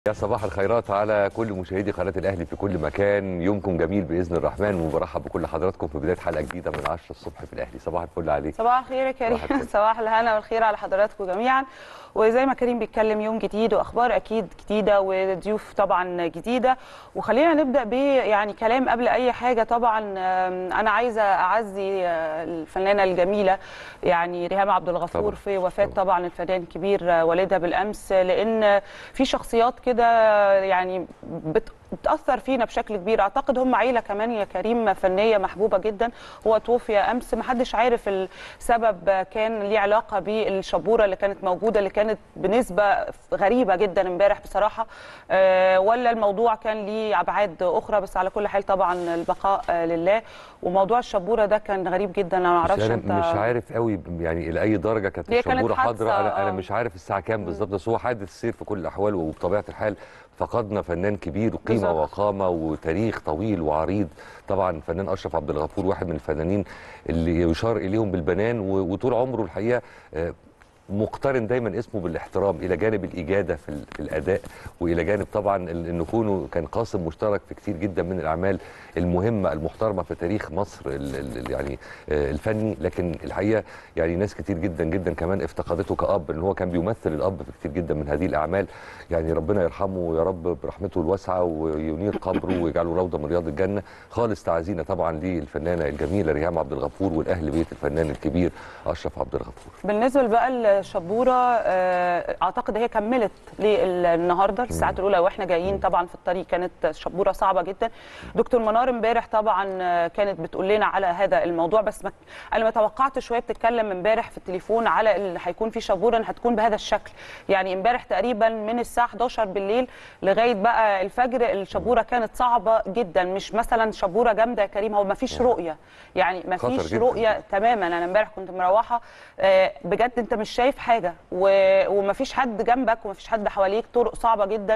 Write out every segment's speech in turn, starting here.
يا صباح الخيرات على كل مشاهدي قناه الاهلي في كل مكان يومكم جميل باذن الرحمن وبرحب بكل حضراتكم في بدايه حلقه جديده من 10 الصبح في الاهلي صباح الفل عليك صباح الخير يا صباح كريم الفل. صباح الهنا والخير على حضراتكم جميعا وزي ما كريم بيتكلم يوم جديد واخبار اكيد جديده وضيوف طبعا جديده وخلينا نبدا ب يعني كلام قبل اي حاجه طبعا آم، انا عايزه اعزي آه، الفنانه الجميله يعني ريهام عبد الغفور طبعاً. في وفاه طبعاً. طبعا الفنان الكبير آه، والدها بالامس لان في شخصيات كده يعني بت بتاثر فينا بشكل كبير اعتقد هم عيله كمان يا كريم فنيه محبوبه جدا هو توفي امس محدش عارف السبب كان ليه علاقه بالشبوره اللي كانت موجوده اللي كانت بنسبه غريبه جدا امبارح بصراحه آه، ولا الموضوع كان ليه ابعاد اخرى بس على كل حال طبعا البقاء آه، لله وموضوع الشبوره ده كان غريب جدا انا ما بس اعرفش انا انت مش عارف قوي يعني الى اي درجه كانت هي كانت الشبوره حادثة، حاضره انا انا آه. مش عارف الساعه كام بالظبط بس هو حادث سير في كل الاحوال وبطبيعه الحال فقدنا فنان كبير وقيمه بالظبط. وقامه وتاريخ طويل وعريض طبعا فنان اشرف عبد الغفور واحد من الفنانين اللي يشار اليهم بالبنان و- وطول عمره الحقيقه آه، مقترن دايما اسمه بالاحترام الى جانب الاجاده في, ال- في الاداء والى جانب طبعا ال- انه كونه كان قاسم مشترك في كتير جدا من الاعمال المهمه المحترمه في تاريخ مصر ال ال يعني آه، الفني لكن الحقيقه يعني ناس كتير جدا جدا كمان افتقدته كاب ان هو كان بيمثل الاب في كتير جدا من هذه الاعمال يعني ربنا يرحمه يا رب برحمته الواسعه وينير قبره ويجعله روضه من رياض الجنه خالص تعزينا طبعا للفنانه الجميله ريهام عبد الغفور والاهل بيت الفنان الكبير اشرف عبد الغفور بالنسبه بقى الشبوره آه، اعتقد هي كملت للنهارده الساعات الاولى واحنا جايين طبعا في الطريق كانت شبوره صعبه جدا دكتور منار امبارح طبعا آه، كانت بتقول لنا على هذا الموضوع بس ما انا ما توقعتش وهي بتتكلم امبارح في التليفون على اللي هيكون في شبوره ان هتكون بهذا الشكل يعني امبارح تقريبا من الساعه 11 بالليل لغايه بقى الفجر الشبوره كانت صعبه جدا مش مثلا شبوره جامده يا كريم هو ما فيش رؤيه يعني ما خطر فيش جداً. رؤيه تماما انا امبارح كنت مروحه آه، بجد انت مش شايف حاجه و- ومفيش حد جنبك ومفيش حد حواليك طرق صعبه جدا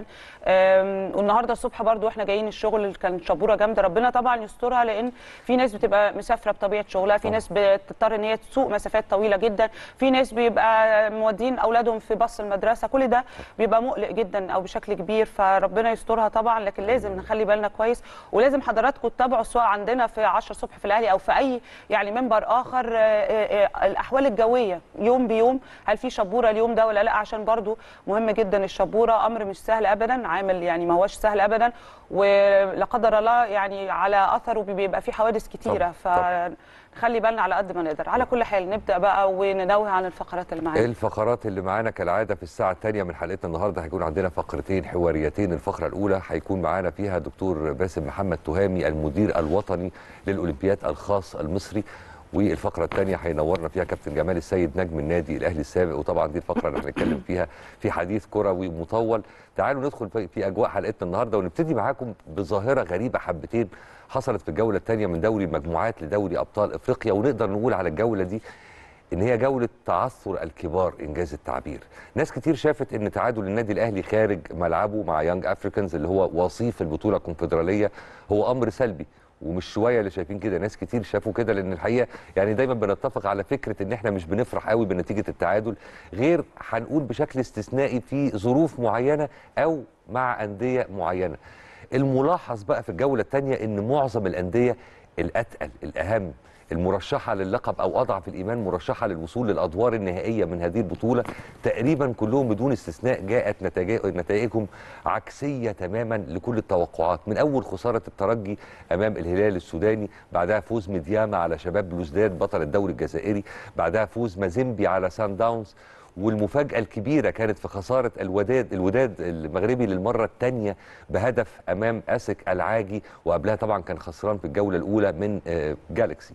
آم، والنهارده الصبح برضو واحنا جايين الشغل كان شبوره جامده ربنا طبعا يسترها لان في ناس بتبقى مسافره بطبيعه شغلها في طبعاً. ناس بتضطر ان هي تسوق مسافات طويله جدا في ناس بيبقى مودين اولادهم في باص المدرسه كل ده بيبقى مقلق جدا او بشكل كبير فربنا يسترها طبعا لكن لازم نخلي بالنا كويس ولازم حضراتكم تتابعوا سواء عندنا في 10 الصبح في الاهلي او في اي يعني منبر اخر آه، آه، آه، الاحوال الجويه يوم بيوم هل في شبوره اليوم ده ولا لا عشان برضو مهم جدا الشبوره امر مش سهل ابدا عامل يعني ما هوش سهل ابدا ولا قدر الله يعني على اثره بيبقى في حوادث كتيره طبعاً. فنخلي بالنا على قد ما نقدر على كل حال نبدا بقى وننوه عن الفقرات اللي معانا الفقرات اللي معانا كالعاده في الساعه الثانيه من حلقتنا النهارده هيكون عندنا فقرتين حواريتين الفقره الاولى هيكون معانا فيها دكتور باسم محمد تهامي المدير الوطني للاولمبياد الخاص المصري والفقره الثانيه هينورنا فيها كابتن جمال السيد نجم النادي الاهلي السابق وطبعا دي الفقره اللي هنتكلم فيها في حديث كروي مطول تعالوا ندخل في- في اجواء حلقتنا النهارده ونبتدي معاكم بظاهره غريبه حبتين حصلت في الجوله الثانيه من دوري المجموعات لدوري ابطال افريقيا ونقدر نقول على الجوله دي ان هي جوله تعثر الكبار انجاز التعبير ناس كتير شافت ان تعادل النادي الاهلي خارج ملعبه مع يانج افريكانز اللي هو وصيف البطوله الكونفدراليه هو امر سلبي ومش شويه اللي شايفين كده ناس كتير شافوا كده لان الحقيقه يعني دايما بنتفق على فكره ان احنا مش بنفرح قوي بنتيجه التعادل غير هنقول بشكل استثنائي في ظروف معينه او مع انديه معينه الملاحظ بقى في الجوله الثانيه ان معظم الانديه الاتقل الاهم المرشحه للقب او اضعف الايمان مرشحه للوصول للادوار النهائيه من هذه البطوله تقريبا كلهم بدون استثناء جاءت نتائج- نتائجهم عكسيه تماما لكل التوقعات من اول خساره الترجي امام الهلال السوداني بعدها فوز مدياما على شباب بلوزداد بطل الدوري الجزائري بعدها فوز مازيمبي على سان داونز والمفاجأة الكبيرة كانت في خسارة الوداد الوداد المغربي للمرة الثانية بهدف أمام أسك العاجي وقبلها طبعا كان خسران في الجولة الأولى من آه، جالكسي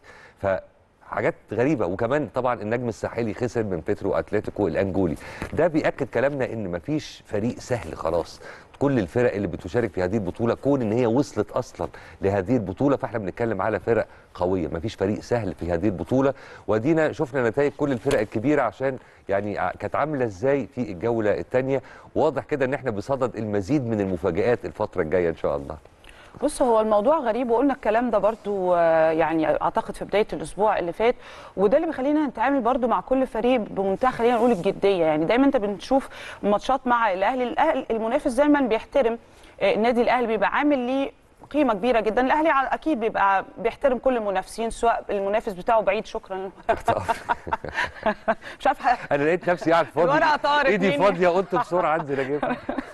فحاجات غريبة وكمان طبعا النجم الساحلي خسر من بيترو أتلتيكو الأنجولي ده بيأكد كلامنا إن مفيش فريق سهل خلاص كل الفرق اللي بتشارك في هذه البطوله كون ان هي وصلت اصلا لهذه البطوله فاحنا بنتكلم على فرق قويه مفيش فريق سهل في هذه البطوله وادينا شفنا نتائج كل الفرق الكبيره عشان يعني ع- كانت عامله ازاي في الجوله الثانيه واضح كده ان احنا بصدد المزيد من المفاجات الفتره الجايه ان شاء الله بص هو الموضوع غريب وقلنا الكلام ده برضو آه، يعني اعتقد في بدايه الاسبوع اللي فات وده اللي بيخلينا نتعامل برضو مع كل فريق بمنتهى خلينا نقول الجديه يعني دايما انت بنشوف ماتشات مع الاهلي الاهلي المنافس دايما بيحترم آه، النادي الاهلي بيبقى عامل ليه قيمه كبيره جدا الاهلي ع- اكيد بيبقى بيحترم كل المنافسين سواء المنافس بتاعه بعيد شكرا مش عارفه انا لقيت نفسي قاعد فاضي الورقة طارت ايدي مني. فاضيه قلت بسرعه انزل اجيبها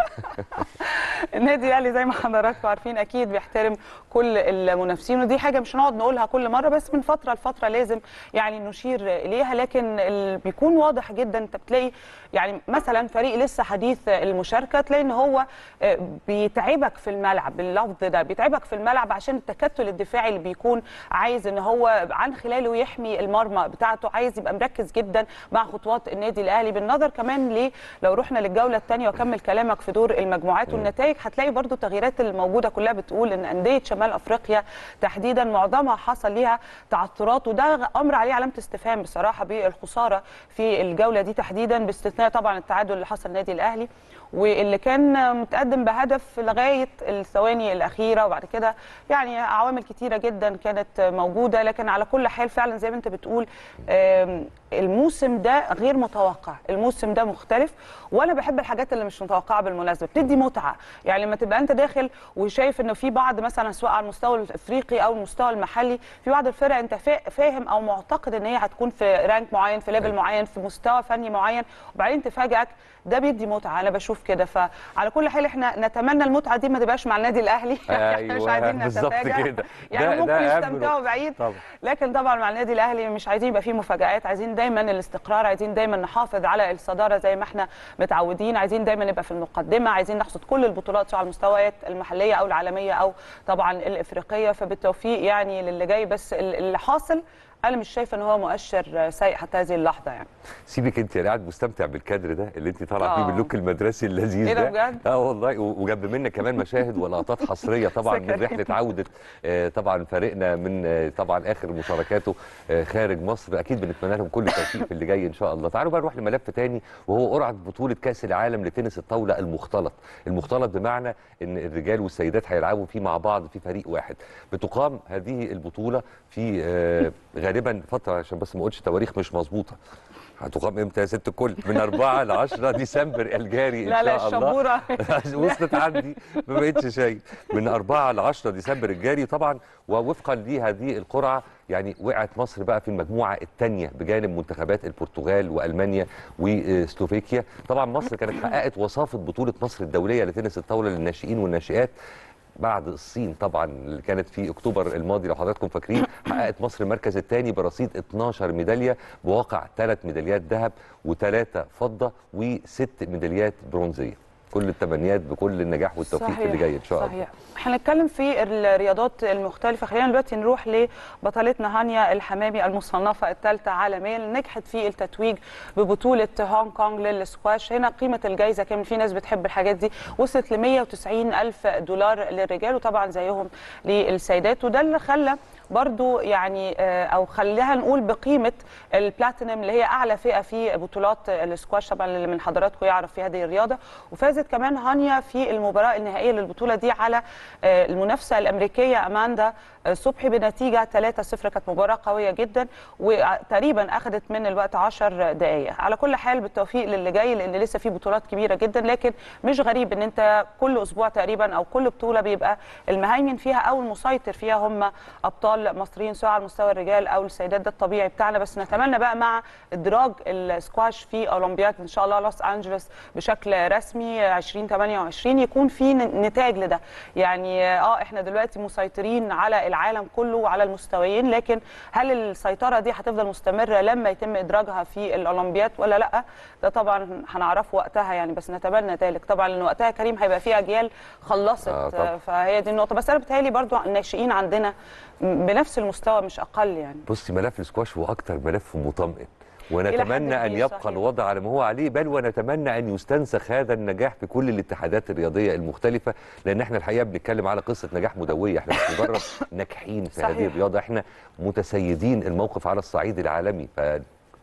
النادي الاهلي زي ما حضراتكم عارفين اكيد بيحترم كل المنافسين ودي حاجه مش هنقعد نقولها كل مره بس من فتره لفتره لازم يعني نشير اليها لكن ال- بيكون واضح جدا انت بتلاقي يعني مثلا فريق لسه حديث المشاركه تلاقي ان هو آه، بيتعبك في الملعب اللفظ ده بيتعبك في الملعب عشان التكتل الدفاعي اللي بيكون عايز ان هو عن خلاله يحمي المرمى بتاعته عايز يبقى مركز جدا مع خطوات النادي الاهلي بالنظر كمان ليه لو رحنا للجوله الثانيه واكمل كلامك في دور المجموعات والنتائج هتلاقي برضو التغييرات الموجوده كلها بتقول ان انديه شمال افريقيا تحديدا معظمها حصل ليها تعثرات وده امر عليه علامه استفهام بصراحه بالخساره في الجوله دي تحديدا باستثناء طبعا التعادل اللي حصل النادي الاهلي واللي كان متقدم بهدف لغايه الثواني الاخيره وبعد كده يعني عوامل كتيره جدا كانت موجوده لكن على كل حال فعلا زي ما انت بتقول آم، الموسم ده غير متوقع الموسم ده مختلف وانا بحب الحاجات اللي مش متوقعه بالمناسبه بتدي متعه يعني لما تبقى انت داخل وشايف انه في بعض مثلا سواء على المستوى الافريقي او المستوى المحلي في بعض الفرق انت فا- فاهم او معتقد ان هي هتكون في رانك معين في ليفل معين في مستوى فني معين وبعدين تفاجئك ده بيدي متعه انا بشوف كده فعلى كل حال احنا نتمنى المتعه دي ما تبقاش مع النادي الاهلي احنا مش أيوة، عايزين بالظبط نتفاجئ كده. يعني ده- ممكن ده أهم يستمتعوا نقطة. بعيد طبعا. لكن طبعا مع النادي الاهلي مش عايزين يبقى فيه مفاجآت عايزين دايما الاستقرار عايزين دايما نحافظ على الصداره زي ما احنا متعودين عايزين دايما نبقى في المقدمه عايزين نحصد كل البطولات سواء على المستويات المحليه او العالميه او طبعا الافريقيه فبالتوفيق يعني للي جاي بس ال- اللي حاصل انا مش شايفه ان هو مؤشر سيء حتى هذه اللحظه يعني سيبك انت انا قاعد مستمتع بالكادر ده اللي انت طالعه فيه آه. باللوك المدرسي اللذيذ إيه ده ده بجد؟ اه والله و- وجنب منا كمان مشاهد ولقطات حصريه طبعا من سكرين. رحله عوده آه، طبعا فريقنا من آه، طبعا اخر مشاركاته آه، خارج مصر اكيد بنتمنى لهم كل التوفيق في اللي جاي ان شاء الله تعالوا بقى نروح لملف تاني وهو قرعه بطوله كاس العالم لتنس الطاوله المختلط المختلط بمعنى ان الرجال والسيدات هيلعبوا فيه مع بعض في فريق واحد بتقام هذه البطوله في آه، غالبا فتره عشان بس ما اقولش تواريخ مش مظبوطه هتقام امتى يا ست الكل من 4 ل 10 ديسمبر الجاري ان لا لا شاء الله الشبوره وصلت عندي ما بقتش شايف من 4 ل 10 ديسمبر الجاري طبعا ووفقا لهذه القرعه يعني وقعت مصر بقى في المجموعه الثانيه بجانب منتخبات البرتغال والمانيا وسلوفيكيا طبعا مصر كانت حققت وصافه بطوله مصر الدوليه لتنس الطاوله للناشئين والناشئات بعد الصين طبعا اللي كانت في اكتوبر الماضي لو حضراتكم فاكرين حققت مصر المركز الثاني برصيد 12 ميداليه بواقع ثلاث ميداليات ذهب وثلاثه فضه وست ميداليات برونزيه كل التمنيات بكل النجاح والتوفيق في اللي جاي ان شاء الله صحيح هنتكلم في الرياضات المختلفة خلينا دلوقتي نروح لبطلتنا هانيا الحمامي المصنفة الثالثة عالميا اللي نجحت في التتويج ببطولة هونج كونج للسكواش هنا قيمة الجائزة كان في ناس بتحب الحاجات دي وصلت ل 190 ألف دولار للرجال وطبعا زيهم للسيدات وده اللي خلى برضو يعني آه، او خليها نقول بقيمه البلاتينم اللي هي اعلى فئه في بطولات السكواش طبعا اللي من حضراتكم يعرف في هذه الرياضه وفازت كمان هانيا في المباراه النهائيه للبطوله دي على آه، المنافسه الامريكيه اماندا آه، صبحي بنتيجه 3-0 كانت مباراه قويه جدا وتقريبا اخذت من الوقت 10 دقائق على كل حال بالتوفيق للي جاي لان لسه في بطولات كبيره جدا لكن مش غريب ان انت كل اسبوع تقريبا او كل بطوله بيبقى المهيمن فيها او المسيطر فيها هم ابطال مصريين سواء على مستوى الرجال او السيدات ده الطبيعي بتاعنا بس نتمنى بقى مع ادراج السكواش في اولمبياد ان شاء الله لوس انجلوس بشكل رسمي 2028 يكون في ن- نتاج لده يعني اه احنا دلوقتي مسيطرين على العالم كله وعلى المستويين لكن هل السيطره دي هتفضل مستمره لما يتم ادراجها في الاولمبياد ولا لا ده طبعا هنعرفه وقتها يعني بس نتمنى ذلك طبعا لان وقتها كريم هيبقى في اجيال خلصت آه طبعاً. فهي دي النقطه بس انا بتهيألي برضو الناشئين عندنا بنفس المستوى مش اقل يعني بصي ملف السكواش هو اكتر ملف مطمئن إلى حد ونتمنى ان كبير، يبقى صحيح. الوضع على ما هو عليه بل ونتمنى ان يستنسخ هذا النجاح في كل الاتحادات الرياضيه المختلفه لان احنا الحقيقه بنتكلم على قصه نجاح مدويه احنا مش مجرد ناجحين في صحيح. هذه الرياضه احنا متسيدين الموقف على الصعيد العالمي ف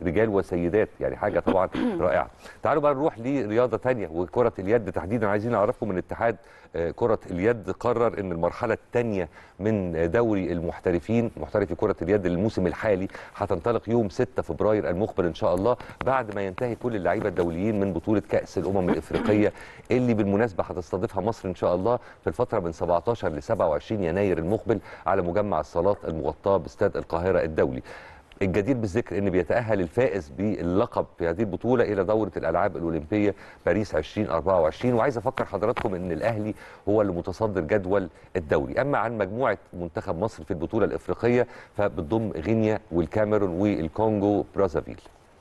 رجال وسيدات يعني حاجه طبعا رائعه تعالوا بقى نروح لرياضه تانية وكره اليد تحديدا عايزين نعرفكم من اتحاد آه، كره اليد قرر ان المرحله الثانيه من دوري المحترفين محترفي كره اليد الموسم الحالي هتنطلق يوم 6 فبراير المقبل ان شاء الله بعد ما ينتهي كل اللعيبه الدوليين من بطوله كاس الامم الافريقيه اللي بالمناسبه هتستضيفها مصر ان شاء الله في الفتره من 17 ل 27 يناير المقبل على مجمع الصالات المغطاه باستاد القاهره الدولي الجدير بالذكر ان بيتاهل الفائز باللقب في هذه البطوله الى دوره الالعاب الاولمبيه باريس 2024 وعايز افكر حضراتكم ان الاهلي هو اللي متصدر جدول الدوري اما عن مجموعه منتخب مصر في البطوله الافريقيه فبتضم غينيا والكاميرون والكونغو برازافيل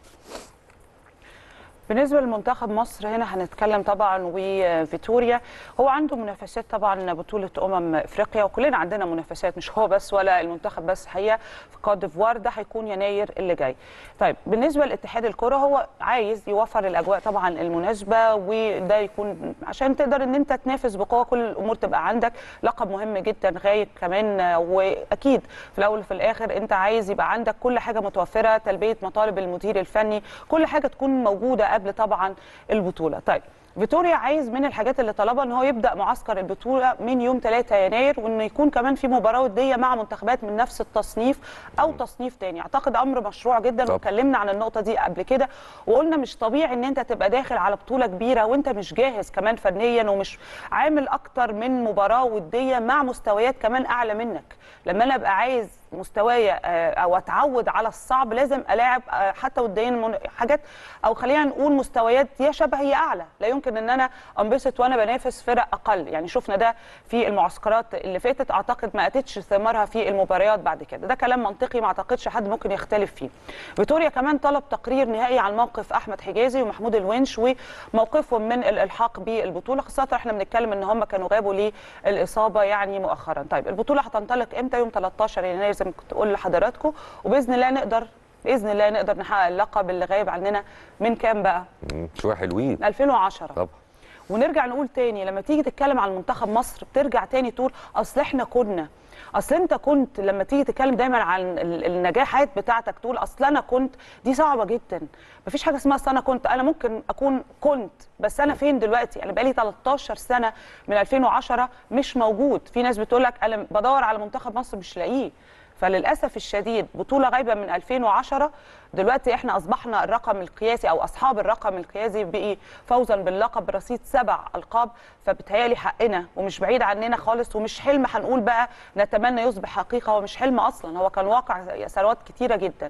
بالنسبه لمنتخب مصر هنا هنتكلم طبعا وفيتوريا هو عنده منافسات طبعا بطوله امم افريقيا وكلنا عندنا منافسات مش هو بس ولا المنتخب بس حقيقه في كوت ديفوار ده هيكون يناير اللي جاي. طيب بالنسبه لاتحاد الكره هو عايز يوفر الاجواء طبعا المناسبه وده يكون عشان تقدر ان انت تنافس بقوه كل الامور تبقى عندك لقب مهم جدا غايب كمان واكيد في الاول وفي الاخر انت عايز يبقى عندك كل حاجه متوفره تلبيه مطالب المدير الفني كل حاجه تكون موجوده قبل طبعا البطوله طيب فيتوريا عايز من الحاجات اللي طلبها ان هو يبدا معسكر البطوله من يوم 3 يناير وانه يكون كمان في مباراه وديه مع منتخبات من نفس التصنيف او تصنيف تاني اعتقد امر مشروع جدا طب. واتكلمنا عن النقطه دي قبل كده وقلنا مش طبيعي ان انت تبقى داخل على بطوله كبيره وانت مش جاهز كمان فنيا ومش عامل اكتر من مباراه وديه مع مستويات كمان اعلى منك لما انا ابقى عايز مستوايا آه، او اتعود على الصعب لازم الاعب آه، حتى وديا من- حاجات او خلينا نقول مستويات يا شبه يا اعلى لا يمكن ان انا انبسط وانا بنافس فرق اقل يعني شفنا ده في المعسكرات اللي فاتت اعتقد ما اتتش ثمارها في المباريات بعد كده ده كلام منطقي ما اعتقدش حد ممكن يختلف فيه فيتوريا كمان طلب تقرير نهائي عن موقف احمد حجازي ومحمود الونش وموقفهم من الالحاق بالبطوله خاصه احنا بنتكلم ان هم كانوا غابوا للاصابه يعني مؤخرا طيب البطوله هتنطلق امتى يوم 13 يناير زي ما كنت اقول لحضراتكم وباذن الله نقدر باذن الله نقدر نحقق اللقب اللي غايب عننا من كام بقى مم، شويه حلوين من 2010 طبعا ونرجع نقول تاني لما تيجي تتكلم عن منتخب مصر بترجع تاني تقول اصل احنا كنا اصل انت كنت لما تيجي تتكلم دايما عن ال- النجاحات بتاعتك تقول اصل انا كنت دي صعبه جدا مفيش حاجه اسمها اصل انا كنت انا ممكن اكون كنت بس انا فين دلوقتي انا بقالي 13 سنه من 2010 مش موجود في ناس بتقول لك انا بدور على منتخب مصر مش لاقيه فللاسف الشديد بطوله غايبه من 2010 دلوقتي احنا اصبحنا الرقم القياسي او اصحاب الرقم القياسي بقي فوزا باللقب برصيد سبع القاب فبتهيالي حقنا ومش بعيد عننا خالص ومش حلم هنقول بقى نتمنى يصبح حقيقه هو مش حلم اصلا هو كان واقع سنوات كتيره جدا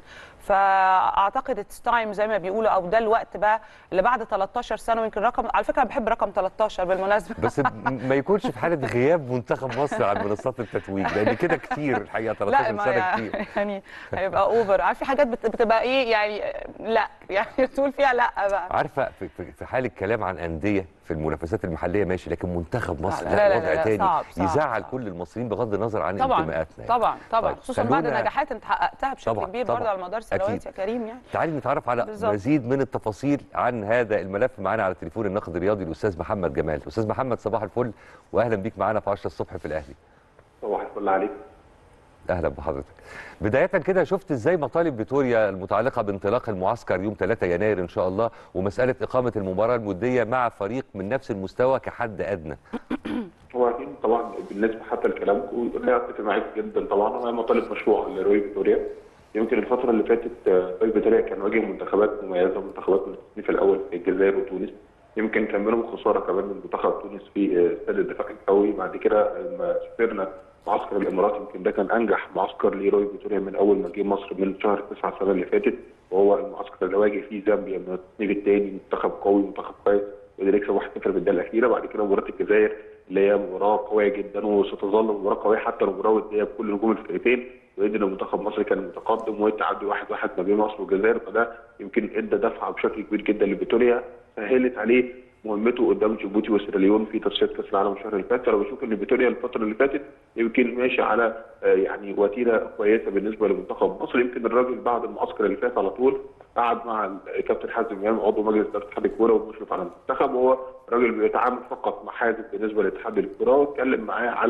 فاعتقد اتس تايم زي ما بيقولوا او ده الوقت بقى اللي بعد 13 سنه ويمكن رقم على فكره أنا بحب رقم 13 بالمناسبه بس م- ما يكونش في حاله غياب منتخب مصر عن منصات التتويج لان كده كتير الحقيقه 13 ما سنه يع- كتير يعني هيبقى اوفر عارف في حاجات بت- بتبقى ايه يعني لا يعني تقول فيها لا بقى عارفه في, في, في حال الكلام عن انديه في المنافسات المحليه ماشي لكن منتخب مصر لا، لا, لا، لا، وضع لا، تاني صعب، صعب، يزعل صعب. كل المصريين بغض النظر عن طبعا انتماءاتنا يعني. طبعا طبعا طيب، خصوصا بعد خلونا- النجاحات انت حققتها بشكل طبعاً، كبير طبعاً. برضه على مدار سنوات أكيد. يا كريم يعني تعالي نتعرف على بالظبط. مزيد من التفاصيل عن هذا الملف معانا على تليفون الناقد الرياضي الاستاذ محمد جمال استاذ محمد صباح الفل واهلا بيك معانا في 10 الصبح في الاهلي صباح الفل عليك اهلا بحضرتك بدايه كده شفت ازاي مطالب فيتوريا المتعلقه بانطلاق المعسكر يوم 3 يناير ان شاء الله ومساله اقامه المباراه الموديه مع فريق من نفس المستوى كحد ادنى هو اكيد طبعا بالنسبه حتى لكلامكم لا اتفق معاك جدا طبعا وهي مطالب مشروعه لروي فيتوريا يمكن الفتره اللي فاتت آه، روي فيتوريا كان واجه منتخبات مميزه منتخبات من التصنيف الاول في الجزائر وتونس يمكن كان منهم خساره كمان من منتخب تونس في آه، استاد الدفاع القوي بعد كده لما سافرنا معسكر الامارات يمكن ده كان انجح معسكر لروي فيتوريا من اول ما جه مصر من شهر 9 السنه اللي فاتت وهو المعسكر اللي واجه فيه زامبيا من التصنيف الثاني منتخب قوي منتخب كويس قدر يكسب 1-0 في الدقيقه الاخيره بعد كده مباراه الجزائر اللي هي مباراه قويه جدا وستظل مباراه قويه حتى لو مباراه وديه بكل نجوم الفرقتين وقدر منتخب مصر كان متقدم والتعادل واحد واحد ما بين مصر والجزائر فده يمكن ادى دفعه بشكل كبير جدا لفيتوريا سهلت عليه مهمته قدام جيبوتي وسيراليون في تصفيات كاس العالم الشهر اللي فات فانا بشوف ان فيتوريا الفتره اللي فاتت يمكن ماشي على آه، يعني وتيره كويسه بالنسبه لمنتخب مصر يمكن الراجل بعد المعسكر اللي فات على طول قعد مع الكابتن حازم امام عضو مجلس اداره اتحاد الكوره والمشرف على المنتخب وهو راجل بيتعامل فقط مع حازم بالنسبه لاتحاد الكوره واتكلم معاه على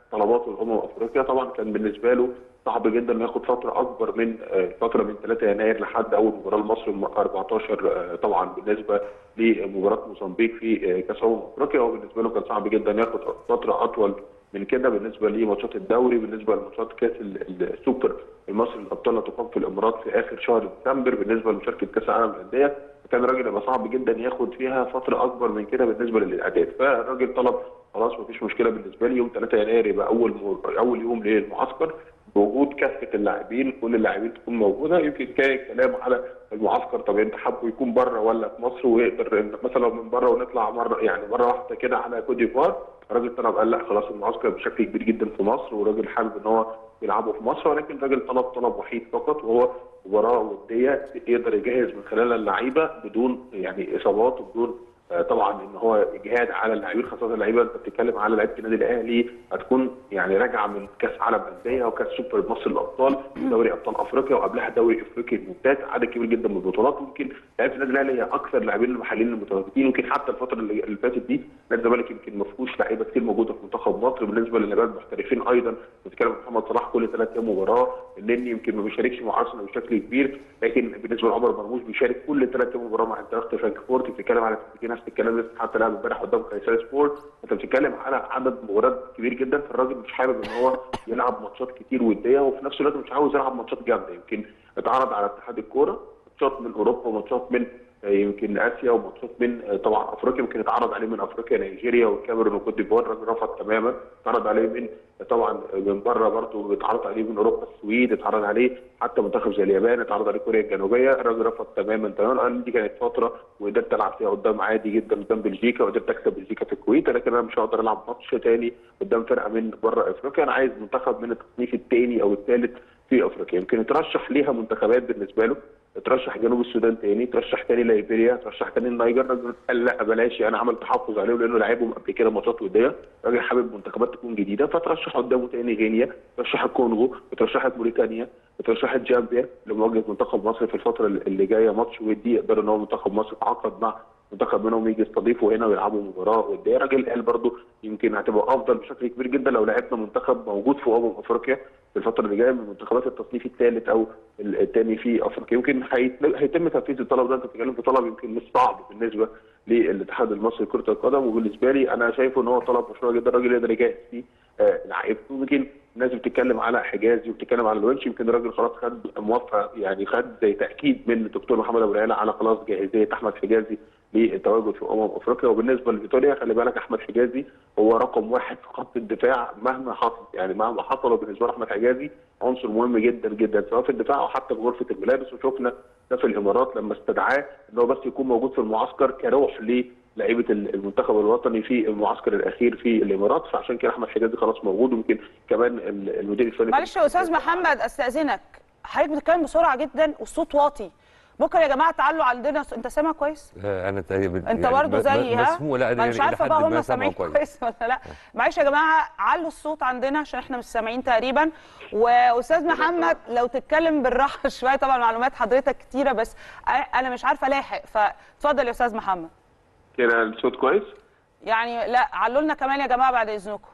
طلباته لامم افريقيا طبعا كان بالنسبه له صعب جدا انه ياخد فتره اكبر من آه، فتره من 3 يناير لحد اول مباراه لمصر الم- 14 آه، طبعا بالنسبه لمباراه موزمبيق في آه، كاس امم افريقيا وبالنسبه له كان صعب جدا ياخد فتره اطول من كده بالنسبه لماتشات الدوري بالنسبه لماتشات كاس ال- ال- السوبر المصري للابطال اللي تقام في الامارات في اخر شهر ديسمبر بالنسبه لمشاركه كاس العالم للانديه فكان الراجل يبقى صعب جدا ياخد فيها فتره اكبر من كده بالنسبه للاعداد فالراجل طلب خلاص مفيش مشكله بالنسبه لي يوم 3 يناير يبقى اول م... اول يوم للمعسكر بوجود كافه اللاعبين كل اللاعبين تكون موجوده يمكن كان كلام على المعسكر طب انت حابه يكون بره ولا في مصر ويقدر إن مثلا لو من بره ونطلع مره يعني مره واحده كده على كوت ديفوار الراجل طلب قال لا خلاص المعسكر بشكل كبير جدا في مصر والراجل حابب ان هو يلعبوا في مصر ولكن الراجل طلب طلب وحيد فقط وهو مباراه وديه يقدر يجهز من خلالها اللعيبه بدون يعني اصابات وبدون آه، طبعا ان هو اجهاد على اللاعبين خاصه اللعيبه انت بتتكلم على لعيبه النادي الاهلي هتكون يعني راجعه من كاس عالم انديه وكاس سوبر مصر الابطال دوري ابطال افريقيا وقبلها دوري افريقي الممتاز عدد كبير جدا من البطولات يمكن لعيبه النادي الاهلي هي اكثر اللاعبين المحليين المتواجدين يمكن حتى الفتره اللي اللي فاتت دي نادي الزمالك يمكن ما فيهوش لعيبه كتير موجوده في منتخب مصر بالنسبه للاعيبه المحترفين ايضا بتتكلم عن محمد صلاح كل ثلاث ايام مباراه النني يمكن ما بيشاركش مع ارسنال بشكل كبير لكن بالنسبه لعمر مرموش بيشارك كل ثلاث ايام مباراه مع انتراخت فرانكفورت بتتكلم على في نفس الكلام لسه حتى لعب امبارح قدام قيصر سبور انت بتتكلم على عدد مباريات كبير جدا فالراجل مش حابب ان هو يلعب ماتشات كتير وديه وفي نفس الوقت مش عاوز يلعب ماتشات جامده يمكن اتعرض على اتحاد الكوره ماتشات من اوروبا وماتشات من آه، يمكن اسيا وماتشات من آه، طبعا افريقيا يمكن اتعرض عليه من افريقيا نيجيريا والكاميرون وكوت ديفوار الراجل رفض تماما اتعرض عليه من طبعا من بره برضه اتعرض عليه من اوروبا السويد اتعرض عليه حتى منتخب زي اليابان اتعرض عليه كوريا الجنوبيه الراجل رفض تماما تماما قال دي كانت فتره وقدرت العب فيها قدام عادي جدا قدام بلجيكا وقدرت اكسب بلجيكا في الكويت لكن انا مش هقدر العب ماتش تاني قدام فرقه من بره افريقيا انا عايز منتخب من التصنيف الثاني او الثالث في افريقيا يمكن اترشح ليها منتخبات بالنسبه له اترشح جنوب السودان تاني اترشح تاني ليبيريا اترشح تاني النيجر الراجل قال لا بلاش انا عمل تحفظ عليه لانه لعبهم قبل كده ماتشات وديه الراجل حابب منتخبات تكون جديده فترشح قدامه تاني غينيا ترشح الكونغو اترشحت موريتانيا اترشحت جامبيا لمواجهه منتخب مصر في الفتره اللي جايه ماتش ودي يقدر ان هو منتخب مصر يتعاقد مع منتخب منهم يجي يستضيفوا هنا ويلعبوا مباراه وديه الراجل قال برضه يمكن هتبقى افضل بشكل كبير جدا لو لعبنا منتخب موجود في امم افريقيا في الفتره اللي جايه من منتخبات التصنيف الثالث او الثاني في افريقيا يمكن هيت- هيتم تنفيذ الطلب ده انت بتتكلم في طلب يمكن مش صعب بالنسبه للاتحاد المصري لكره القدم وبالنسبه لي انا شايفه ان هو طلب مشروع جدا الراجل يقدر يجهز فيه آه، لعيبته يمكن الناس بتتكلم على حجازي وبتتكلم على الونش يمكن الراجل خلاص خد موافقه يعني خد زي تاكيد من الدكتور محمد ابو العلا على خلاص جاهزيه احمد حجازي للتواجد في امم افريقيا وبالنسبه لفيتوريا خلي بالك احمد حجازي هو رقم واحد في خط الدفاع مهما حصل يعني مهما حصل وبالنسبه له احمد حجازي عنصر مهم جدا جدا سواء في الدفاع او حتى في غرفه الملابس وشفنا ده في الامارات لما استدعاه ان هو بس يكون موجود في المعسكر كروح للعيبه المنتخب الوطني في المعسكر الاخير في الامارات فعشان كده احمد حجازي خلاص موجود ويمكن كمان المدير الفني معلش يا استاذ محمد استاذنك حضرتك بتتكلم بسرعه جدا والصوت واطي بكره يا جماعه تعالوا عندنا انت سامع كويس آه، انا تقريبا انت يعني برضه ب- ب- زيي ها مسموع لا ما يعني مش إلى عارفه حد بقى ما هم سامعه سامعين كويس. كويس ولا لا معلش يا جماعه علوا الصوت عندنا عشان احنا مش سامعين تقريبا واستاذ محمد لو تتكلم بالراحه شويه طبعا معلومات حضرتك كتيره بس انا مش عارفه الاحق فاتفضل يا استاذ محمد كده الصوت كويس يعني لا علوا لنا كمان يا جماعه بعد اذنكم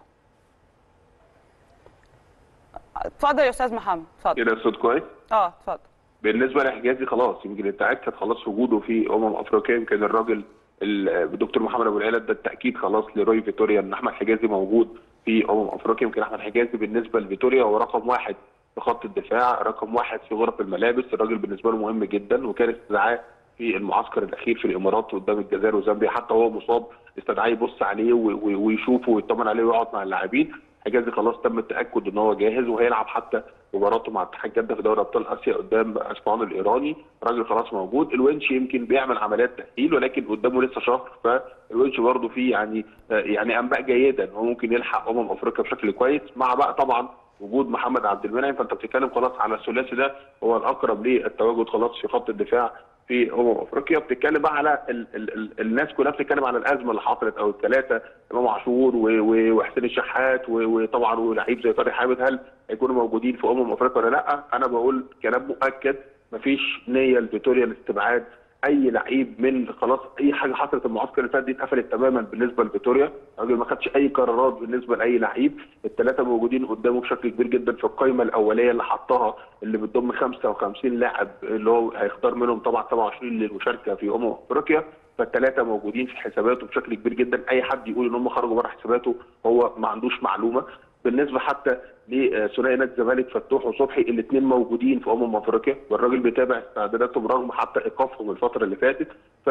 اتفضل يا استاذ محمد اتفضل كده الصوت كويس اه اتفضل بالنسبه لحجازي خلاص يمكن اتاكد خلاص وجوده في امم افريقيا يمكن الراجل ال- الدكتور محمد ابو العلا ده التاكيد خلاص لروي فيتوريا ان احمد حجازي موجود في امم افريقيا يمكن احمد حجازي بالنسبه لفيتوريا هو رقم واحد في خط الدفاع رقم واحد في غرف الملابس الراجل بالنسبه له مهم جدا وكان استدعاه في المعسكر الاخير في الامارات قدام الجزائر وزامبيا حتى وهو مصاب استدعاه يبص عليه و- و- ويشوفه ويطمن عليه ويقعد مع اللاعبين حجازي خلاص تم التاكد ان هو جاهز وهيلعب حتى مباراته مع اتحاد جده في دوري ابطال اسيا قدام اسبان الايراني الراجل خلاص موجود الونش يمكن بيعمل عمليات تاهيل ولكن قدامه لسه شهر فالونش برضه فيه يعني يعني انباء جيده ان هو ممكن يلحق امم افريقيا بشكل كويس مع بقى طبعا وجود محمد عبد المنعم فانت بتتكلم خلاص على الثلاثي ده هو الاقرب للتواجد خلاص في خط الدفاع في امم افريقيا بتتكلم بقى على ال ال ال الناس كلها بتتكلم على الازمه اللي حصلت او الثلاثه امام عاشور و- و- وحسين الشحات و- وطبعا ولعيب زي طارق حامد هل هيكونوا موجودين في امم افريقيا ولا لا؟ انا بقول كلام مؤكد مفيش نيه لفيتوريا لاستبعاد اي لعيب من خلاص اي حاجه حصلت المعسكر اللي فات دي اتقفلت تماما بالنسبه لفيتوريا الراجل ما خدش اي قرارات بالنسبه لاي لعيب الثلاثه موجودين قدامه بشكل كبير جدا في القائمه الاوليه اللي حطها اللي بتضم 55 لاعب اللي هو هيختار منهم طبعا 27 للمشاركه في امم افريقيا فالثلاثه موجودين في حساباته بشكل كبير جدا اي حد يقول ان هم خرجوا بره حساباته هو ما عندوش معلومه بالنسبه حتى لثنائي نادي الزمالك فتوح وصبحي الاثنين موجودين في امم افريقيا والراجل بيتابع استعداداتهم رغم حتى ايقافهم الفتره اللي فاتت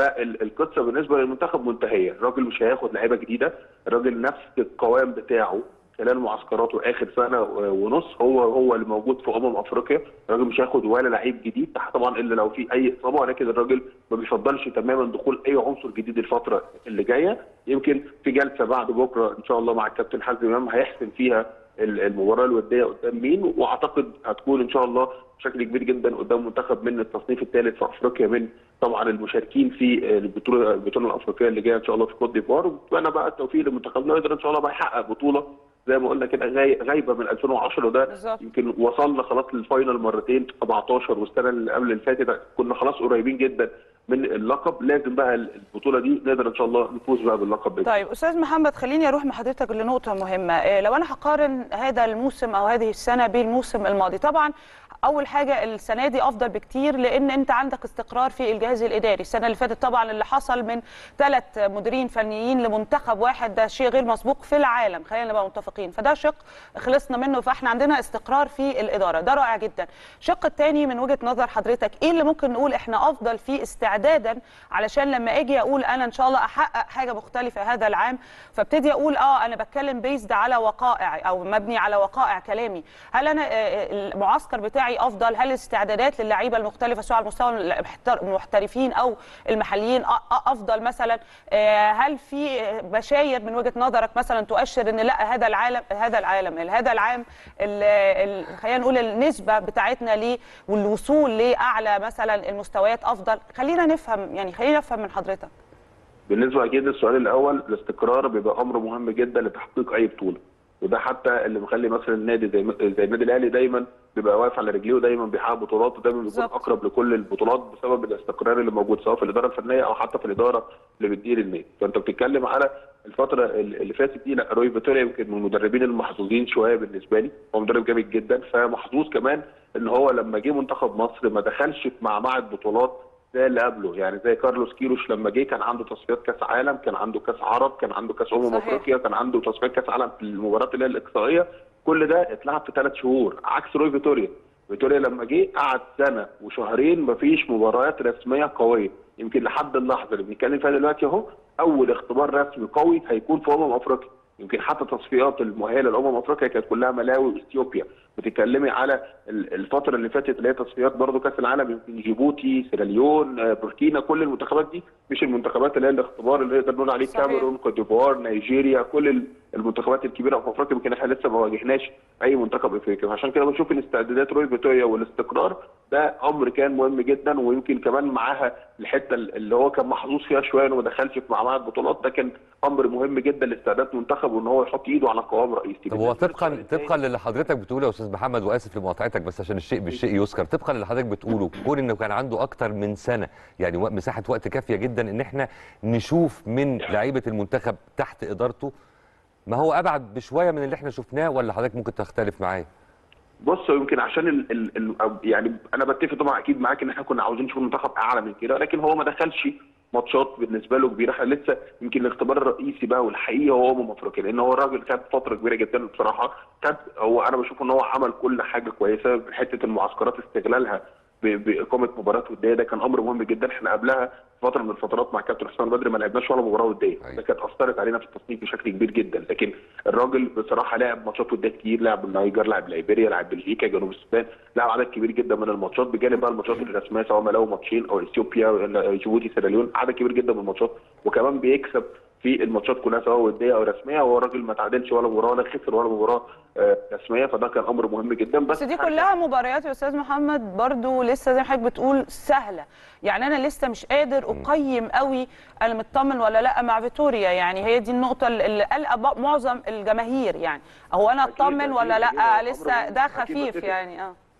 فالقصه بالنسبه للمنتخب منتهيه الراجل مش هياخد لعيبه جديده الراجل نفس القوام بتاعه خلال معسكراته اخر سنه ونص هو هو اللي موجود في امم افريقيا الراجل مش هياخد ولا لعيب جديد طبعا الا لو في اي اصابه ولكن الراجل ما بيفضلش تماما دخول اي عنصر جديد الفتره اللي جايه يمكن في جلسه بعد بكره ان شاء الله مع الكابتن حازم امام هيحسم فيها المباراه الوديه قدام مين واعتقد هتكون ان شاء الله بشكل كبير جدا قدام منتخب من التصنيف الثالث في افريقيا من طبعا المشاركين في البطوله البطوله الافريقيه اللي جايه ان شاء الله في كوت ديفوار واتمنى بقى التوفيق لمنتخبنا يقدر ان شاء الله بقى يحقق بطوله زي ما قلنا كده غايبه من 2010 وده بالظبط. يمكن وصلنا خلاص للفاينل مرتين 17 والسنه اللي قبل اللي فاتت كنا خلاص قريبين جدا من اللقب لازم بقى البطوله دي نقدر ان شاء الله نفوز بقى باللقب بإذن طيب استاذ محمد خليني اروح مع حضرتك لنقطه مهمه إيه، لو انا هقارن هذا الموسم او هذه السنه بالموسم الماضي طبعا اول حاجه السنه دي افضل بكتير لان انت عندك استقرار في الجهاز الاداري السنه اللي فاتت طبعا اللي حصل من ثلاث مديرين فنيين لمنتخب واحد ده شيء غير مسبوق في العالم خلينا نبقى متفقين فده شق خلصنا منه فاحنا عندنا استقرار في الاداره ده رائع جدا الشق الثاني من وجهه نظر حضرتك ايه اللي ممكن نقول احنا افضل فيه استعدادا علشان لما اجي اقول انا ان شاء الله احقق حاجه مختلفه هذا العام فابتدي اقول اه انا بتكلم بيزد على وقائع او مبني على وقائع كلامي هل انا آه، المعسكر بتاعي افضل هل الاستعدادات للعيبه المختلفه سواء على مستوى المحترفين او المحليين أ- أ- افضل مثلا آه، هل في بشاير من وجهه نظرك مثلا تؤشر ان لا هذا العالم هذا العالم هذا العام ال- ال- خلينا نقول النسبه بتاعتنا ليه والوصول لاعلى مثلا المستويات افضل خلينا نفهم يعني خلينا نفهم من حضرتك بالنسبه اكيد للسؤال الاول الاستقرار بيبقى امر مهم جدا لتحقيق اي بطوله وده حتى اللي مخلي مثلا النادي زي زي النادي الاهلي دايما بيبقى واقف على رجليه ودايما بيحقق بطولات ودايما بيكون بالظبط. اقرب لكل البطولات بسبب الاستقرار اللي موجود سواء في الاداره الفنيه او حتى في الاداره اللي بتدير النادي فانت بتتكلم على الفتره اللي فاتت دي لا روي فيتوريا يمكن من المدربين المحظوظين شويه بالنسبه لي هو مدرب جامد جدا فمحظوظ كمان ان هو لما جه منتخب مصر ما دخلش في معمعه بطولات زي اللي قبله يعني زي كارلوس كيروش لما جه كان عنده تصفيات كاس عالم كان عنده كاس عرب كان عنده كاس امم صحيح. افريقيا كان عنده تصفيات كاس عالم في المباريات اللي هي الاقصائيه كل ده اتلعب في ثلاث شهور عكس روي فيتوريا فيتوريا لما جه قعد سنه وشهرين مفيش مباريات رسميه قويه يمكن لحد اللحظه اللي بنتكلم فيها دلوقتي اهو اول اختبار رسمي قوي هيكون في امم افريقيا يمكن حتى تصفيات المؤهله لامم افريقيا كانت كلها ملاوي واثيوبيا بتتكلمي على ال- الفتره اللي فاتت اللي هي تصفيات برضه كاس العالم يمكن جيبوتي سيراليون آه، بوركينا كل المنتخبات دي مش المنتخبات اللي هي الاختبار اللي نقدر نقول عليه صحيح. كاميرون كوت ديفوار نيجيريا كل ال- المنتخبات الكبيره في افريقيا يمكن احنا لسه ما واجهناش اي منتخب افريقي عشان كده بشوف ان استعدادات روي فيتوريا والاستقرار ده امر كان مهم جدا ويمكن كمان معاها الحته اللي هو كان محظوظ فيها شويه انه ما دخلش في معمعه بطولات ده كان امر مهم جدا لاستعداد منتخب وان هو يحط ايده على قوام رئيسي طب هو طبقا طبقا للي حضرتك بتقوله يا استاذ محمد واسف لمقاطعتك بس عشان الشيء بالشيء يذكر طبقا للي حضرتك بتقوله كون انه كان عنده اكتر من سنه يعني وق- مساحه وقت كافيه جدا ان احنا نشوف من لعيبه المنتخب تحت ادارته ما هو ابعد بشويه من اللي احنا شفناه ولا حضرتك ممكن تختلف معايا بص هو يمكن عشان ال ال ال يعني انا بتفق طبعا اكيد معاك ان احنا كنا عاوزين نشوف منتخب اعلى من كده لكن هو ما دخلش ماتشات بالنسبه له كبيره احنا لسه يمكن الاختبار الرئيسي بقى والحقيقي هو امم افريقيا لان هو الراجل خد فتره كبيره جدا بصراحه خد هو انا بشوف ان هو عمل كل حاجه كويسه حته المعسكرات استغلالها ب- باقامه مباراه وديه ده كان امر مهم جدا احنا قبلها فتره من الفترات مع كابتن حسام بدري ما لعبناش ولا مباراه وديه أيوة. ده كانت اثرت علينا في التصنيف بشكل كبير جدا لكن الراجل بصراحه لعب ماتشات وديه كتير لعب النيجر لعب ليبيريا لعب بلجيكا جنوب السودان لعب عدد كبير جدا من الماتشات بجانب بقى الماتشات الرسميه سواء ملاوي ماتشين او اثيوبيا ولا جيبوتي سيراليون عدد كبير جدا من الماتشات وكمان بيكسب في الماتشات كلها سواء وديه او رسميه هو الراجل ما تعادلش ولا مباراه ولا خسر ولا مباراه آه، رسميه فده كان امر مهم جدا بس دي كلها مباريات يا استاذ محمد برضو لسه زي ما حضرتك بتقول سهله يعني انا لسه مش قادر اقيم قوي انا مطمن ولا لا مع فيتوريا يعني هي دي النقطه اللي قلقه بق- معظم الجماهير يعني هو انا أكيد، اطمن أكيد، ولا أكيد، لا أمر لسه مهم. ده أكيد خفيف بتفق. يعني اه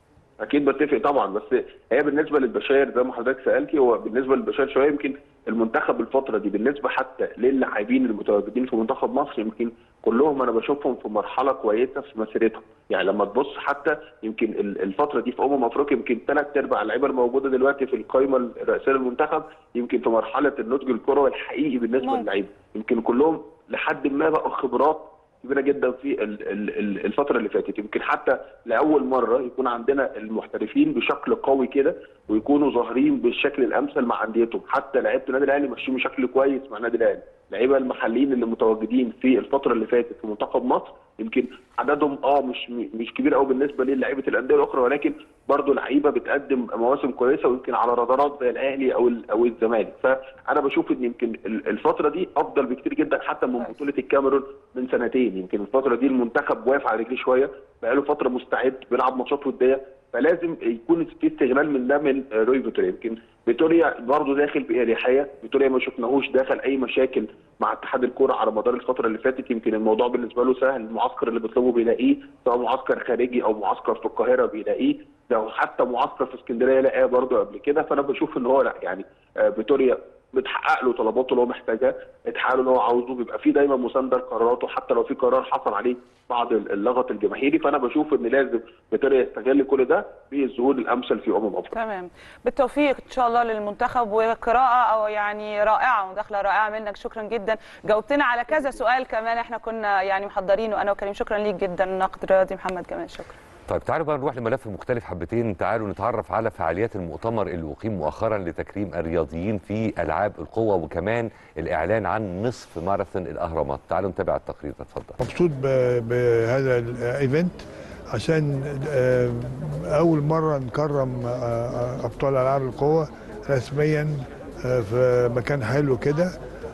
اكيد بتفق طبعا بس هي بالنسبه للبشاير زي ما حضرتك سالتي هو بالنسبه للبشاير شويه يمكن المنتخب الفتره دي بالنسبه حتى للاعبين المتواجدين في منتخب مصر يمكن كلهم انا بشوفهم في مرحله كويسه في مسيرتهم يعني لما تبص حتى يمكن ال- الفتره دي في امم افريقيا يمكن ثلاث ارباع اللعيبه الموجوده دلوقتي في القائمه الرئيسيه للمنتخب يمكن في مرحله النضج الكروي الحقيقي بالنسبه ممكن. للعيبه يمكن كلهم لحد ما بقوا خبرات كبيره جدا في ال- ال- ال- الفتره اللي فاتت يمكن حتى لاول مره يكون عندنا المحترفين بشكل قوي كده ويكونوا ظاهرين بالشكل الامثل مع انديتهم حتى لعيبه النادي الاهلي ماشيين بشكل كويس مع النادي الاهلي اللعيبه المحليين اللي متواجدين في الفتره اللي فاتت في منتخب مصر يمكن عددهم اه مش مش كبير قوي بالنسبه للعيبه الانديه الاخرى ولكن برضه لعيبه بتقدم مواسم كويسه ويمكن على رادارات زي الاهلي او ال- او الزمالك فانا بشوف ان يمكن ال- الفتره دي افضل بكتير جدا حتى من بطوله الكاميرون من سنتين يمكن الفتره دي المنتخب واقف على رجليه شويه بقاله فتره مستعد بيلعب ماتشات وديه فلازم يكون في استغلال من ده من روي فيتوريا يمكن فيتوريا برضه داخل باريحيه فيتوريا ما شفناهوش داخل اي مشاكل مع اتحاد الكوره على مدار الفتره اللي فاتت يمكن الموضوع بالنسبه له سهل المعسكر اللي بيطلبه بيلاقيه سواء معسكر خارجي او معسكر في القاهره بيلاقيه لو حتى معسكر في اسكندريه لقاه برضه قبل كده فانا بشوف ان هو لا يعني آه، فيتوريا بتحقق له طلباته اللي هو محتاجها اتحقق له اللي هو عاوزه بيبقى في دايما مسانده لقراراته حتى لو في قرار حصل عليه بعض اللغط الجماهيري فانا بشوف ان لازم فيتوريا يستغل كل ده بالظهور الامثل في امم افريقيا تمام بالتوفيق ان شاء الله للمنتخب وقراءه او يعني رائعه مداخله رائعه منك شكرا جدا جاوبتنا على كذا سؤال كمان احنا كنا يعني محضرينه انا وكريم شكرا ليك جدا الناقد الرياضي محمد جمال شكرا طيب تعالوا بقى نروح لملف مختلف حبتين تعالوا نتعرف على فعاليات المؤتمر اللي أقيم مؤخرا لتكريم الرياضيين في ألعاب القوة وكمان الإعلان عن نصف ماراثون الأهرامات تعالوا نتابع التقرير ده اتفضل مبسوط ب- بهذا الايفنت عشان آه، اول مره نكرم آه، ابطال العاب القوه رسميا آه، في مكان حلو كده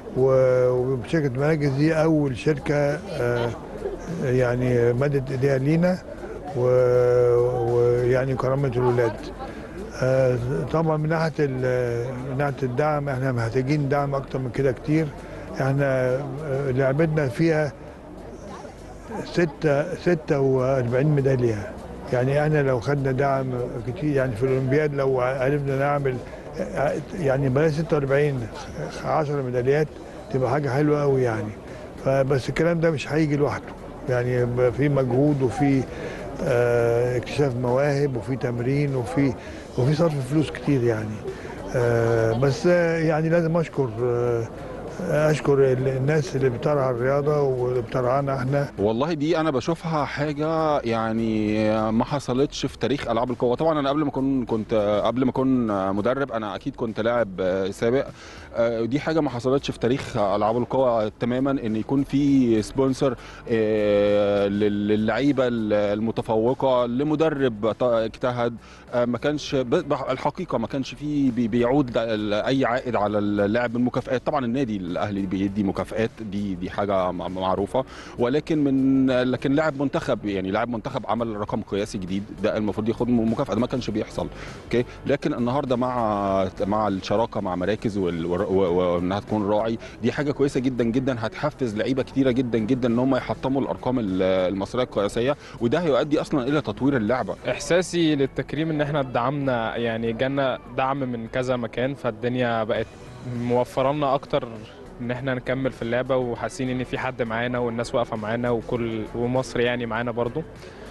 و- وشركه مراكز دي اول شركه آه، يعني مدت ايديها لينا و- ويعني كرمت الولاد آه، طبعا من ناحيه ال- من ناحيه الدعم احنا محتاجين دعم اكتر من كده كتير احنا آه، لعبتنا فيها ستة ستة وأربعين ميدالية يعني احنا لو خدنا دعم كتير يعني في الأولمبياد لو عرفنا نعمل يعني بلاش 46 10 ميداليات تبقى حاجة حلوة قوي يعني فبس الكلام ده مش هيجي لوحده يعني يبقى في مجهود وفي آه، اكتشاف مواهب وفي تمرين وفي وفي صرف فلوس كتير يعني آه، بس آه، يعني لازم اشكر آه، اشكر الناس اللي بترعى الرياضه واللي بترعانا احنا والله دي انا بشوفها حاجه يعني ما حصلتش في تاريخ العاب القوه طبعا انا قبل ما اكون كنت قبل ما اكون مدرب انا اكيد كنت لاعب سابق آه، ودي حاجه ما حصلتش في تاريخ العاب القوى تماما ان يكون في سبونسر آه، لل- للعيبه المتفوقه لمدرب ط- اجتهد آه، ما كانش ب- ب- الحقيقه ما كانش فيه بي- بيعود ال- اي عائد على اللاعب المكافئات طبعا النادي الاهلي بيدي مكافئات دي دي حاجه م- معروفه ولكن من لكن لاعب منتخب يعني لاعب منتخب عمل رقم قياسي جديد ده المفروض ياخد مكافاه ده ما كانش بيحصل اوكي لكن النهارده مع مع الشراكه مع مراكز وال- و- و- وانها تكون راعي دي حاجه كويسه جدا جدا هتحفز لعيبه كتيره جدا جدا ان هم يحطموا الارقام ال- المصريه القياسيه وده هيؤدي اصلا الى تطوير اللعبه احساسي للتكريم ان احنا اتدعمنا يعني جالنا دعم من كذا مكان فالدنيا بقت موفره لنا اكتر ان احنا نكمل في اللعبه وحاسين ان في حد معانا والناس واقفه معانا وكل ومصر يعني معانا برضو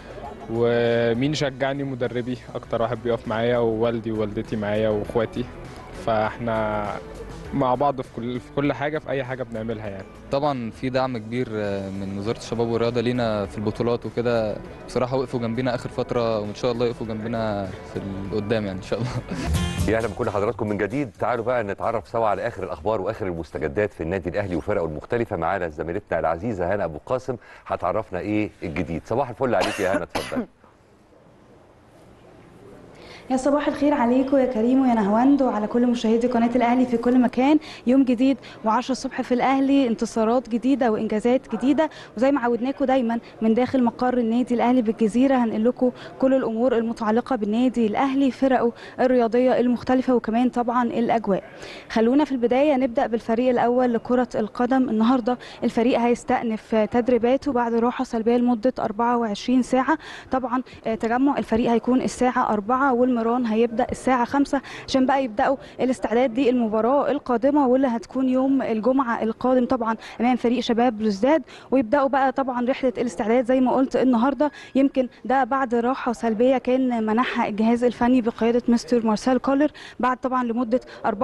ومين شجعني مدربي اكتر واحد بيقف معايا ووالدي ووالدتي معايا واخواتي فاحنا مع بعض في كل في كل حاجه في اي حاجه بنعملها يعني طبعا في دعم كبير آه، من وزاره الشباب والرياضه لينا في البطولات وكده بصراحه وقفوا جنبنا اخر فتره وان شاء الله يقفوا جنبنا في القدام يعني ان شاء الله يا اهلا بكل حضراتكم من جديد تعالوا بقى نتعرف سوا على اخر الاخبار واخر المستجدات في النادي الاهلي وفرقه المختلفه معانا زميلتنا العزيزه هنا ابو قاسم هتعرفنا ايه الجديد صباح الفل عليك يا هنا اتفضل يا صباح الخير عليكم يا كريم ويا نهواند وعلى كل مشاهدي قناه الاهلي في كل مكان يوم جديد و10 الصبح في الاهلي انتصارات جديده وانجازات جديده وزي ما عودناكم دايما من داخل مقر النادي الاهلي بالجزيره هنقل لكم كل الامور المتعلقه بالنادي الاهلي فرقه الرياضيه المختلفه وكمان طبعا الاجواء خلونا في البدايه نبدا بالفريق الاول لكره القدم النهارده الفريق هيستأنف تدريباته بعد راحه سلبيه لمده 24 ساعه طبعا تجمع الفريق هيكون الساعه 4 والمران هيبدا الساعه 5 عشان بقى يبداوا الاستعداد للمباراه القادمه واللي هتكون يوم الجمعه القادم طبعا امام فريق شباب بلوزداد ويبداوا بقى طبعا رحله الاستعداد زي ما قلت النهارده يمكن ده بعد راحه سلبيه كان منحها الجهاز الفني بقياده مستر مارسيل كولر بعد طبعا لمده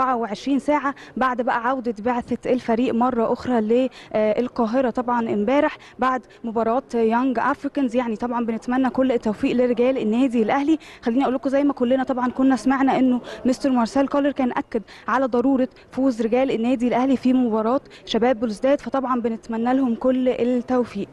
24 ساعه بعد بقى عوده بعثه الفريق مره اخرى للقاهره طبعا امبارح بعد مباراه يانج افريكانز يعني طبعا بنتمنى كل التوفيق لرجال النادي الاهلي خليني اقول لكم زي ما كلنا طبعا كنا سمعنا انه مستر مارسيل كولر كان اكد على ضروره فوز رجال النادي الاهلي في مباراه شباب بلوزداد فطبعا بنتمنى لهم كل التوفيق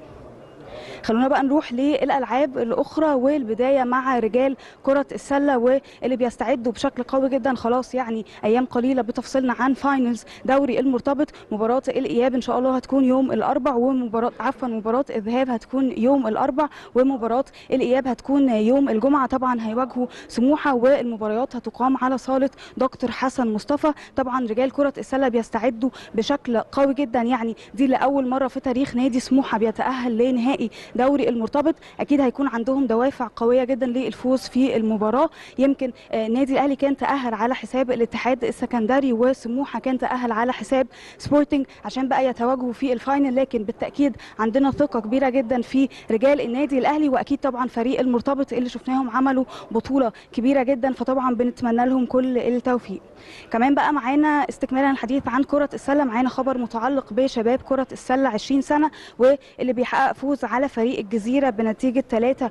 خلونا بقى نروح للالعاب الاخرى والبدايه مع رجال كره السله واللي بيستعدوا بشكل قوي جدا خلاص يعني ايام قليله بتفصلنا عن فاينلز دوري المرتبط مباراه الاياب ان شاء الله هتكون يوم الاربع ومباراه عفوا مباراه الذهاب هتكون يوم الاربع ومباراه الاياب هتكون يوم الجمعه طبعا هيواجهوا سموحه والمباريات هتقام على صاله دكتور حسن مصطفى طبعا رجال كره السله بيستعدوا بشكل قوي جدا يعني دي لاول مره في تاريخ نادي سموحه بيتاهل لنهائي دوري المرتبط اكيد هيكون عندهم دوافع قويه جدا للفوز في المباراه يمكن نادي الاهلي كان تاهل على حساب الاتحاد السكندري وسموحه كان تاهل على حساب سبورتنج عشان بقى يتواجهوا في الفاينل لكن بالتاكيد عندنا ثقه كبيره جدا في رجال النادي الاهلي واكيد طبعا فريق المرتبط اللي شفناهم عملوا بطوله كبيره جدا فطبعا بنتمنى لهم كل التوفيق كمان بقى معانا استكمالا الحديث عن كره السله معانا خبر متعلق بشباب كره السله 20 سنه واللي بيحقق فوز على فريق الجزيره بنتيجه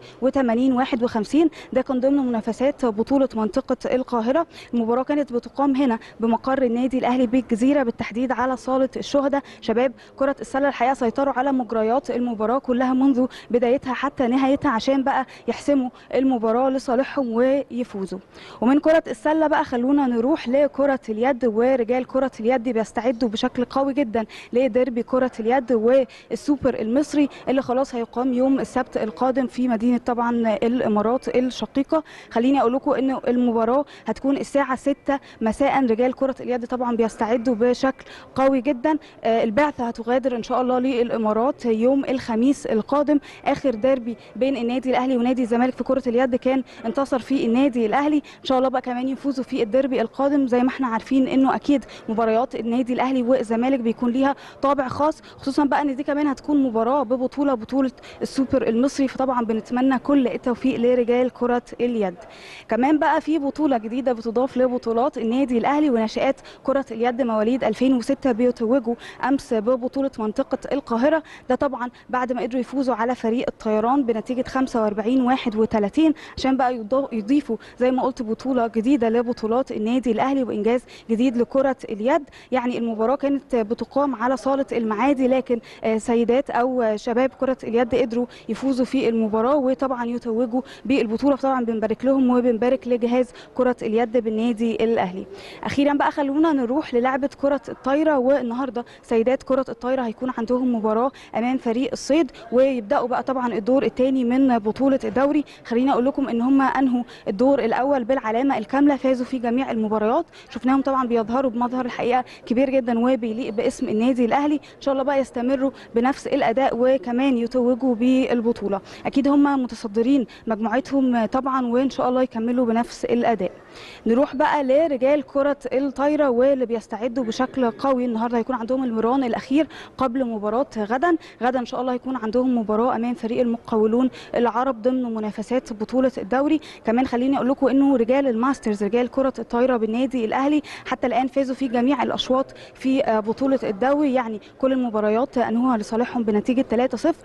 83 51 ده كان ضمن منافسات بطوله منطقه القاهره المباراه كانت بتقام هنا بمقر النادي الاهلي بالجزيره بالتحديد على صاله الشهداء شباب كره السله الحقيقه سيطروا على مجريات المباراه كلها منذ بدايتها حتى نهايتها عشان بقى يحسموا المباراه لصالحهم ويفوزوا ومن كره السله بقى خلونا نروح لكره اليد ورجال كره اليد بيستعدوا بشكل قوي جدا لديربي كره اليد والسوبر المصري اللي خلاص هيقام يوم السبت القادم في مدينه طبعا الامارات الشقيقه خليني اقول لكم ان المباراه هتكون الساعه 6 مساء رجال كره اليد طبعا بيستعدوا بشكل قوي جدا البعثه هتغادر ان شاء الله للامارات يوم الخميس القادم اخر ديربي بين النادي الاهلي ونادي الزمالك في كره اليد كان انتصر فيه النادي الاهلي ان شاء الله بقى كمان يفوزوا في الديربي القادم زي ما احنا عارفين انه اكيد مباريات النادي الاهلي والزمالك بيكون ليها طابع خاص خصوصا بقى ان دي كمان هتكون مباراه ببطوله بطوله السوبر المصري فطبعا بنتمنى كل التوفيق لرجال كره اليد كمان بقى في بطوله جديده بتضاف لبطولات النادي الاهلي وناشئات كره اليد مواليد 2006 بيتوجوا امس ببطوله منطقه القاهره ده طبعا بعد ما قدروا يفوزوا على فريق الطيران بنتيجه 45 31 عشان بقى يضيفوا زي ما قلت بطوله جديده لبطولات النادي الاهلي وانجاز جديد لكره اليد يعني المباراه كانت بتقام على صاله المعادي لكن سيدات او شباب كره اليد قدروا يفوزوا في المباراه وطبعا يتوجوا بالبطوله طبعا بنبارك لهم وبنبارك لجهاز كره اليد بالنادي الاهلي اخيرا بقى خلونا نروح للعبه كره الطايره والنهارده سيدات كره الطايره هيكون عندهم مباراه امام فريق الصيد ويبداوا بقى طبعا الدور الثاني من بطوله الدوري خليني اقول لكم ان هم انهوا الدور الاول بالعلامه الكامله فازوا في جميع المباريات شفناهم طبعا بيظهروا بمظهر الحقيقه كبير جدا وبيليق باسم النادي الاهلي ان شاء الله بقى يستمروا بنفس الاداء وكمان يتوجوا بالبطوله اكيد هم متصدرين مجموعتهم طبعا وان شاء الله يكملوا بنفس الاداء نروح بقى لرجال كره الطايره واللي بيستعدوا بشكل قوي النهارده هيكون عندهم المران الاخير قبل مباراه غدا غدا ان شاء الله هيكون عندهم مباراه امام فريق المقاولون العرب ضمن منافسات بطوله الدوري كمان خليني اقول لكم انه رجال الماسترز رجال كره الطايره بالنادي الاهلي حتى الان فازوا في جميع الاشواط في بطوله الدوري يعني كل المباريات انهوها لصالحهم بنتيجه 3-0 ان شاء الله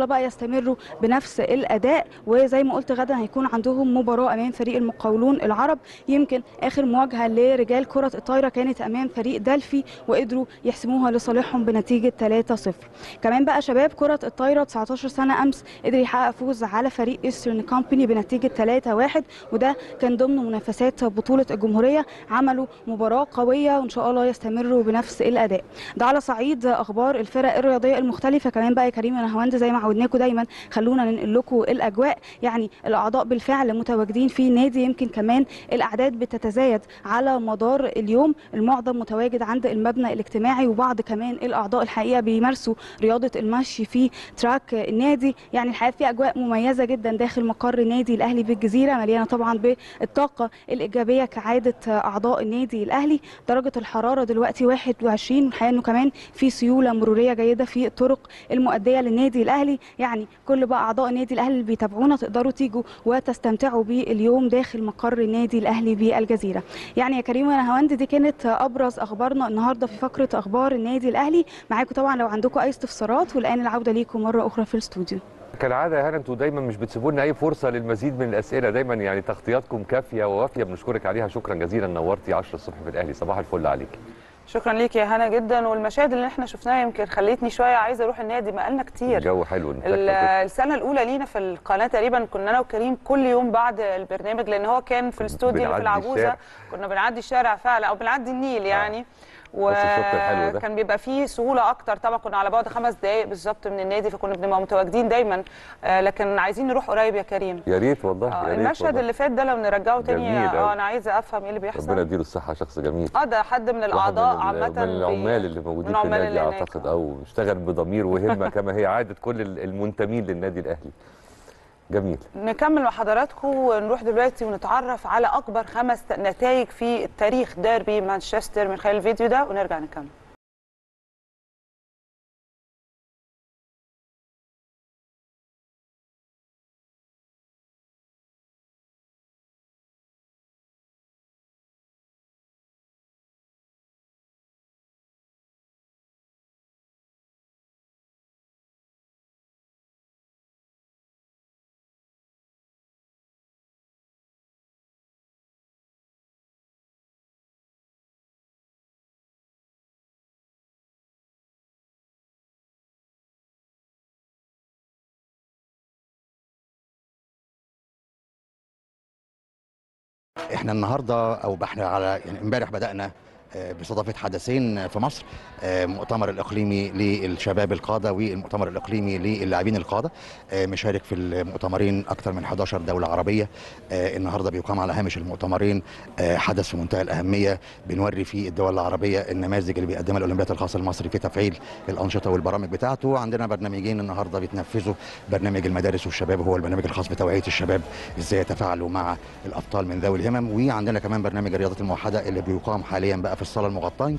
الله بقى يستمروا بنفس الاداء وزي ما قلت غدا هيكون عندهم مباراه امام فريق المقاولون العرب يمكن اخر مواجهه لرجال كره الطايره كانت امام فريق دلفي وقدروا يحسموها لصالحهم بنتيجه 3-0 كمان بقى شباب كره الطايره 19 سنه امس قدر يحقق فوز على فريق ايسترن كومباني بنتيجه 3-1 وده كان ضمن منافسات بطوله الجمهوريه عملوا مباراه قويه وان شاء الله يستمروا بنفس الاداء ده على صعيد اخبار الفرق الرياضيه المختلفه كمان بقى يا كريم نهواند زي ما عودناكم دايما خلونا ننقل لكم الاجواء يعني الاعضاء بالفعل متواجدين في النادي يمكن كمان الاعداد بتتزايد على مدار اليوم المعظم متواجد عند المبنى الاجتماعي وبعض كمان الاعضاء الحقيقه بيمارسوا رياضه المشي في تراك النادي يعني الحقيقه في اجواء مميزه جدا داخل مقر النادي الاهلي بالجزيره مليانه طبعا بالطاقه الايجابيه كعاده اعضاء النادي الاهلي درجه الحراره دلوقتي 21 والحقيقه انه كمان في سيوله مروريه جيده في الطرق المؤديه للنادي الاهلي يعني كل بقى اعضاء النادي الاهلي اللي بيتابعونا تقدروا تيجوا وتستمتعوا باليوم داخل مقر النادي الاهلي بالجزيره يعني يا كريم ونهاوند دي كانت ابرز اخبارنا النهارده في فقره اخبار النادي الاهلي معاكم طبعا لو عندكم اي استفسارات والان العوده ليكم مره اخرى في الاستوديو كالعاده يا هنا انتوا دايما مش بتسيبوا لنا اي فرصه للمزيد من الاسئله دايما يعني تغطياتكم كافيه ووافيه بنشكرك عليها شكرا جزيلا نورتي 10 الصبح في الاهلي صباح الفل عليك شكرا ليك يا هنا جدا والمشاهد اللي احنا شفناها يمكن خلتني شويه عايزه اروح النادي ما قالنا كتير الجو حلو ال- نتكلم. السنه الاولى لينا في القناه تقريبا كنا انا وكريم كل يوم بعد البرنامج لان هو كان في الاستوديو اللي في بنعدي العجوزه الشارع. كنا بنعدي الشارع فعلا او بنعدي النيل يعني بس الشط الحلو ده. وكان بيبقى فيه سهوله اكتر طبعا كنا على بعد خمس دقائق بالظبط من النادي فكنا بنبقى متواجدين دايما آه، لكن عايزين نروح قريب يا كريم يا ريت والله آه، يا ريت المشهد والله. اللي فات ده لو نرجعه تاني جميل أوي. اه انا عايزه افهم ايه اللي ربنا بيحصل يديله الصحه شخص جميل اه ده حد من واحد الاعضاء من ال- عامه من بي- العمال اللي موجودين من في العمال النادي اللي هناك. اعتقد او اشتغل بضمير وهمه كما هي عاده كل ال- المنتمين للنادي الاهلي جميل نكمل مع حضراتكم ونروح دلوقتي ونتعرف على اكبر خمس نتائج في تاريخ ديربي مانشستر من خلال الفيديو ده ونرجع نكمل احنا النهارده او احنا على يعني امبارح بدانا آه، باستضافه حدثين في مصر آه، المؤتمر الاقليمي للشباب القاده والمؤتمر الاقليمي للاعبين القاده آه، مشارك في المؤتمرين اكثر من 11 دوله عربيه آه، النهارده بيقام على هامش المؤتمرين آه، حدث في منتهى الاهميه بنوري فيه الدول العربيه النماذج اللي بيقدمها الاولمبياد الخاص المصري في تفعيل الانشطه والبرامج بتاعته عندنا برنامجين النهارده بيتنفذوا برنامج المدارس والشباب هو البرنامج الخاص بتوعيه الشباب ازاي يتفاعلوا مع الابطال من ذوي الهمم وعندنا كمان برنامج الرياضات الموحده اللي بيقام حاليا بقى في الصاله المغطاه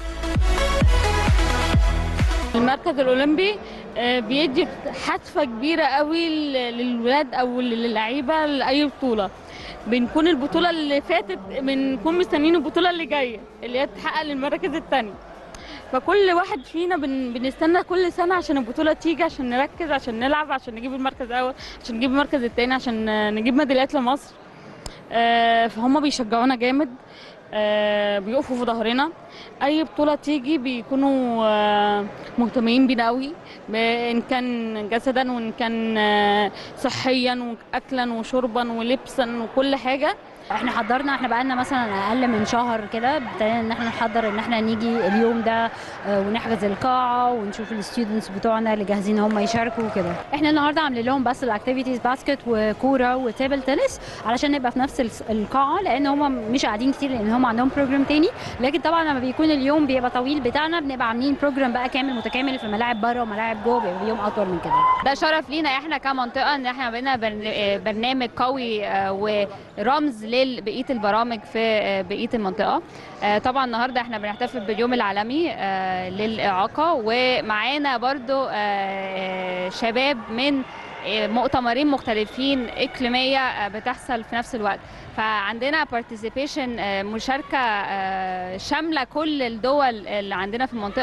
المركز الاولمبي آه، بيدي حتفه كبيره قوي ل- للولاد او للعيبه لاي بطوله بنكون البطوله اللي فاتت بنكون مستنيين البطوله اللي جايه اللي هي تتحقق للمراكز الثانيه فكل واحد فينا بن... بنستنى كل سنه عشان البطوله تيجي عشان نركز عشان نلعب عشان نجيب المركز الاول عشان نجيب المركز الثاني عشان آه، نجيب ميداليات لمصر آه، فهم بيشجعونا جامد آه، بيقفوا في ظهرنا اي بطوله تيجي بيكونوا آه، مهتمين بينا قوي ب- ان كان جسدا وان كان آه، صحيا واكلا وشربا ولبسا وكل حاجه احنا حضرنا احنا بقالنا مثلا اقل من شهر كده ابتدينا ان احنا نحضر ان احنا نيجي اليوم ده آه، ونحجز القاعه ونشوف الستودنتس بتوعنا اللي جاهزين هم يشاركوا وكده احنا النهارده عاملين لهم بس الاكتيفيتيز باسكت وكوره وتيبل تنس علشان نبقى في نفس الس- القاعه لان هم مش قاعدين كتير لان هم عندهم بروجرام تاني لكن طبعا لما بيكون اليوم بيبقى طويل بتاعنا بنبقى عاملين بروجرام بقى كامل متكامل في ملاعب بره وملاعب جوه بيبقى يوم اطول من كده ده شرف لينا احنا كمنطقه ان احنا بقينا برن- آه، برنامج قوي آه، ورمز لبقيه البرامج في آه، بقيه المنطقه آه، طبعا النهارده احنا بنحتفل باليوم العالمي آه، للاعاقه ومعانا برضو آه، شباب من آه، مؤتمرين مختلفين اقليميه آه، بتحصل في نفس الوقت فعندنا participation آه، مشاركه آه، شامله كل الدول اللي عندنا في المنطقه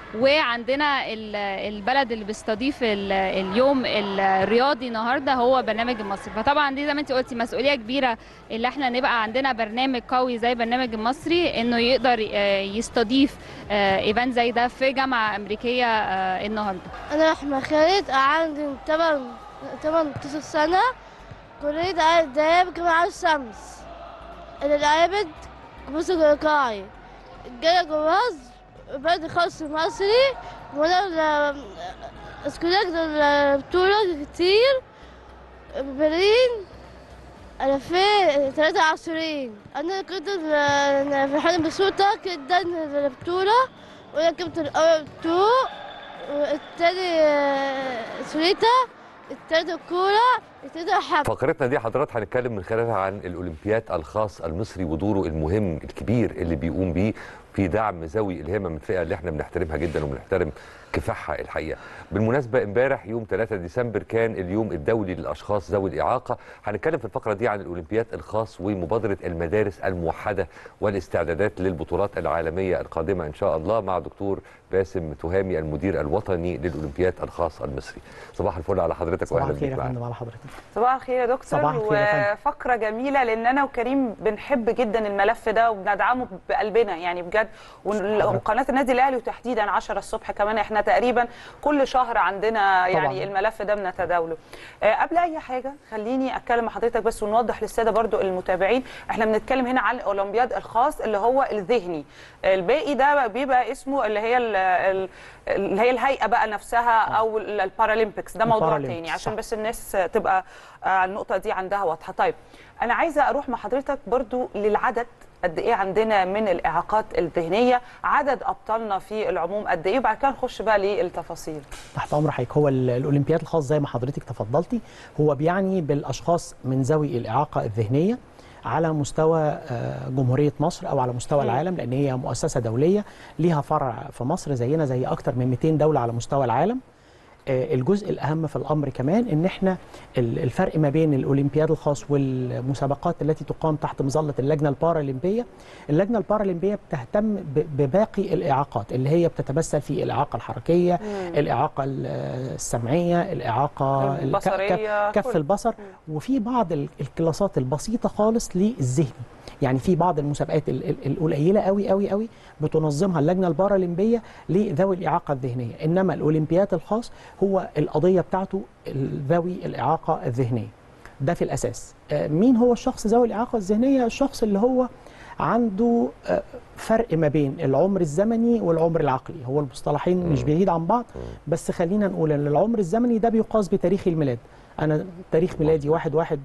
وعندنا ال- البلد اللي بيستضيف ال- اليوم الرياضي النهارده هو برنامج المصري فطبعا دي زي ما انت قلتي مسؤوليه كبيره اللي احنا نبقى عندنا برنامج قوي زي برنامج المصري انه يقدر آه، يستضيف ايفنت زي ده في جامعه امريكيه آه، النهارده أنا رحمة خالد عندي تمن تمن تسع سنة كلية آداب جامعة الشمس أنا لعبت موسيقى إيقاعي جاي جواز بعد خلص مصري وأنا اسكولات البطولة كتير برلين ألفين تلاتة وعشرين أنا كنت فرحانة بصوتك جدا البطولة وأنا جبت الأول تو والتاني آه، سويتا التالت الكورة التالت حب فقرتنا دي حضرتك هنتكلم من خلالها عن الاولمبياد الخاص المصري ودوره المهم الكبير اللي بيقوم بيه في دعم ذوي الهمم من الفئه اللي احنا بنحترمها جدا وبنحترم كفاحها الحقيقه. بالمناسبه امبارح يوم 3 ديسمبر كان اليوم الدولي للاشخاص ذوي الاعاقه، هنتكلم في الفقره دي عن الاولمبياد الخاص ومبادره المدارس الموحده والاستعدادات للبطولات العالميه القادمه ان شاء الله مع دكتور باسم تهامي المدير الوطني للاولمبياد الخاص المصري. صباح الفل على حضرتك صباح واهلا الخير بيك يا معانا. فندم على حضرتك صباح الخير يا دكتور صباح الخير يا فندم. وفقره جميله لان انا وكريم بنحب جدا الملف ده وبندعمه بقلبنا يعني بجد ون- وقناه النادي الاهلي وتحديدا 10 الصبح كمان احنا تقريبا كل شهر عندنا يعني طبعاً. الملف ده بنتداوله آه، قبل اي حاجه خليني اتكلم مع حضرتك بس ونوضح للساده برضو المتابعين احنا بنتكلم هنا عن الاولمبياد الخاص اللي هو الذهني الباقي ده بيبقى اسمه اللي هي ال- ال- اللي هي الهيئه بقى نفسها او ال- البارالمبيكس ده موضوع البارالمبيكس، تاني عشان صح. بس الناس تبقى آه، النقطه دي عندها واضحه طيب انا عايزه اروح مع حضرتك برضو للعدد قد ايه عندنا من الاعاقات الذهنيه عدد ابطالنا في العموم قد ايه وبعد كده نخش بقى للتفاصيل تحت امر حضرتك هو ال- الاولمبياد الخاص زي ما حضرتك تفضلتي هو بيعني بالاشخاص من ذوي الاعاقه الذهنيه على مستوى آه، جمهوريه مصر او على مستوى مم. العالم لان هي مؤسسه دوليه ليها فرع في مصر زينا زي اكتر من 200 دوله على مستوى العالم آه، الجزء الاهم في الامر كمان ان احنا ال- الفرق ما بين الاولمبياد الخاص والمسابقات التي تقام تحت مظله اللجنه البارالمبيه اللجنه البارالمبيه بتهتم ب- بباقي الاعاقات اللي هي بتتمثل في الاعاقه الحركيه مم. الاعاقه ال- السمعيه الاعاقه الك- البصرية، كف كل- البصر وفي بعض ال- الكلاسات البسيطه خالص للذهني يعني في بعض المسابقات ال- ال- القليله قوي قوي قوي بتنظمها اللجنه البارالمبيه لذوي الاعاقه الذهنيه انما الاولمبياد الخاص هو القضيه بتاعته ال- ذوي الاعاقه الذهنيه ده في الاساس آه، مين هو الشخص ذوي الاعاقه الذهنيه الشخص اللي هو عنده آه، فرق ما بين العمر الزمني والعمر العقلي هو المصطلحين مش بعيد عن بعض بس خلينا نقول ان العمر الزمني ده بيقاس بتاريخ الميلاد انا تاريخ ميلادي واحد واحد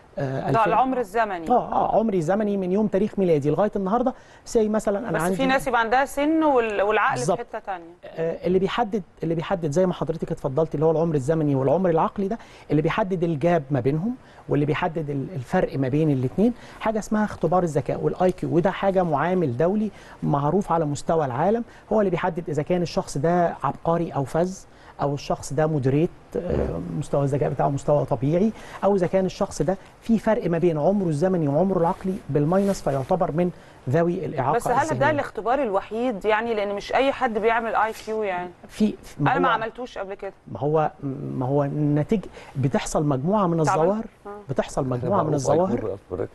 آه ده 2000. العمر الزمني اه اه عمري زمني من يوم تاريخ ميلادي لغايه النهارده سي مثلا انا بس عندي في ناس يبقى عندها سن وال- والعقل في بالظبط. حته ثانيه آه، اللي بيحدد اللي بيحدد زي ما حضرتك اتفضلتي اللي هو العمر الزمني والعمر العقلي ده اللي بيحدد الجاب ما بينهم واللي بيحدد ال- الفرق ما بين الاثنين حاجه اسمها اختبار الذكاء والاي كيو وده حاجه معامل دولي معروف على مستوى العالم هو اللي بيحدد اذا كان الشخص ده عبقري او فذ او الشخص ده مودريت آه، مستوى الذكاء بتاعه مستوى طبيعي او اذا كان الشخص ده في فرق ما بين عمره الزمني وعمره العقلي بالماينس فيعتبر من ذوي الاعاقه بس هل ده الذهنية. الاختبار الوحيد يعني لان مش اي حد بيعمل اي كيو يعني في ما انا ما هو- عملتوش قبل كده ما هو ما هو النتيجه بتحصل مجموعه من تعبان؟ الظواهر بتحصل مجموعه من الظواهر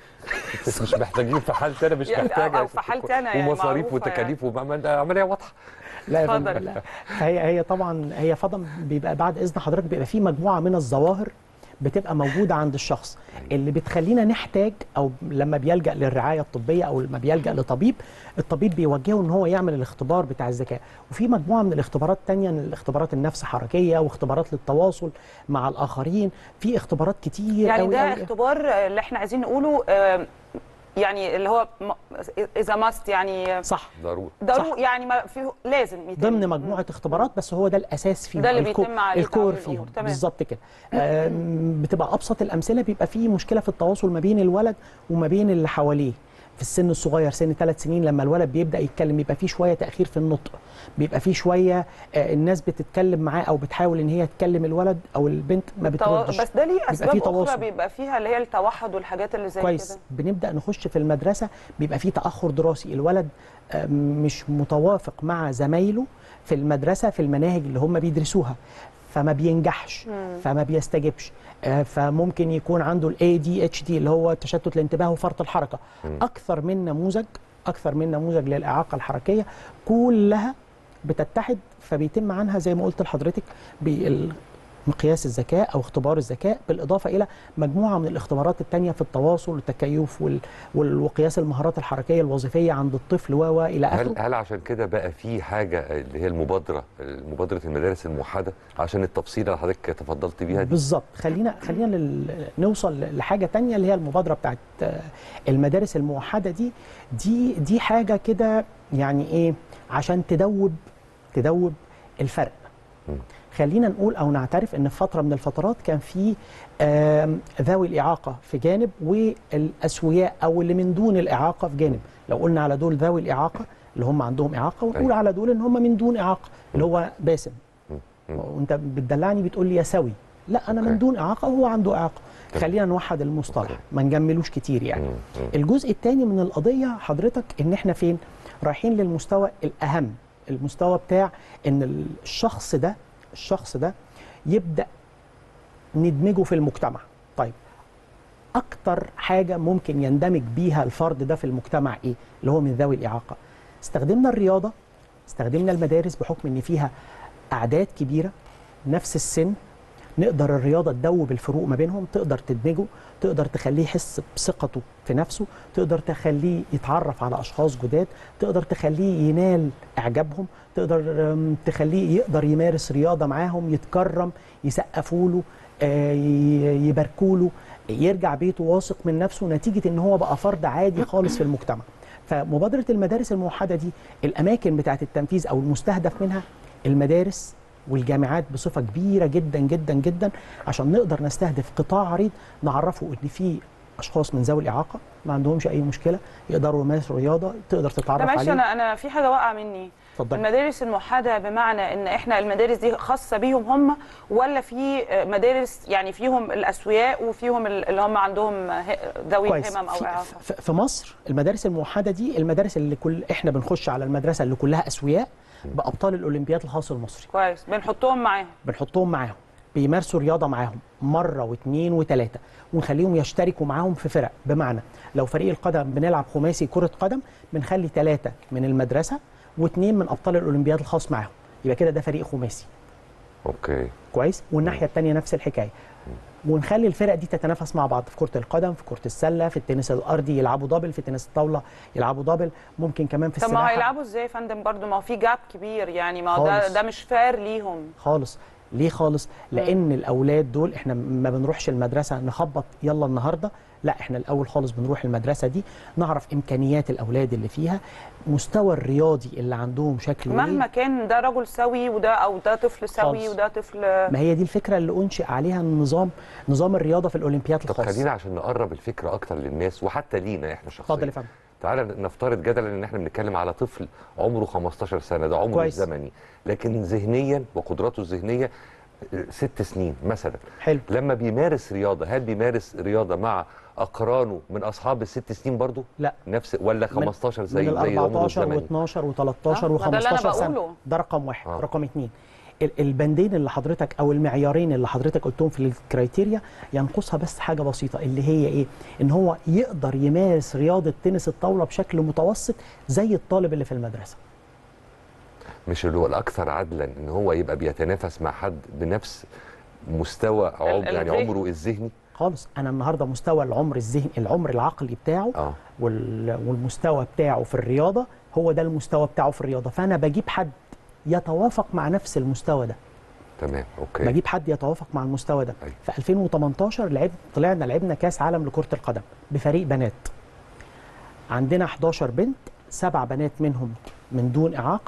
بس مش محتاجين في حالتي انا مش يعني محتاج أو في حالتي أنا يعني ومصاريف معروفة وتكاليف ومعمل- عمليه واضحه لا يا اتفضل. فندم لا هي هي طبعا هي فضل بيبقى بعد اذن حضرتك بيبقى في مجموعه من الظواهر بتبقى موجوده عند الشخص اللي بتخلينا نحتاج او لما بيلجا للرعايه الطبيه او لما بيلجا لطبيب الطبيب بيوجهه ان هو يعمل الاختبار بتاع الذكاء وفي مجموعه من الاختبارات تانية الاختبارات النفس حركيه واختبارات للتواصل مع الاخرين في اختبارات كتير يعني أوي ده أوي اختبار اللي احنا عايزين نقوله آه، يعني اللي هو م- اذا ماست يعني صح ضروري ضروري يعني ما فيه لازم يتم ضمن مجموعه اختبارات بس هو ده الاساس فيهم ده اللي الكو- بيتم عليه الكور تعويل فيهم الأمور. تمام. بالظبط كده آم، بتبقى ابسط الامثله بيبقى فيه مشكله في التواصل ما بين الولد وما بين اللي حواليه في السن الصغير سن ثلاث سنين لما الولد بيبدا يتكلم بيبقى فيه شويه تاخير في النطق بيبقى فيه شويه آه، الناس بتتكلم معاه او بتحاول ان هي تكلم الولد او البنت ما تو- بتردش بس ده ليه بيبقى اسباب فيه اخرى تواصل. بيبقى فيها اللي هي التوحد والحاجات اللي زي كويس كده بنبدا نخش في المدرسه بيبقى فيه تاخر دراسي الولد آه، مش متوافق مع زمايله في المدرسه في المناهج اللي هم بيدرسوها فما بينجحش مم. فما بيستجبش آه، فممكن يكون عنده الاي دي اتش دي اللي هو تشتت الانتباه وفرط الحركه اكثر من نموذج اكثر من نموذج للاعاقه الحركيه كلها بتتحد فبيتم عنها زي ما قلت لحضرتك مقياس الذكاء او اختبار الذكاء بالاضافه الى مجموعه من الاختبارات الثانيه في التواصل والتكيف وال- وال- وقياس المهارات الحركيه الوظيفيه عند الطفل و و الى هل اخره هل عشان كده بقى في حاجه اللي هي المبادره مبادره المدارس الموحده عشان التفصيله اللي حضرتك تفضلت بيها دي بالظبط خلينا خلينا لل- نوصل لحاجه تانية اللي هي المبادره بتاعت آه، المدارس الموحده دي دي دي حاجه كده يعني ايه عشان تدوب تدوب الفرق خلينا نقول او نعترف ان في فتره من الفترات كان في آم، ذوي الاعاقه في جانب والاسوياء او اللي من دون الاعاقه في جانب لو قلنا على دول ذوي الاعاقه اللي هم عندهم اعاقه ونقول أيوة. على دول ان هم من دون اعاقه اللي هو باسم وانت بتدلعني بتقول لي يا سوي لا انا من دون اعاقه وهو عنده اعاقه خلينا نوحد المصطلح ما نجملوش كتير يعني الجزء الثاني من القضيه حضرتك ان احنا فين رايحين للمستوى الاهم المستوى بتاع ان الشخص ده الشخص ده يبدا ندمجه في المجتمع طيب اكتر حاجه ممكن يندمج بيها الفرد ده في المجتمع ايه اللي هو من ذوي الاعاقه استخدمنا الرياضه استخدمنا المدارس بحكم ان فيها اعداد كبيره نفس السن نقدر الرياضه تدوب الفروق ما بينهم تقدر تدمجه تقدر تخليه يحس بثقته في نفسه تقدر تخليه يتعرف على اشخاص جداد تقدر تخليه ينال اعجابهم تقدر أم، تخليه يقدر يمارس رياضه معاهم يتكرم يسقفوا له آه، ي- يباركوا له يرجع بيته واثق من نفسه نتيجه ان هو بقى فرد عادي خالص في المجتمع فمبادره المدارس الموحده دي الاماكن بتاعه التنفيذ او المستهدف منها المدارس والجامعات بصفه كبيره جدا جدا جدا عشان نقدر نستهدف قطاع عريض نعرفه ان في اشخاص من ذوي الاعاقه ما عندهمش اي مشكله يقدروا يمارسوا رياضه تقدر ده تتعرف معلش عليه انا انا في حاجه واقعه مني اتفضلي. المدارس الموحده بمعنى ان احنا المدارس دي خاصه بيهم هم ولا في مدارس يعني فيهم الاسوياء وفيهم اللي هم عندهم ه- ذوي كويس. همم او في, اعاقه في- في مصر المدارس الموحده دي المدارس اللي كل احنا بنخش على المدرسه اللي كلها اسوياء بابطال الاولمبياد الخاص المصري كويس بنحطهم معاهم بنحطهم معاهم بيمارسوا رياضه معاهم مره واثنين وثلاثه ونخليهم يشتركوا معاهم في فرق بمعنى لو فريق القدم بنلعب خماسي كره قدم بنخلي ثلاثه من المدرسه واثنين من ابطال الاولمبياد الخاص معاهم يبقى كده ده فريق خماسي اوكي كويس والناحيه الثانيه نفس الحكايه ونخلي الفرق دي تتنافس مع بعض في كره القدم في كره السله في التنس الارضي يلعبوا دبل في تنس الطاوله يلعبوا دبل ممكن كمان في طب ما السباحه هيلعبوا ازاي يا فندم برضو ما هو في جاب كبير يعني ما هو ده خالص. ده مش فار ليهم خالص ليه خالص لان الاولاد دول احنا ما بنروحش المدرسه نخبط يلا النهارده لا احنا الاول خالص بنروح المدرسه دي نعرف امكانيات الاولاد اللي فيها مستوى الرياضي اللي عندهم شكله مهما ايه كان ده رجل سوي وده او ده طفل سوي خالص. وده طفل ما هي دي الفكره اللي انشئ عليها النظام نظام الرياضه في الاولمبياد طب الخاص خلينا عشان نقرب الفكره اكتر للناس وحتى لينا احنا شخصيا اتفضل يا فندم تعالى نفترض جدلا ان احنا بنتكلم على طفل عمره 15 سنه ده عمره كويس. الزمني لكن ذهنيا وقدراته الذهنيه آه، ست سنين مثلا حلو لما بيمارس رياضه هل بيمارس رياضه مع اقرانه من اصحاب الست سنين برضو لا نفس ولا 15 زي من زي ال عمره 14 الزمني و12 و13 آه، ما ده اللي أنا و15 سنه بقوله. ده رقم واحد آه. رقم اثنين ال- البندين اللي حضرتك او المعيارين اللي حضرتك قلتهم في الكرايتيريا ينقصها بس حاجه بسيطه اللي هي ايه ان هو يقدر يمارس رياضه تنس الطاوله بشكل متوسط زي الطالب اللي في المدرسه مش اللي هو الاكثر عدلا ان هو يبقى بيتنافس مع حد بنفس مستوى عم ال- يعني الذهن. عمره الذهني خالص انا النهارده مستوى العمر الذهني العمر العقلي بتاعه اه وال- والمستوى بتاعه في الرياضه هو ده المستوى بتاعه في الرياضه فانا بجيب حد يتوافق مع نفس المستوى ده تمام اوكي بجيب حد يتوافق مع المستوى ده في 2018 لعب طلعنا لعبنا كاس عالم لكره القدم بفريق بنات عندنا 11 بنت سبع بنات منهم من دون اعاقه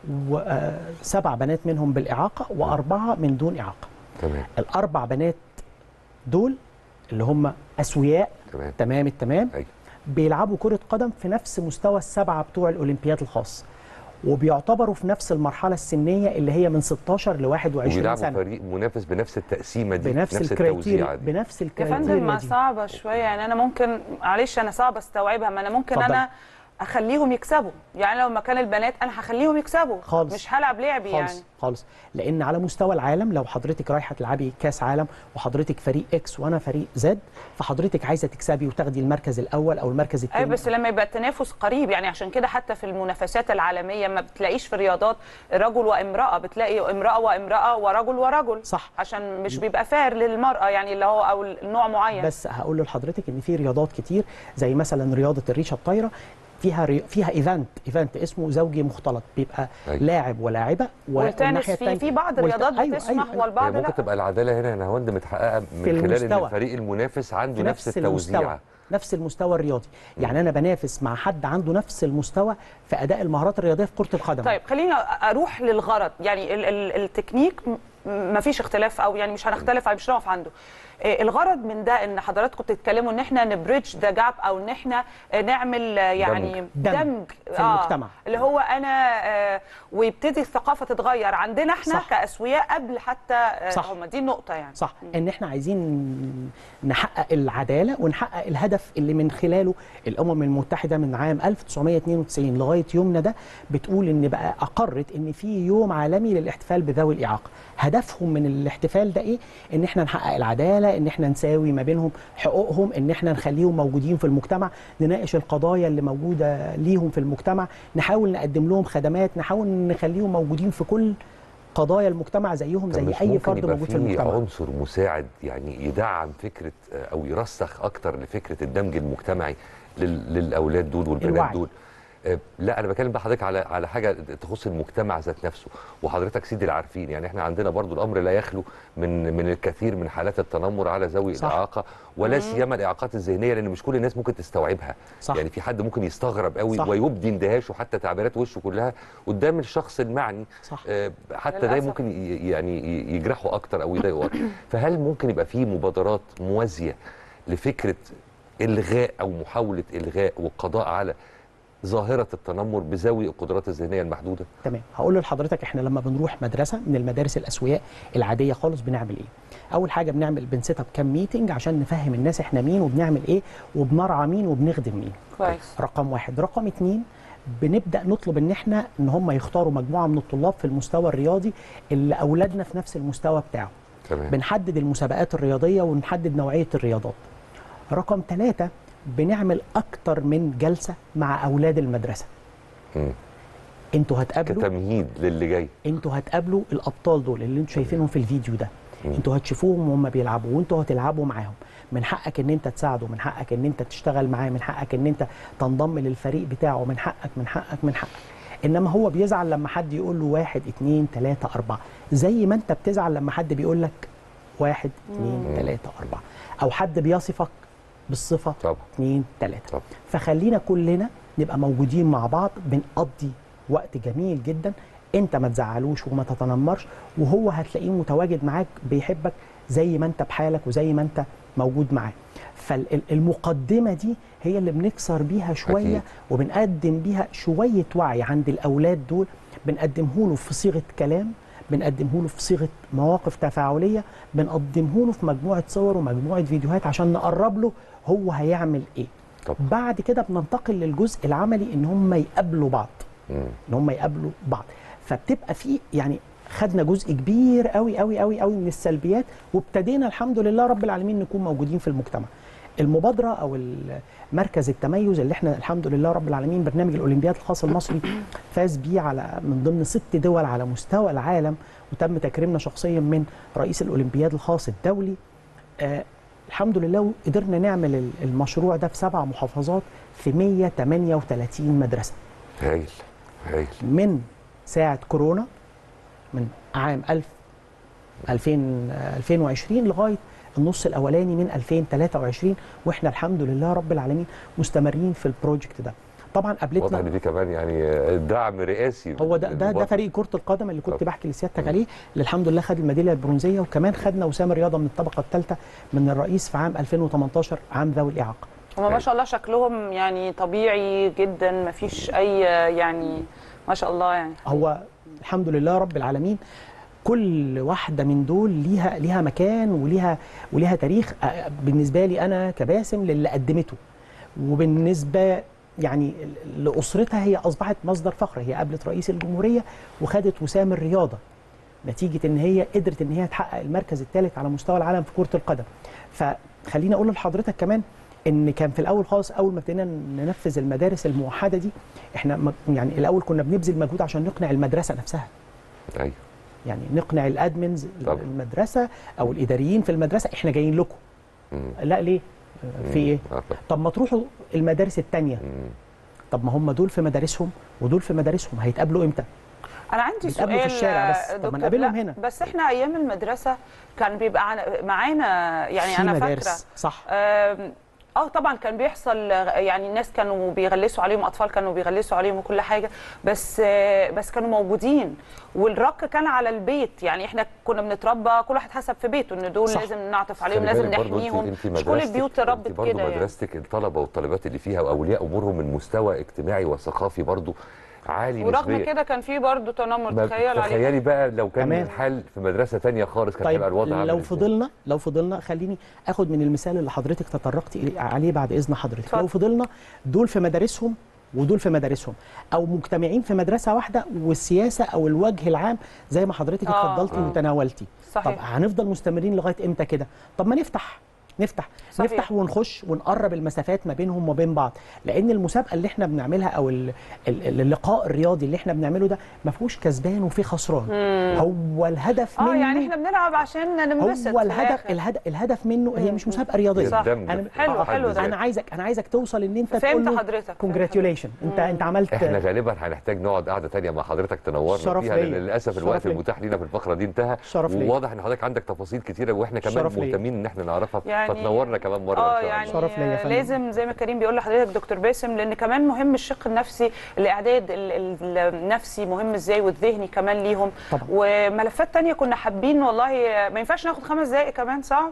وسبع بنات منهم بالاعاقه واربعه من دون اعاقه تمام الاربع بنات دول اللي هم اسوياء تمام تمام التمام أيوة. بيلعبوا كره قدم في نفس مستوى السبعه بتوع الاولمبياد الخاص وبيعتبروا في نفس المرحله السنيه اللي هي من 16 ل 21 وبيلعبوا سنه فريق منافس بنفس التقسيمه دي بنفس نفس الكريتيريا التوزيعه دي بنفس يا فندم الكريتيريا ما دي صعبه شويه يعني انا ممكن معلش انا صعب استوعبها ما انا ممكن اتفضل. انا اخليهم يكسبوا يعني لو مكان البنات انا هخليهم يكسبوا خالص. مش هلعب لعبي خالص يعني خالص لان على مستوى العالم لو حضرتك رايحه تلعبي كاس عالم وحضرتك فريق اكس وانا فريق زد فحضرتك عايزه تكسبي وتاخدي المركز الاول او المركز اي الثاني بس لما يبقى التنافس قريب يعني عشان كده حتى في المنافسات العالميه ما بتلاقيش في الرياضات رجل وامراه بتلاقي امراه وامراه ورجل ورجل صح عشان مش بيبقى فار للمراه يعني اللي هو او النوع معين بس هقول لحضرتك ان في رياضات كتير زي مثلا رياضه الريشه الطايره فيها ري... فيها ايفنت ايفنت اسمه زوجي مختلط بيبقى أيوة. لاعب ولاعبه والتنس في في بعض الرياضات بتسمح هي والبعض ممكن لا تبقى العداله هنا يا نهاوند متحققه من في خلال ان المستوى. الفريق المنافس عنده في نفس, نفس التوزيعه المستوى نفس المستوى الرياضي يعني انا بنافس مع حد عنده نفس المستوى في اداء المهارات الرياضيه في كره القدم طيب خليني اروح للغرض يعني ال ال التكنيك ما فيش اختلاف او يعني مش هنختلف عليه مش هنقف عنده إيه الغرض من ده ان حضراتكم بتتكلموا ان احنا نبريدج ذا جاب او ان احنا نعمل آه، يعني دمج. دمج في المجتمع. اللي هو انا آه، ويبتدي الثقافه تتغير عندنا احنا صح. كاسوياء قبل حتى آه، صح. هم دي النقطه يعني صح ان احنا عايزين نحقق العداله ونحقق الهدف اللي من خلاله الامم المتحده من عام 1992 لغايه يومنا ده بتقول ان بقى اقرت ان في يوم عالمي للاحتفال بذوي الاعاقه هدفهم من الاحتفال ده ايه ان احنا نحقق العداله ان احنا نساوي ما بينهم حقوقهم ان احنا نخليهم موجودين في المجتمع نناقش القضايا اللي موجوده ليهم في المجتمع نحاول نقدم لهم خدمات نحاول نخليهم موجودين في كل قضايا المجتمع زيهم طب زي مش اي ممكن فرد يبقى موجود في في المجتمع عنصر مساعد يعني يدعم فكره آه، او يرسخ اكتر لفكره الدمج المجتمعي لل- للاولاد دول والبنات الوعي. دول آه، لا انا بكلم بقى حضرتك على على حاجه تخص المجتمع ذات نفسه وحضرتك سيدي العارفين يعني احنا عندنا برضو الامر لا يخلو من من الكثير من حالات التنمر على ذوي صح. الاعاقه ولا مم. سيما الاعاقات الذهنيه لان مش كل الناس ممكن تستوعبها صح. يعني في حد ممكن يستغرب قوي صح. ويبدي اندهاشه حتى تعبيرات وشه كلها قدام الشخص المعني صح. آه، حتى ده للأسف. ممكن ي- يعني ي- يجرحه اكتر او يضايقه اكتر فهل ممكن يبقى في مبادرات موازيه لفكره الغاء او محاوله الغاء والقضاء على ظاهره التنمر بذوي القدرات الذهنيه المحدوده تمام هقول لحضرتك احنا لما بنروح مدرسه من المدارس الاسوياء العاديه خالص بنعمل ايه اول حاجه بنعمل بنسيت اب كام ميتنج عشان نفهم الناس احنا مين وبنعمل ايه وبنرعى مين وبنخدم مين كويس رقم واحد رقم اتنين بنبدا نطلب ان احنا ان هم يختاروا مجموعه من الطلاب في المستوى الرياضي اللي اولادنا في نفس المستوى بتاعه تمام بنحدد المسابقات الرياضيه ونحدد نوعيه الرياضات رقم ثلاثة بنعمل اكتر من جلسه مع اولاد المدرسه مم. انتوا هتقابلوا كتمهيد للي جاي انتوا هتقابلوا الابطال دول اللي انتوا شايفينهم في الفيديو ده مم. انتوا هتشوفوهم وهم بيلعبوا وانتوا هتلعبوا معاهم من حقك ان انت تساعده من حقك ان انت تشتغل معاه من حقك ان انت تنضم للفريق بتاعه من حقك من حقك من حقك انما هو بيزعل لما حد يقول له واحد اتنين تلاته اربعه زي ما انت بتزعل لما حد بيقول لك واحد اتنين مم. تلاته اربعه او حد بيصفك بالصفه طبعا اتنين تلاته طبعا فخلينا كلنا نبقى موجودين مع بعض بنقضي وقت جميل جدا انت ما تزعلوش وما تتنمرش وهو هتلاقيه متواجد معاك بيحبك زي ما انت بحالك وزي ما انت موجود معاه فالمقدمه دي هي اللي بنكسر بيها شويه أكيد. وبنقدم بيها شويه وعي عند الاولاد دول بنقدمه له في صيغه كلام بنقدمه له في صيغه مواقف تفاعليه بنقدمه له في مجموعه صور ومجموعه فيديوهات عشان نقرب له هو هيعمل ايه طب بعد كده بننتقل للجزء العملي ان هم يقابلوا بعض مم. ان هم يقابلوا بعض فبتبقى في يعني خدنا جزء كبير قوي قوي قوي قوي من السلبيات وابتدينا الحمد لله رب العالمين نكون موجودين في المجتمع المبادره او مركز التميز اللي احنا الحمد لله رب العالمين برنامج الاولمبياد الخاص المصري فاز بيه على من ضمن ست دول على مستوى العالم وتم تكريمنا شخصيا من رئيس الاولمبياد الخاص الدولي آه الحمد لله قدرنا نعمل ال- المشروع ده في سبع محافظات في 138 مدرسه هايل هايل من ساعه كورونا من عام 1000 2000 آه، 2020 لغايه النص الاولاني من 2023 واحنا الحمد لله رب العالمين مستمرين في البروجكت ده طبعا واضح قابلتنا ان دي كمان يعني دعم رئاسي هو ده ده, ده للمبادرة. فريق كره القدم اللي كنت طب. بحكي لسيادتك عليه اللي الحمد لله خد الميداليه البرونزيه وكمان خدنا وسام الرياضه من الطبقه الثالثه من الرئيس في عام 2018 عام ذوي الاعاقه هما ما شاء الله شكلهم يعني طبيعي جدا ما فيش اي يعني ما شاء الله يعني هو الحمد لله رب العالمين كل واحده من دول ليها ليها مكان وليها وليها تاريخ آه، بالنسبه لي انا كباسم للي قدمته وبالنسبه يعني لاسرتها هي اصبحت مصدر فخر هي قابلت رئيس الجمهوريه وخدت وسام الرياضه نتيجه ان هي قدرت ان هي تحقق المركز الثالث على مستوى العالم في كره القدم فخليني اقول لحضرتك كمان ان كان في الاول خالص اول ما ابتدينا ننفذ المدارس الموحده دي احنا م- يعني الاول كنا بنبذل مجهود عشان نقنع المدرسه نفسها ايوه يعني نقنع الادمنز المدرسه او الاداريين في المدرسه احنا جايين لكم لا ليه في ايه طب ما تروحوا المدارس التانية طب ما هم دول في مدارسهم ودول في مدارسهم هيتقابلوا امتى انا عندي بيتقابلوا سؤال في الشارع بس. آه، طب ما دكتور، نقابلهم لا، هنا. بس احنا ايام المدرسه كان بيبقى عن- معانا يعني في انا مدارس، فاكره صح. آم، اه طبعا كان بيحصل آه، يعني الناس كانوا بيغلسوا عليهم اطفال كانوا بيغلسوا عليهم وكل حاجه بس آه، بس كانوا موجودين والرق كان على البيت يعني احنا كنا بنتربى كل واحد حسب في بيته ان دول صح. لازم نعطف عليهم خلي لازم بالك برضو نحميهم انت مش كل البيوت ربت برضو كده يعني مدرستك الطلبه والطالبات اللي فيها واولياء امورهم من مستوى اجتماعي وثقافي برضو عالي ورغم نسبيا كده كان في برضه تنمر ما تخيل عليه تخيلي بقى لو كان تمام. الحال في مدرسه تانية خالص كان طيب هيبقى الوضع عامل لو إزاي؟ فضلنا لو فضلنا خليني اخد من المثال اللي حضرتك تطرقتي إليه- عليه بعد اذن حضرتك لو فضلنا دول في مدارسهم ودول في مدارسهم او مجتمعين في مدرسه واحده والسياسه او الوجه العام زي ما حضرتك آه. اتفضلتي آه. وتناولتي صحيح. طب هنفضل مستمرين لغايه امتى كده طب ما نفتح نفتح صحيح. نفتح ونخش ونقرب المسافات ما بينهم وبين بعض لان المسابقه اللي احنا بنعملها او ال- ال- اللقاء الرياضي اللي احنا بنعمله ده ما فيهوش كسبان وفيه خسران مم. هو الهدف اه منه يعني احنا بنلعب عشان ننبسط هو في الهدف الآخر. الهدف الهدف منه هي مش مسابقه رياضيه صح. انا حلو، آه، حلو ده. انا عايزك انا عايزك توصل ان انت فهمت تقول له حضرتك، كونجراتيوليشن انت انت عملت احنا غالبا هنحتاج نقعد قعده تانية مع حضرتك تنورنا شرف فيها ليا. لان للاسف شرف الوقت ليا. المتاح لينا في الفقره دي انتهى شرف ليا. وواضح ان حضرتك عندك تفاصيل كتيره واحنا كمان شرف ليا. مهتمين ان احنا نعرفها يعني- فتنورنا كمان مره اه ان شاء يعني الله شرف ليا يا فندم. لازم زي ما كريم بيقول لحضرتك دكتور باسم لان كمان مهم الشق النفسي الاعداد ال- ال- النفسي مهم ازاي والذهني كمان ليهم طبعا. وملفات تانية كنا حابين والله ما ينفعش ناخد خمس دقائق كمان صعب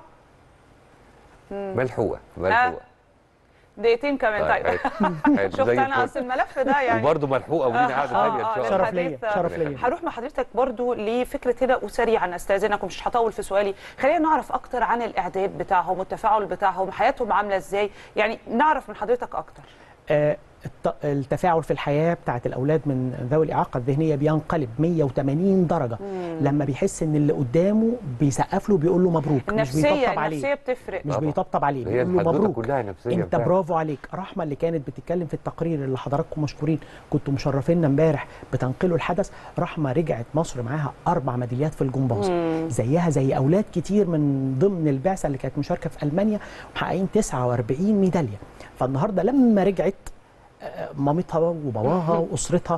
ملحوقه ملحوقه دقيقتين كمان طيب، طيب حلو، شفت زي انا الفل. اصل الملف ده يعني وبرضه ملحوقه ولينا قعده آه، ثانيه ان آه، شاء الله شرف ليا، للحديث. شرف ليا. هروح مع حضرتك برضو لفكره هنا وسريعا استاذنكم مش هطول في سؤالي خلينا نعرف اكتر عن الاعداد بتاعهم والتفاعل بتاعهم حياتهم عامله ازاي يعني نعرف من حضرتك اكتر آه، الت- التفاعل في الحياه بتاعت الاولاد من ذوي الاعاقه الذهنيه بينقلب 180 درجه مم. لما بيحس ان اللي قدامه بيسقف له بيقول له مبروك مش النفسيه بيطبطب عليه النفسيه بتفرق مش بيطبطب عليه هي بيقول له الحدوته مبروك كلها نفسيه انت فعلا. برافو عليك رحمه اللي كانت بتتكلم في التقرير اللي حضراتكم مشكورين كنتوا مشرفينا امبارح بتنقلوا الحدث رحمه رجعت مصر معاها اربع ميداليات في الجمباز مم. زيها زي اولاد كتير من ضمن البعثه اللي كانت مشاركه في المانيا محققين 49 ميداليه فالنهارده لما رجعت آه، مامتها وباباها واسرتها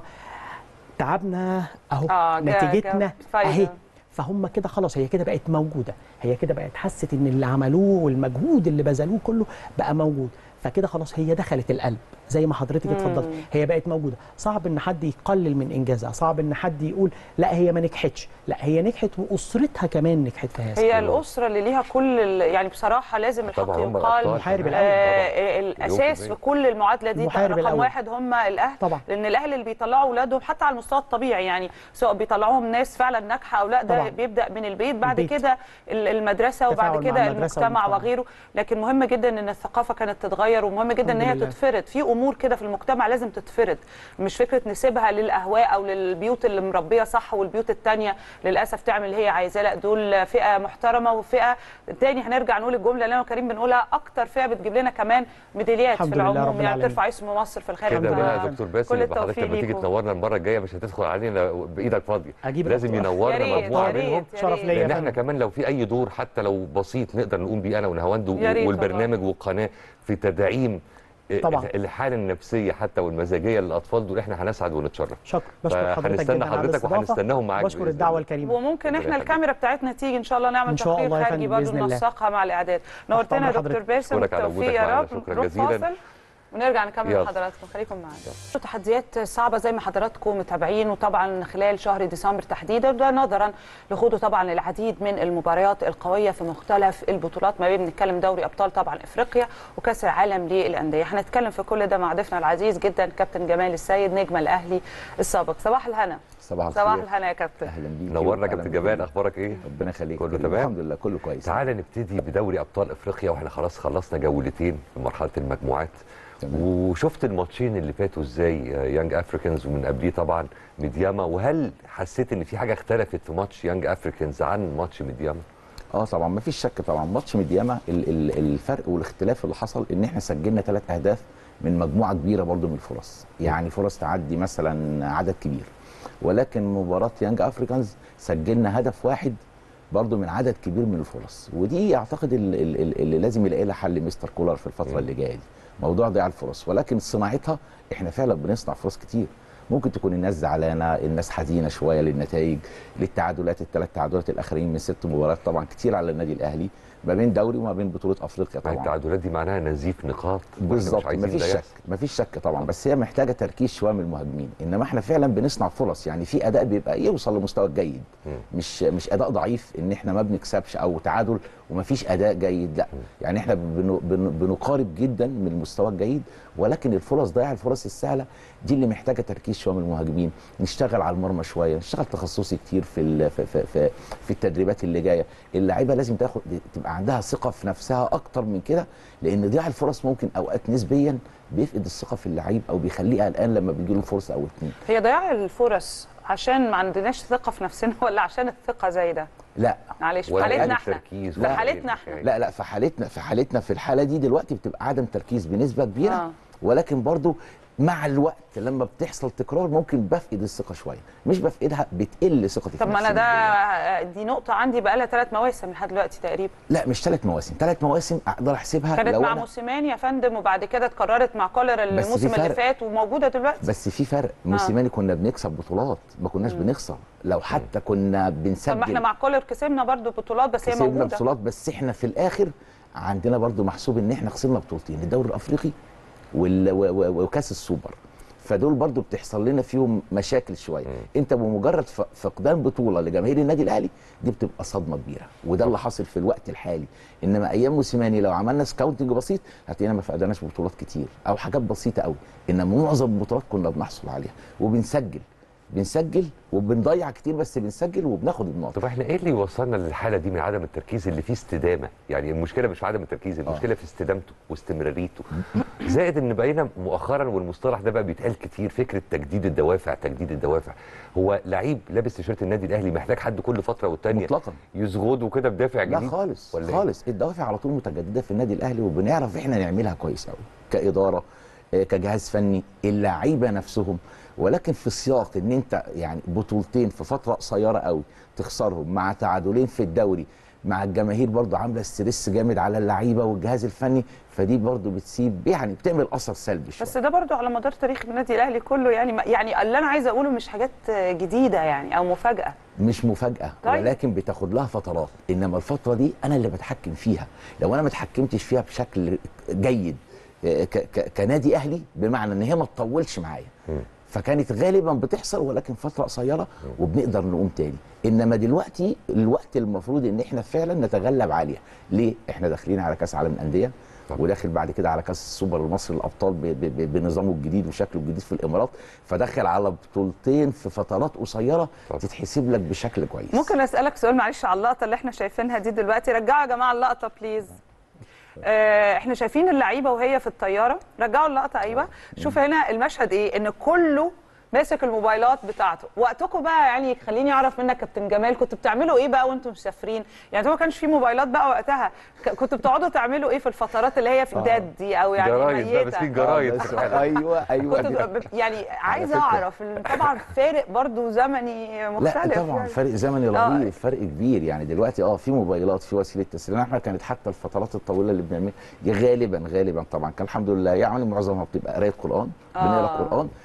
تعبنا اهو آه، جا- نتيجتنا جا- فايدة. اهي فهم كده خلاص هي كده بقت موجوده هي كده بقت حست ان اللي عملوه والمجهود اللي بذلوه كله بقى موجود فكده خلاص هي دخلت القلب زي ما حضرتك مم. اتفضلت هي بقت موجوده صعب ان حد يقلل من انجازها صعب ان حد يقول لا هي ما نجحتش لا هي نجحت واسرتها كمان نجحت في هذا هي الاسره اللي ليها كل ال- يعني بصراحه لازم الحق طبعاً هم يقال الأبطال. محارب الأول. آه الاساس في كل المعادله دي المحارب رقم الأول. واحد هم الاهل طبعا. لان الاهل اللي بيطلعوا اولادهم حتى على المستوى الطبيعي يعني سواء بيطلعوهم ناس فعلا ناجحه او لا ده طبعاً. بيبدا من البيت بعد البيت. كده ال- المدرسه وبعد تفاعل مع كده المدرسة المجتمع والمجتمع. وغيره لكن مهم جدا ان الثقافه كانت تتغير ومهم جدا ان الحمد هي لله. تتفرد في امور كده في المجتمع لازم تتفرد مش فكره نسيبها للاهواء او للبيوت اللي مربيه صح والبيوت الثانيه للاسف تعمل اللي هي عايزاه لا دول فئه محترمه وفئه تاني هنرجع نقول الجمله اللي انا وكريم بنقولها اكتر فئه بتجيب لنا كمان ميداليات الحمد في لله العموم رب يعني العالمين. ترفع اسم مصر في الخارج كده بقى ف- يا دكتور باسم كل يبقى حضرتك التوفيق لما تيجي ليكم. تنورنا المره الجايه مش هتدخل علينا بايدك فاضيه اجيب لازم الأبطال. يا ينورنا ريت، مجموعه يا ريت، منهم يا شرف ريت. ليا يا لان احنا فندم. كمان لو في اي دور حتى لو بسيط نقدر نقوم بيه انا ونهاوند يا ريت والبرنامج والقناه في تدعيم آه، طبعاً. الحاله النفسيه حتى والمزاجيه للاطفال دول احنا هنسعد ونتشرف شكرا بشكر حضرتك فهنستنى جدا على حضرتك الاستضافة. وهنستناهم معاك بشكر بإذن الدعوه الله. الكريمه وممكن ربنا احنا يخليك. الكاميرا بتاعتنا تيجي ان شاء الله نعمل إن شاء تقرير الله يا خارجي فندم، برضه بإذن الله. ننسقها مع الاعداد نورتنا يا أمر دكتور حضرتك. باسم أشكرك على بالتوفيق وجودك يا معنا. رب شكراً نروح جزيلاً. فاصل ونرجع نكمل يلا. مع حضراتكم خليكم معانا تحديات صعبه زي ما حضراتكم متابعين وطبعا خلال شهر ديسمبر تحديدا ده نظرا لخوضه طبعا العديد من المباريات القويه في مختلف البطولات ما بين بنتكلم دوري ابطال طبعا افريقيا وكاس العالم للانديه هنتكلم في كل ده مع ضيفنا العزيز جدا كابتن جمال السيد نجم الاهلي السابق صباح الهنا صباح الخير صباح الهنا يا كابتن اهلا بيك نورنا كابتن جمال اخبارك ايه ربنا يخليك كله تمام الحمد لله كله كويس تعالى نبتدي بدوري ابطال افريقيا واحنا خلاص خلصنا جولتين في مرحله المجموعات وشفت الماتشين اللي فاتوا ازاي آه، يانج افريكانز ومن قبليه طبعا ميدياما وهل حسيت ان في حاجه اختلفت في ماتش يانج افريكانز عن ماتش ميدياما اه طبعا ما فيش شك طبعا ماتش ميدياما ال- ال- الفرق والاختلاف اللي حصل ان احنا سجلنا ثلاث اهداف من مجموعه كبيره برضو من الفرص يعني فرص تعدي مثلا عدد كبير ولكن مباراه يانج افريكانز سجلنا هدف واحد برضو من عدد كبير من الفرص ودي اعتقد ال- ال- ال- اللي لازم يلاقي لها حل مستر كولر في الفتره اللي جايه دي موضوع ضياع الفرص ولكن صناعتها احنا فعلا بنصنع فرص كتير ممكن تكون الناس زعلانه الناس حزينه شويه للنتائج للتعادلات الثلاث تعادلات الاخرين من ست مباريات طبعا كتير على النادي الاهلي ما بين دوري وما بين بطوله افريقيا طبعا التعادلات دي معناها نزيف نقاط وإحنا مش بالظبط عايزين مفيش ده شك يحصل. مفيش شك طبعا بس هي محتاجه تركيز شويه من المهاجمين انما احنا فعلا بنصنع فرص يعني في اداء بيبقى يوصل لمستوى جيد مش مش اداء ضعيف ان احنا ما بنكسبش او تعادل ومفيش اداء جيد لا يعني احنا بن بن بنقارب جدا من المستوى الجيد ولكن الفرص ضياع الفرص السهله دي اللي محتاجه تركيز شويه من المهاجمين نشتغل على المرمى شويه نشتغل تخصصي كتير في ال- في في, في, في التدريبات اللي جايه اللعيبه لازم تاخد تبقى عندها ثقه في نفسها اكتر من كده لان ضياع الفرص ممكن اوقات نسبيا بيفقد الثقه في اللعيب او بيخليه قلقان لما بيجي له فرصه او اتنين هي ضياع الفرص عشان ما عندناش ثقه في نفسنا ولا عشان الثقه زايده لا معلش في ولا حالتنا عدم احنا تركيز في ولا حالتنا احنا لا لا في حالتنا في حالتنا في الحاله دي دلوقتي بتبقى عدم تركيز بنسبه كبيره آه. آه. ولكن برضو مع الوقت لما بتحصل تكرار ممكن بفقد الثقه شويه مش بفقدها بتقل ثقتي طب في ما انا نفسي ده دي نقطه عندي بقى لها ثلاث مواسم لحد دلوقتي تقريبا لا مش ثلاث مواسم ثلاث مواسم اقدر احسبها كانت لو مع أنا موسيماني يا فندم وبعد كده اتكررت مع كولر بس في الموسم اللي فرق. فات وموجوده دلوقتي بس في فرق موسيماني كنا بنكسب بطولات ما كناش بنخسر لو حتى كنا بنسجل طب ما احنا مع كولر كسبنا برضو بطولات بس هي كسبنا موجوده بطولات بس احنا في الاخر عندنا برضو محسوب ان احنا خسرنا بطولتين الدوري الافريقي وال- و- و- وكاس السوبر فدول برضو بتحصل لنا فيهم مشاكل شويه انت بمجرد ف- فقدان بطوله لجماهير النادي الاهلي دي بتبقى صدمه كبيره وده اللي حاصل في الوقت الحالي انما ايام موسيماني لو عملنا سكاونتنج بسيط هتلاقينا ما فقدناش بطولات كتير او حاجات بسيطه قوي انما معظم البطولات كنا بنحصل عليها وبنسجل بنسجل وبنضيع كتير بس بنسجل وبناخد النقط طب احنا ايه اللي وصلنا للحاله دي من عدم التركيز اللي فيه استدامه يعني المشكله مش في عدم التركيز المشكله في استدامته واستمراريته زائد ان بقينا مؤخرا والمصطلح ده بقى بيتقال كتير فكره تجديد الدوافع تجديد الدوافع هو لعيب لابس تيشيرت النادي الاهلي محتاج حد كل فتره والتانيه مطلقا يزغده كده بدافع لا جديد خالص ولا إيه؟ خالص الدوافع على طول متجدده في النادي الاهلي وبنعرف احنا نعملها كويس قوي كاداره آه، كجهاز فني اللعيبه نفسهم ولكن في سياق ان انت يعني بطولتين في فتره قصيره قوي تخسرهم مع تعادلين في الدوري مع الجماهير برضو عامله ستريس جامد على اللعيبه والجهاز الفني فدي برضو بتسيب يعني بتعمل اثر سلبي شويه بس ده برضو على مدار تاريخ النادي الاهلي كله يعني ما- يعني اللي انا عايزه اقوله مش حاجات جديده يعني او مفاجاه مش مفاجاه طيب. ولكن بتاخد لها فترات انما الفتره دي انا اللي بتحكم فيها لو انا ما اتحكمتش فيها بشكل جيد آه، ك- ك- كنادي اهلي بمعنى ان هي ما تطولش معايا فكانت غالبا بتحصل ولكن فتره قصيره وبنقدر نقوم تاني انما دلوقتي الوقت المفروض ان احنا فعلا نتغلب عليها ليه احنا داخلين على كاس عالم الانديه وداخل بعد كده على كاس السوبر المصري للابطال ب- ب- ب- بنظامه الجديد وشكله الجديد في الامارات فداخل على بطولتين في فترات قصيره تتحسب لك بشكل كويس ممكن اسالك سؤال معلش على اللقطه اللي احنا شايفينها دي دلوقتي رجعوا يا جماعه اللقطه بليز آه احنا شايفين اللعيبه وهي في الطياره رجعوا اللقطه ايوه شوف هنا المشهد ايه ان كله ماسك الموبايلات بتاعته وقتكم بقى يعني خليني اعرف منك كابتن جمال كنتوا بتعملوا ايه بقى وانتم مسافرين يعني ما كانش في موبايلات بقى وقتها ك- كنتوا بتقعدوا تعملوا ايه في الفترات اللي هي في آه. جداد دي او يعني جرايد بقى، ميتة؟ ماسكين جرايد. آه، بس- ايوه ايوه كنتوا ب- يعني عايزه فكرة. اعرف طبعا فارق برضو زمني مختلف لا طبعا يعني. فرق زمني آه. رهيب فرق كبير يعني دلوقتي اه في موبايلات في وسيله تسليم احنا كانت حتى الفترات الطويله اللي بنعملها دي غالبا غالبا طبعا كان الحمد لله يعني معظمها بتبقى قرايه قران آه. بنقرا قران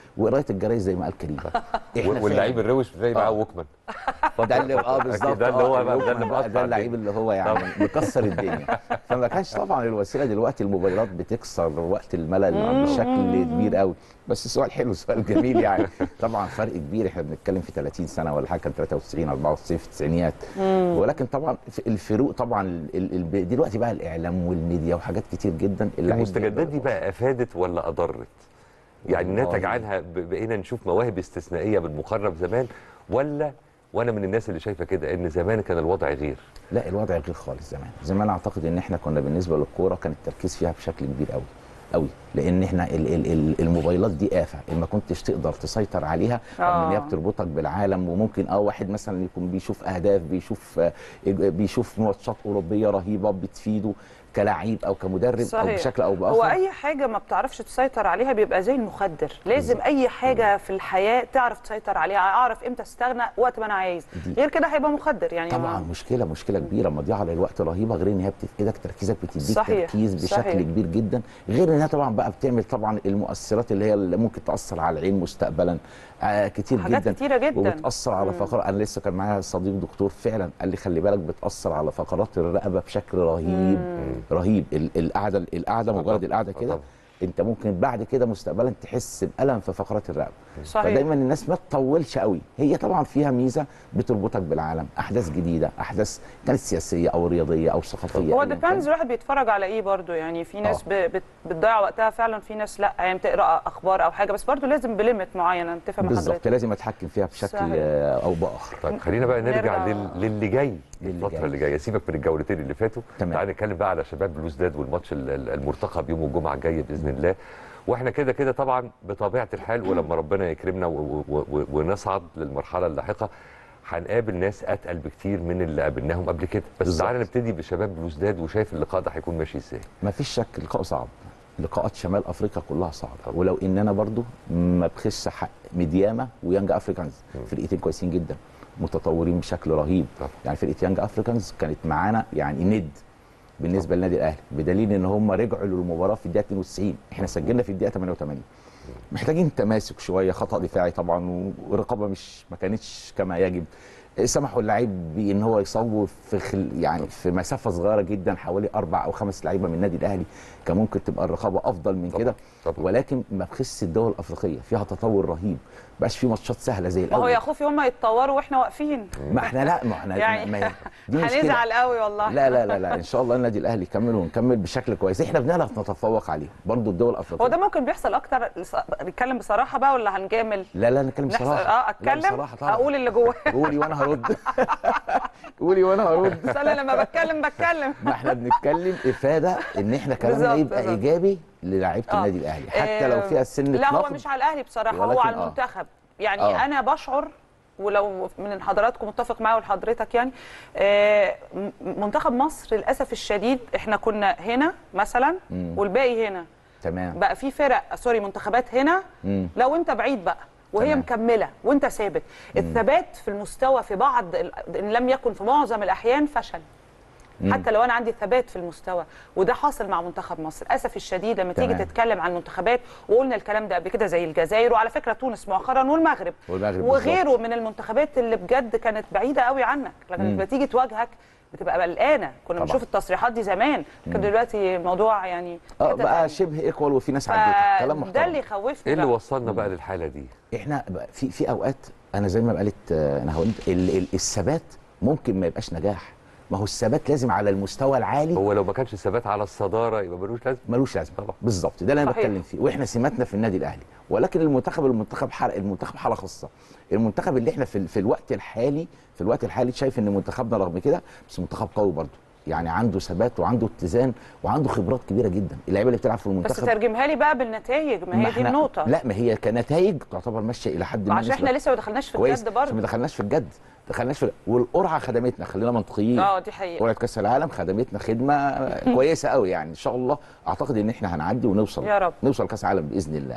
وقرايه الجرايد زي ما قال كريم إحنا واللعيب فعلاً- الروش زي معاه آه. ووكمان ده اللي اه أكيد بالظبط ده اللي هو آه، بقى- ده اللي الوكمان بقى مقطع ده اللعيب الدنيا. اللي هو يعني طبعاً. مكسر الدنيا فما كانش طبعا الوسيله دلوقتي الموبايلات بتكسر وقت الملل مم. بشكل كبير قوي بس سؤال حلو سؤال جميل يعني طبعا فرق كبير احنا بنتكلم في 30 سنه ولا حاجه كان 93 94 في التسعينيات مم. ولكن طبعا في الفروق طبعا ال- ال- دلوقتي بقى الاعلام والميديا وحاجات كتير جدا اللعيب المستجدات دي بقى افادت ولا اضرت؟ يعني والله. نتج عنها ب- بقينا نشوف مواهب استثنائيه بالمقارنه بزمان ولا وانا من الناس اللي شايفه كده ان زمان كان الوضع غير لا الوضع غير خالص زمان زمان اعتقد ان احنا كنا بالنسبه للكوره كان التركيز فيها بشكل كبير قوي قوي لان احنا ال ال ال الموبايلات دي آفة ما كنتش تقدر تسيطر عليها رغم ان هي آه. بتربطك بالعالم وممكن اه واحد مثلا يكون بيشوف اهداف بيشوف آه، بيشوف ماتشات اوروبيه رهيبه بتفيده كلاعب او كمدرب او صحيح. بشكل او باخر هو اي حاجه ما بتعرفش تسيطر عليها بيبقى زي المخدر لازم اي حاجه في الحياه تعرف تسيطر عليها اعرف امتى استغنى وقت ما انا عايز دي. غير كده هيبقى مخدر يعني طبعا ما- مشكله مشكله كبيره مضيعه للوقت رهيبه غير ان هي بتفقدك تركيزك بتديك صحيح، تركيز بشكل صحيح. كبير جدا غير انها طبعا بقى بتعمل طبعا المؤثرات اللي هي اللي ممكن تاثر على العين مستقبلا آه كتير حاجات جدا كتيرة جدا. وبتاثر على مم. فقرات انا لسه كان معايا صديق دكتور فعلا قال لي خلي بالك بتاثر على فقرات الرقبه بشكل رهيب رهيب ال- القعده القعده مجرد القعده كده انت ممكن بعد كده مستقبلا تحس بالم في فقرات الرقبه صحيح. فدايما الناس ما تطولش قوي هي طبعا فيها ميزه بتربطك بالعالم احداث جديده احداث كانت سياسيه او رياضيه او ثقافيه هو أياً كان. ديبيندز الواحد بيتفرج على ايه برضو يعني في ناس ب- بت- بتضيع وقتها فعلا في ناس لا يعني بتقرا اخبار او حاجه بس برضو لازم بليمت معين انا اتفق مع بالظبط حضرتك لازم اتحكم فيها بشكل صحيح. آه، او باخر طيب خلينا بقى نرجع, نرجع- لل... للي جاي للي الفتره جاي. اللي جايه سيبك من الجولتين اللي فاتوا تمام. تعال نتكلم بقى على شباب بلوزداد والماتش ال- ال- المرتقب يوم الجمعه الجايه باذن الله واحنا كده كده طبعا بطبيعه الحال ولما ربنا يكرمنا و... و... و... ونصعد للمرحله اللاحقه هنقابل ناس اتقل بكتير من اللي قابلناهم قبل كده بس بالظبط. تعالى نبتدي بشباب بلوزداد وشايف اللقاء ده هيكون ماشي ازاي ما فيش شك لقاء صعب لقاءات شمال افريقيا كلها صعبه ولو ان انا برضو ما بخش حق ميدياما ويانج افريكانز فرقتين كويسين جدا متطورين بشكل رهيب يعني فرقه يانج افريكانز كانت معانا يعني ند بالنسبه للنادي الاهلي بدليل ان هم رجعوا للمباراه في الدقيقه 92 احنا سجلنا في الدقيقه 88 محتاجين تماسك شويه خطا دفاعي طبعا والرقابه مش ما كانتش كما يجب سمحوا اللعيب بان هو يصوب في خل يعني في مسافه صغيره جدا حوالي اربع او خمس لعيبه من النادي الاهلي كان ممكن تبقى الرقابه افضل من كده ولكن ما بخس الدول الافريقيه فيها تطور رهيب بقاش في ماتشات سهله زي ما هو الاول يا خوفي هم يتطوروا واحنا واقفين ما احنا لا ما احنا يعني ما دي مشكله هنزعل قوي والله لا لا لا لا ان شاء الله النادي الاهلي يكمل ونكمل بشكل كويس احنا بنعرف نتفوق عليه برضو الدول الافريقيه هو ده ممكن بيحصل اكتر نتكلم بصراحه بقى ولا هنجامل لا لا نتكلم نحصل- بصراحه اه لا، اتكلم بصراحة طبعا. اقول اللي جوايا قولي وانا هرد قولي وانا هرد بس انا لما بتكلم بتكلم ما احنا بنتكلم افاده ان احنا كلامنا بالظبط، يبقى بالظبط. ايجابي للاعيبه آه. النادي الاهلي حتى لو فيها سن لا هو نقد. مش على الاهلي بصراحه هو ولكن على آه. المنتخب يعني آه. انا بشعر ولو من حضراتكم متفق معايا ولحضرتك يعني آه، م- منتخب مصر للاسف الشديد احنا كنا هنا مثلا مم. والباقي هنا تمام بقى في فرق سوري منتخبات هنا مم. لو انت بعيد بقى وهي تمام. مكمله وانت ثابت الثبات في المستوى في بعض ال- ان لم يكن في معظم الاحيان فشل مم. حتى لو انا عندي ثبات في المستوى وده حاصل مع منتخب مصر للاسف الشديد لما تيجي تمام. تتكلم عن المنتخبات وقلنا الكلام ده قبل كده زي الجزائر وعلى فكره تونس مؤخرا والمغرب والمغرب وغيره بالظبط. من المنتخبات اللي بجد كانت بعيده قوي عنك لكن مم. لما تيجي تواجهك بتبقى قلقانه كنا طبعا. بنشوف التصريحات دي زمان لكن مم. دلوقتي الموضوع يعني اه حتة بقى تانية. شبه ايكوال وفي ناس عدتها كلام ده محترم اللي يخوفني ايه اللي بقى. وصلنا بقى للحاله دي احنا بقى في في اوقات انا زي ما قالت آه، انا هقول ال- ال- الثبات ممكن ما يبقاش نجاح ما هو الثبات لازم على المستوى العالي هو لو ما كانش ثبات على الصداره يبقى ملوش لازمه ملوش لازمه بالظبط ده اللي انا صحيح. بتكلم فيه واحنا سماتنا في النادي الاهلي ولكن المنتخب المنتخب حلقه المنتخب حاله خاصه المنتخب اللي احنا في, ال- في الوقت الحالي في الوقت الحالي شايف ان منتخبنا رغم كده بس منتخب قوي برضه يعني عنده ثبات وعنده اتزان وعنده خبرات كبيره جدا اللعيبه اللي بتلعب في بس المنتخب ترجمها لي بقى بالنتائج ما هي دي إحنا- النقطه لا ما هي كنتائج تعتبر ماشيه الى حد ما عشان احنا نسبة. لسه ما دخلناش في كويس الجد عشان ما برضه دخلناش في الجد دخلناش في والقرعه خدمتنا خلينا منطقيين اه دي حقيقه قرعه كاس العالم خدمتنا خدمه كويسه قوي يعني ان شاء الله اعتقد ان احنا هنعدي ونوصل يا رب. نوصل كاس العالم باذن الله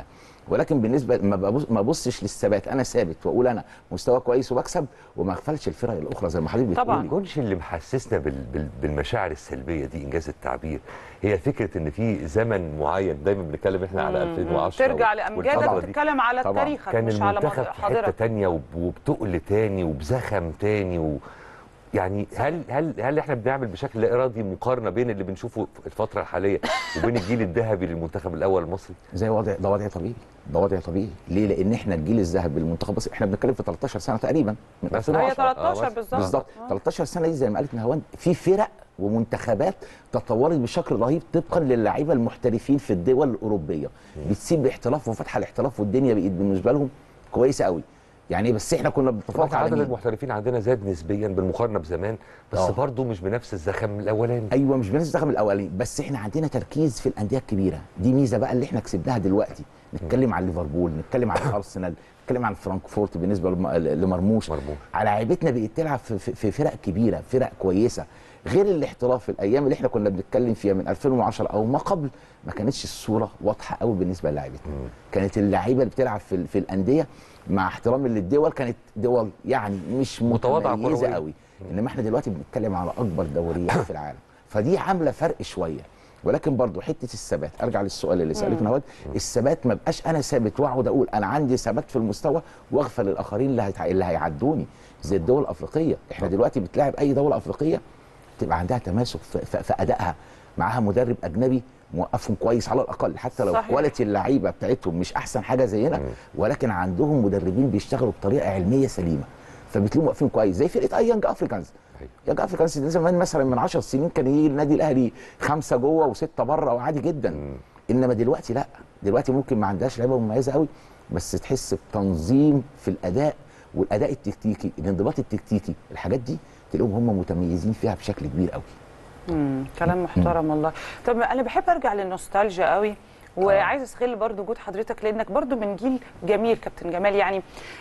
ولكن بالنسبه ما ببص ما ابصش للثبات انا ثابت واقول انا مستوى كويس وبكسب وما اغفلش الفرق الاخرى زي ما حضرتك بتقولي طبعا كونش اللي محسسنا بال... بال... بالمشاعر السلبيه دي انجاز التعبير هي فكره ان في زمن معين دايما بنتكلم احنا على مم. 2010 ترجع و- لامجادك والفترة دي. بتتكلم على طبعاً. تاريخك كان مش على المنتخب ماضي- في حته حاضرك تانية وب- وبتقل تاني وبزخم تاني و... يعني هل هل هل احنا بنعمل بشكل لا ارادي مقارنه بين اللي بنشوفه في الفتره الحاليه وبين الجيل الذهبي للمنتخب الاول المصري؟ زي وضع ده وضع طبيعي ده وضع طبيعي ليه لان احنا الجيل الذهبي للمنتخب بس احنا بنتكلم في 13 سنه تقريبا من بس 2010 هي 13 بالظبط. بالظبط آه. 13 سنه دي زي ما قالت نهاوند في فرق ومنتخبات تطورت بشكل رهيب طبقا للاعيبه المحترفين في الدول الاوروبيه بتسيب الاحتراف وفتح الاحتراف والدنيا بقت بالنسبه لهم كويسه قوي يعني بس احنا كنا بنتفوق طبعا على عدد مين؟ المحترفين عندنا زاد نسبيا بالمقارنه بزمان بس آه. برضه مش بنفس الزخم الاولاني ايوه مش بنفس الرقم الاولاني بس احنا عندنا تركيز في الانديه الكبيره دي ميزه بقى اللي احنا كسبناها دلوقتي نتكلم عن ليفربول نتكلم عن ارسنال نتكلم عن فرانكفورت بالنسبه لم- لمرموش مرموش. على لعيبتنا بقت تلعب في, في, في فرق كبيره فرق كويسه غير الاحتراف الايام اللي احنا كنا بنتكلم فيها من 2010 او ما قبل ما كانتش الصوره واضحه قوي بالنسبه للاعيبتنا كانت اللعيبه اللي بتلعب في, ال- في الانديه مع احترامي للدول كانت دول يعني مش متواضعة متميزه كروية. قوي انما احنا دلوقتي بنتكلم على اكبر دوريات في العالم فدي عامله فرق شويه ولكن برضو حته الثبات ارجع للسؤال اللي سالته نهاد الثبات ما بقاش انا ثابت واقعد اقول انا عندي ثبات في المستوى واغفل الاخرين اللي, هيتع... اللي هيعدوني زي الدول الافريقيه احنا دلوقتي بتلاعب اي دوله افريقيه تبقى عندها تماسك في, في, في ادائها معاها مدرب اجنبي موقفهم كويس على الاقل حتى لو صحيح. كواليتي اللعيبه بتاعتهم مش احسن حاجه زينا ولكن عندهم مدربين بيشتغلوا بطريقه علميه سليمه فبتلاقيهم واقفين كويس زي فرقه اي يانج افريكانز يانج افريكانز ده زمان مثلا من 10 سنين كان يجي النادي الاهلي خمسه جوه وسته بره وعادي جدا انما دلوقتي لا دلوقتي ممكن ما عندهاش لعيبه مميزه قوي بس تحس بتنظيم في الاداء والاداء التكتيكي الانضباط التكتيكي الحاجات دي تلاقيهم هم متميزين فيها بشكل كبير قوي امم كلام محترم والله طب انا بحب ارجع للنوستالجيا قوي وعايز استغل برضو وجود حضرتك لانك برضو من جيل جميل كابتن جمال يعني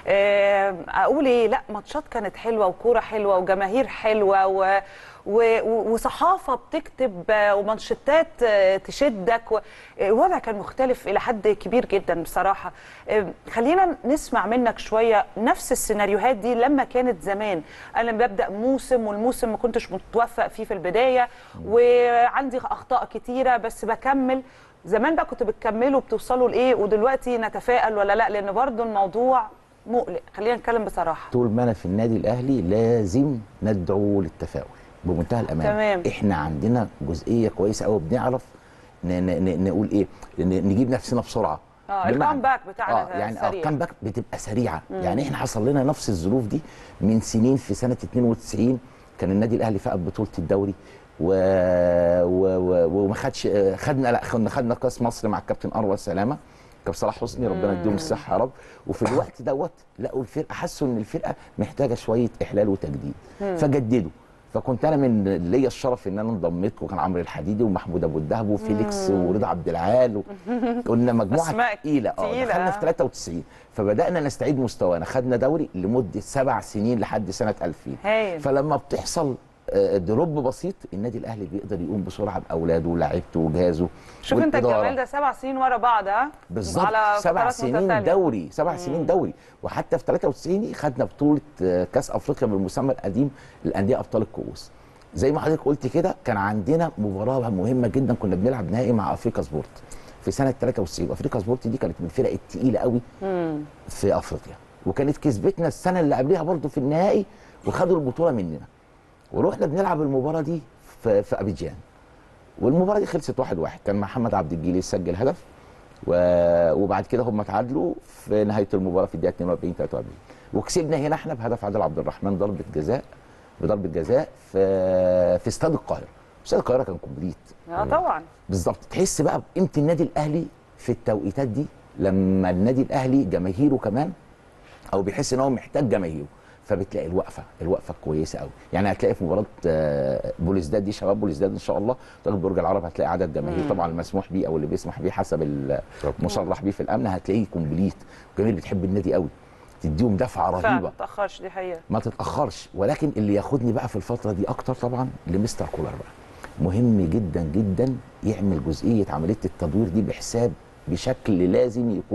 آه، اقول ايه لا ماتشات كانت حلوه وكوره حلوه وجماهير حلوه و و- و- وصحافه بتكتب آه، ومانشيتات آه، تشدك و- الوضع كان مختلف الى حد كبير جدا بصراحه آه، خلينا نسمع منك شويه نفس السيناريوهات دي لما كانت زمان انا ببدا موسم والموسم ما كنتش متوفق فيه في البدايه وعندي اخطاء كتيره بس بكمل زمان بقى كنتوا بتكملوا بتوصلوا لايه ودلوقتي نتفائل ولا لا لان برضو الموضوع مقلق خلينا نتكلم بصراحه طول ما انا في النادي الاهلي لازم ندعو للتفاؤل بمنتهى الامان تمام. احنا عندنا جزئيه كويسه قوي بنعرف ن- ن- ن- نقول ايه ن- نجيب نفسنا بسرعه اه بمعنى- الكامباك بتاعنا اه يعني اه سريع. الكامباك بتبقى سريعه مم. يعني احنا حصل لنا نفس الظروف دي من سنين في سنه 92 كان النادي الاهلي فقد بطوله الدوري و... و... و... وما خدش آه، خدنا لا خدنا خدنا كاس مصر مع الكابتن انور سلامه كابتن صلاح حسني ربنا يديهم الصحه يا رب وفي الوقت دوت لقوا الفرقه حسوا ان الفرقه محتاجه شويه احلال وتجديد مم. فجددوا فكنت انا من ليا الشرف ان انا انضميت وكان عمرو الحديدي ومحمود ابو الدهب وفيليكس مم. ورضا عبد العال و... قلنا مجموعه أسماء تقيله اه تقيلة. دخلنا في 93 فبدانا نستعيد مستوانا خدنا دوري لمده سبع سنين لحد سنه 2000 هايل. فلما بتحصل آه، دروب بسيط النادي الاهلي بيقدر يقوم بسرعه باولاده ولاعيبته وجهازه شوف انت والإدارة. الجمال ده سبع سنين ورا بعض ها بالظبط على سبع فترات سنين متتالية. دوري سبع سنين دوري وحتى في 93 خدنا بطوله آه، كاس افريقيا بالمسمى القديم للانديه ابطال الكؤوس زي ما حضرتك قلت كده كان عندنا مباراه مهمه جدا كنا بنلعب نهائي مع افريكا سبورت في سنه 93 افريكا سبورت دي كانت من الفرق الثقيله قوي مم. في افريقيا وكانت كسبتنا السنه اللي قبلها برضو في النهائي وخدوا البطوله مننا ورحنا بنلعب المباراه دي في, في ابيجان والمباراه دي خلصت واحد واحد كان محمد عبد الجليل سجل هدف و... وبعد كده هم اتعادلوا في نهايه المباراه في الدقيقه 42 43 وكسبنا هنا احنا بهدف عادل عبد الرحمن ضربه جزاء بضربه جزاء في في استاد القاهره استاد القاهره كان كومبليت اه طبعا بالظبط تحس بقى بقيمه النادي الاهلي في التوقيتات دي لما النادي الاهلي جماهيره كمان او بيحس ان هو محتاج جماهيره فبتلاقي الوقفه الوقفه كويسه قوي يعني هتلاقي في مباراه آه، بوليسداد دي شباب بوليسداد ان شاء الله تاخد برج العرب هتلاقي عدد جماهير مم. طبعا المسموح بيه او اللي بيسمح بيه حسب المصرح بيه في الامن هتلاقيه كومبليت الجماهير بتحب النادي قوي تديهم دفعه فعلا رهيبه ما تاخرش دي حقيقه ما تتاخرش ولكن اللي ياخدني بقى في الفتره دي اكتر طبعا لمستر كولر بقى مهم جدا جدا يعمل جزئيه عمليه التدوير دي بحساب بشكل لازم يكون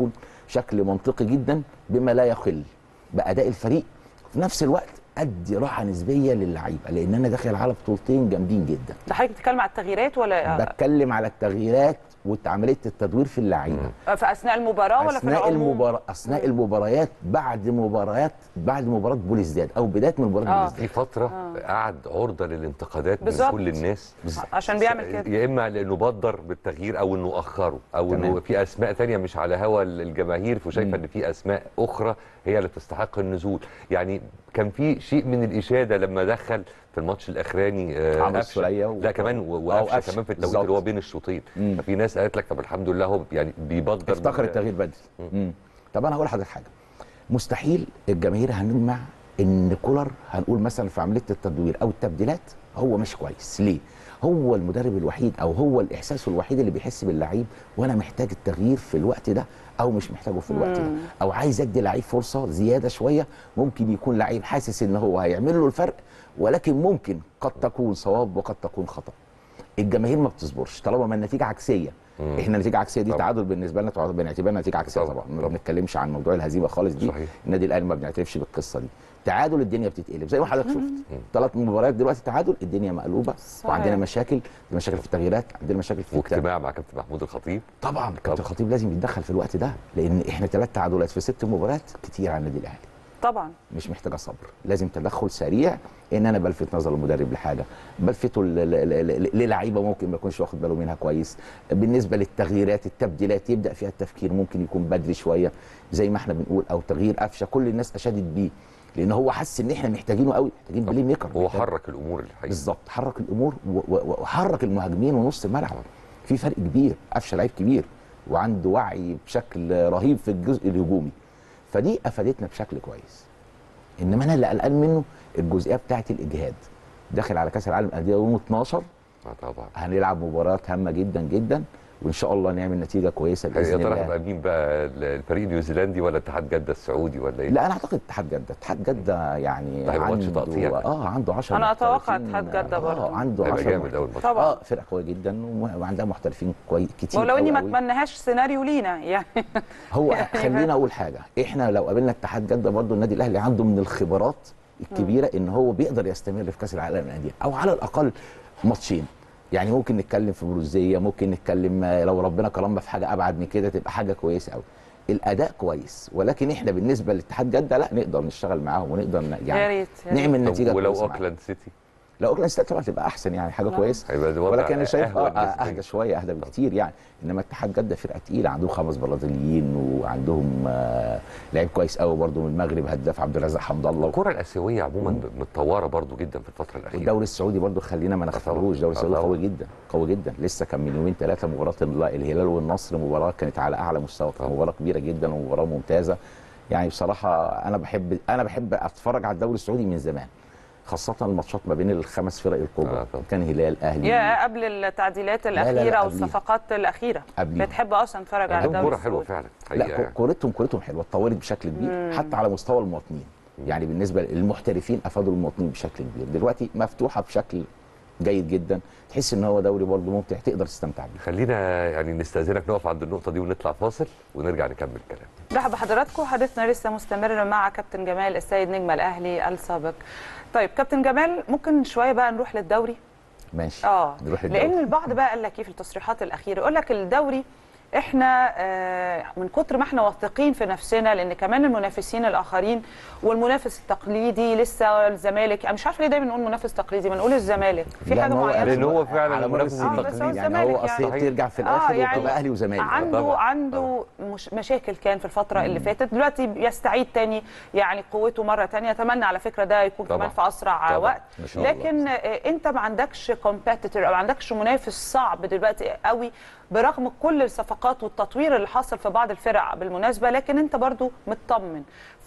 بشكل منطقي جدا بما لا يخل باداء الفريق في نفس الوقت ادي راحه نسبيه للعيبه لان انا داخل على بطولتين جامدين جدا ده حضرتك بتتكلم على التغييرات ولا بتكلم على التغييرات وعمليه التدوير في اللعيبه في اثناء المباراه ولا في اثناء العموم؟ المباراه اثناء المباريات بعد مباريات بعد مباراه بوليسداد او بدايه من مباراه آه. بوليسداد في فتره قعد عرضه للانتقادات من بالظبط. كل الناس عشان بيعمل كده يا اما لانه بدر بالتغيير او انه اخره او تمام. انه في اسماء تانية مش على هوا الجماهير وشايفه ان في اسماء اخرى هي اللي تستحق النزول يعني كان في شيء من الاشاده لما دخل في الماتش الاخراني آه، عمرو قفشة. السولية و- لا كمان و- آه، وقفشه وقفشة. كمان في التوقيت بالظبط. اللي هو بين الشوطين مم. ففي ناس قالت لك طب الحمد لله هو يعني بيبدر افتكر من- التغيير بدري مم. طب انا هقول لحضرتك حاجه مستحيل الجماهير هنجمع ان كولر هنقول مثلا في عمليه التدوير او التبديلات هو مش كويس ليه هو المدرب الوحيد او هو الاحساس الوحيد اللي بيحس باللعيب وانا محتاج التغيير في الوقت ده او مش محتاجه في الوقت ده مم. او عايز ادي لعيب فرصه زياده شويه ممكن يكون لعيب حاسس ان هو هيعمل له الفرق ولكن ممكن قد تكون صواب وقد تكون خطا الجماهير ما بتصبرش طالما ما النتيجه عكسيه مم. احنا النتيجه عكسيه دي طبعا. تعادل بالنسبه لنا تعادل بنعتبرها نتيجه عكسيه طبعا ما بنتكلمش عن موضوع الهزيمه خالص دي صحيح. النادي الاهلي ما بنعترفش بالقصه دي تعادل الدنيا بتتقلب زي ما حضرتك شفت ثلاث مباريات دلوقتي تعادل الدنيا مقلوبه وعندنا مشاكل عندنا مشاكل في التغييرات عندنا مشاكل في الت- واجتماع مع كابتن محمود الخطيب طبعا كابتن الخطيب لازم يتدخل في الوقت ده لان احنا ثلاث تعادلات في ست مباريات كتير على النادي الاهلي طبعا مش محتاجه صبر لازم تدخل سريع ان انا بلفت نظر المدرب لحاجه بلفته ل- ل- ل- للعيبه ممكن ما يكونش واخد باله منها كويس بالنسبه للتغييرات التبديلات يبدا فيها التفكير ممكن يكون بدري شويه زي ما احنا بنقول او تغيير قفشه كل الناس اشادت بيه لان هو حس ان احنا محتاجينه قوي محتاجين بلاي ميكر هو محتاج- حرك الامور الحقيقه بالظبط حرك الامور و- و- وحرك المهاجمين ونص الملعب في فرق كبير قفشه لعيب كبير وعنده وعي بشكل رهيب في الجزء الهجومي فدي افادتنا بشكل كويس انما انا اللي قلقان منه الجزئيه بتاعه الاجهاد داخل على كاس العالم للانديه يوم 12 اه طبعا هنلعب مباراه هامه جدا جدا وان شاء الله نعمل نتيجه كويسه يا باذن ترى الله هيبقى مين بقى الفريق النيوزيلندي ولا اتحاد جده السعودي ولا ايه؟ لا انا اعتقد اتحاد جده اتحاد جده يعني ده هيبقى ماتش عنده تقطيع ده. اه عنده 10 انا اتوقع محترفين. اتحاد جده برضه اه عنده هيبقى 10 جامد أوي الماتش. طبعا. اه فرقه قويه جدا و- وعندها محترفين كويس كتير ولو اني أوي ما أوي. اتمناهاش سيناريو لينا يعني هو يعني خلينا اقول حاجه احنا لو قابلنا اتحاد جده برضو النادي الاهلي عنده من الخبرات الكبيره ان هو بيقدر يستمر في كاس العالم للانديه او على الاقل ماتشين يعني ممكن نتكلم في بروزيه ممكن نتكلم آه، لو ربنا كرمنا في حاجه ابعد من كده تبقى حاجه كويسه قوي الاداء كويس ولكن احنا بالنسبه لاتحاد جده لا نقدر نشتغل معاهم ونقدر ن- يعني يا ريت يا ريت. نعمل طب نتيجه ولو كويسة معاهم. اوكلاند سيتي لا اوكلاند سيتي طبعا تبقى احسن يعني حاجه لا. كويسه هيبقى الوضع ولكن انا شايف أهون اه نسبياً. اهدى شويه اهدى بكتير يعني انما اتحاد جده فرقه تقيله عندهم خمس برازيليين وعندهم آه لعيب كويس قوي برضه من المغرب هداف عبد الرزاق حمد الله الكره الاسيويه عموما متطوره برضو جدا في الفتره الاخيره والدوري السعودي برضه خلينا ما نغفلوش الدوري السعودي طبعاً. قوي جدا قوي جدا لسه كان من يومين ثلاثه مباراه الهلال والنصر مباراه كانت على اعلى مستوى كانت مباراه كبيره جدا ومباراه ممتازه يعني بصراحه انا بحب انا بحب اتفرج على الدوري السعودي من زمان خاصه الماتشات ما بين الخمس فرق الكبرى كان هلال اهلي يا قبل التعديلات لا، لا، الاخيره قبليها. والصفقات الاخيره قبليها. بتحب اصلا تتفرج على عندهم الدوري كوره حلوه السعودي. فعلا لا حقيقه كو- يعني. كورتهم كورتهم حلوه اتطورت بشكل كبير مم. حتى على مستوى المواطنين يعني بالنسبه للمحترفين افادوا المواطنين بشكل كبير دلوقتي مفتوحه بشكل جيد جدا تحس ان هو دوري برضه ممتع تقدر تستمتع بيه خلينا يعني نستاذنك نقف عند النقطه دي ونطلع فاصل ونرجع نكمل الكلام مرحبا بحضراتكم حديثنا لسه مستمر مع كابتن جمال السيد نجم الاهلي السابق طيب كابتن جمال ممكن شويه بقى نروح للدوري ماشي اه نروح للدوري. لان البعض بقى قال لك ايه في التصريحات الاخيره يقول لك الدوري احنا آه، من كتر ما احنا واثقين في نفسنا لان كمان المنافسين الاخرين والمنافس التقليدي لسه الزمالك انا مش عارفه ليه دايما نقول منافس تقليدي ما نقول الزمالك في لا، حاجه ما هو معينه لان هو فعلا على مر المنافس السنين. آه، بس هو التقليدي يعني الزمالك هو اصل يعني. هي بترجع في آه، الاخر يعني وتبقى اهلي وزمالك عنده طبعاً. عنده مش مشاكل كان في الفتره اللي فاتت دلوقتي بيستعيد تاني يعني قوته مره تانية اتمنى على فكره ده يكون طبعاً. كمان في اسرع طبعاً. وقت ما شاء الله. لكن آه، انت ما عندكش كومبيتيتور او ما عندكش منافس صعب دلوقتي قوي برغم كل الصفقات والتطوير اللي حاصل في بعض الفرق بالمناسبه لكن انت برضو مطمن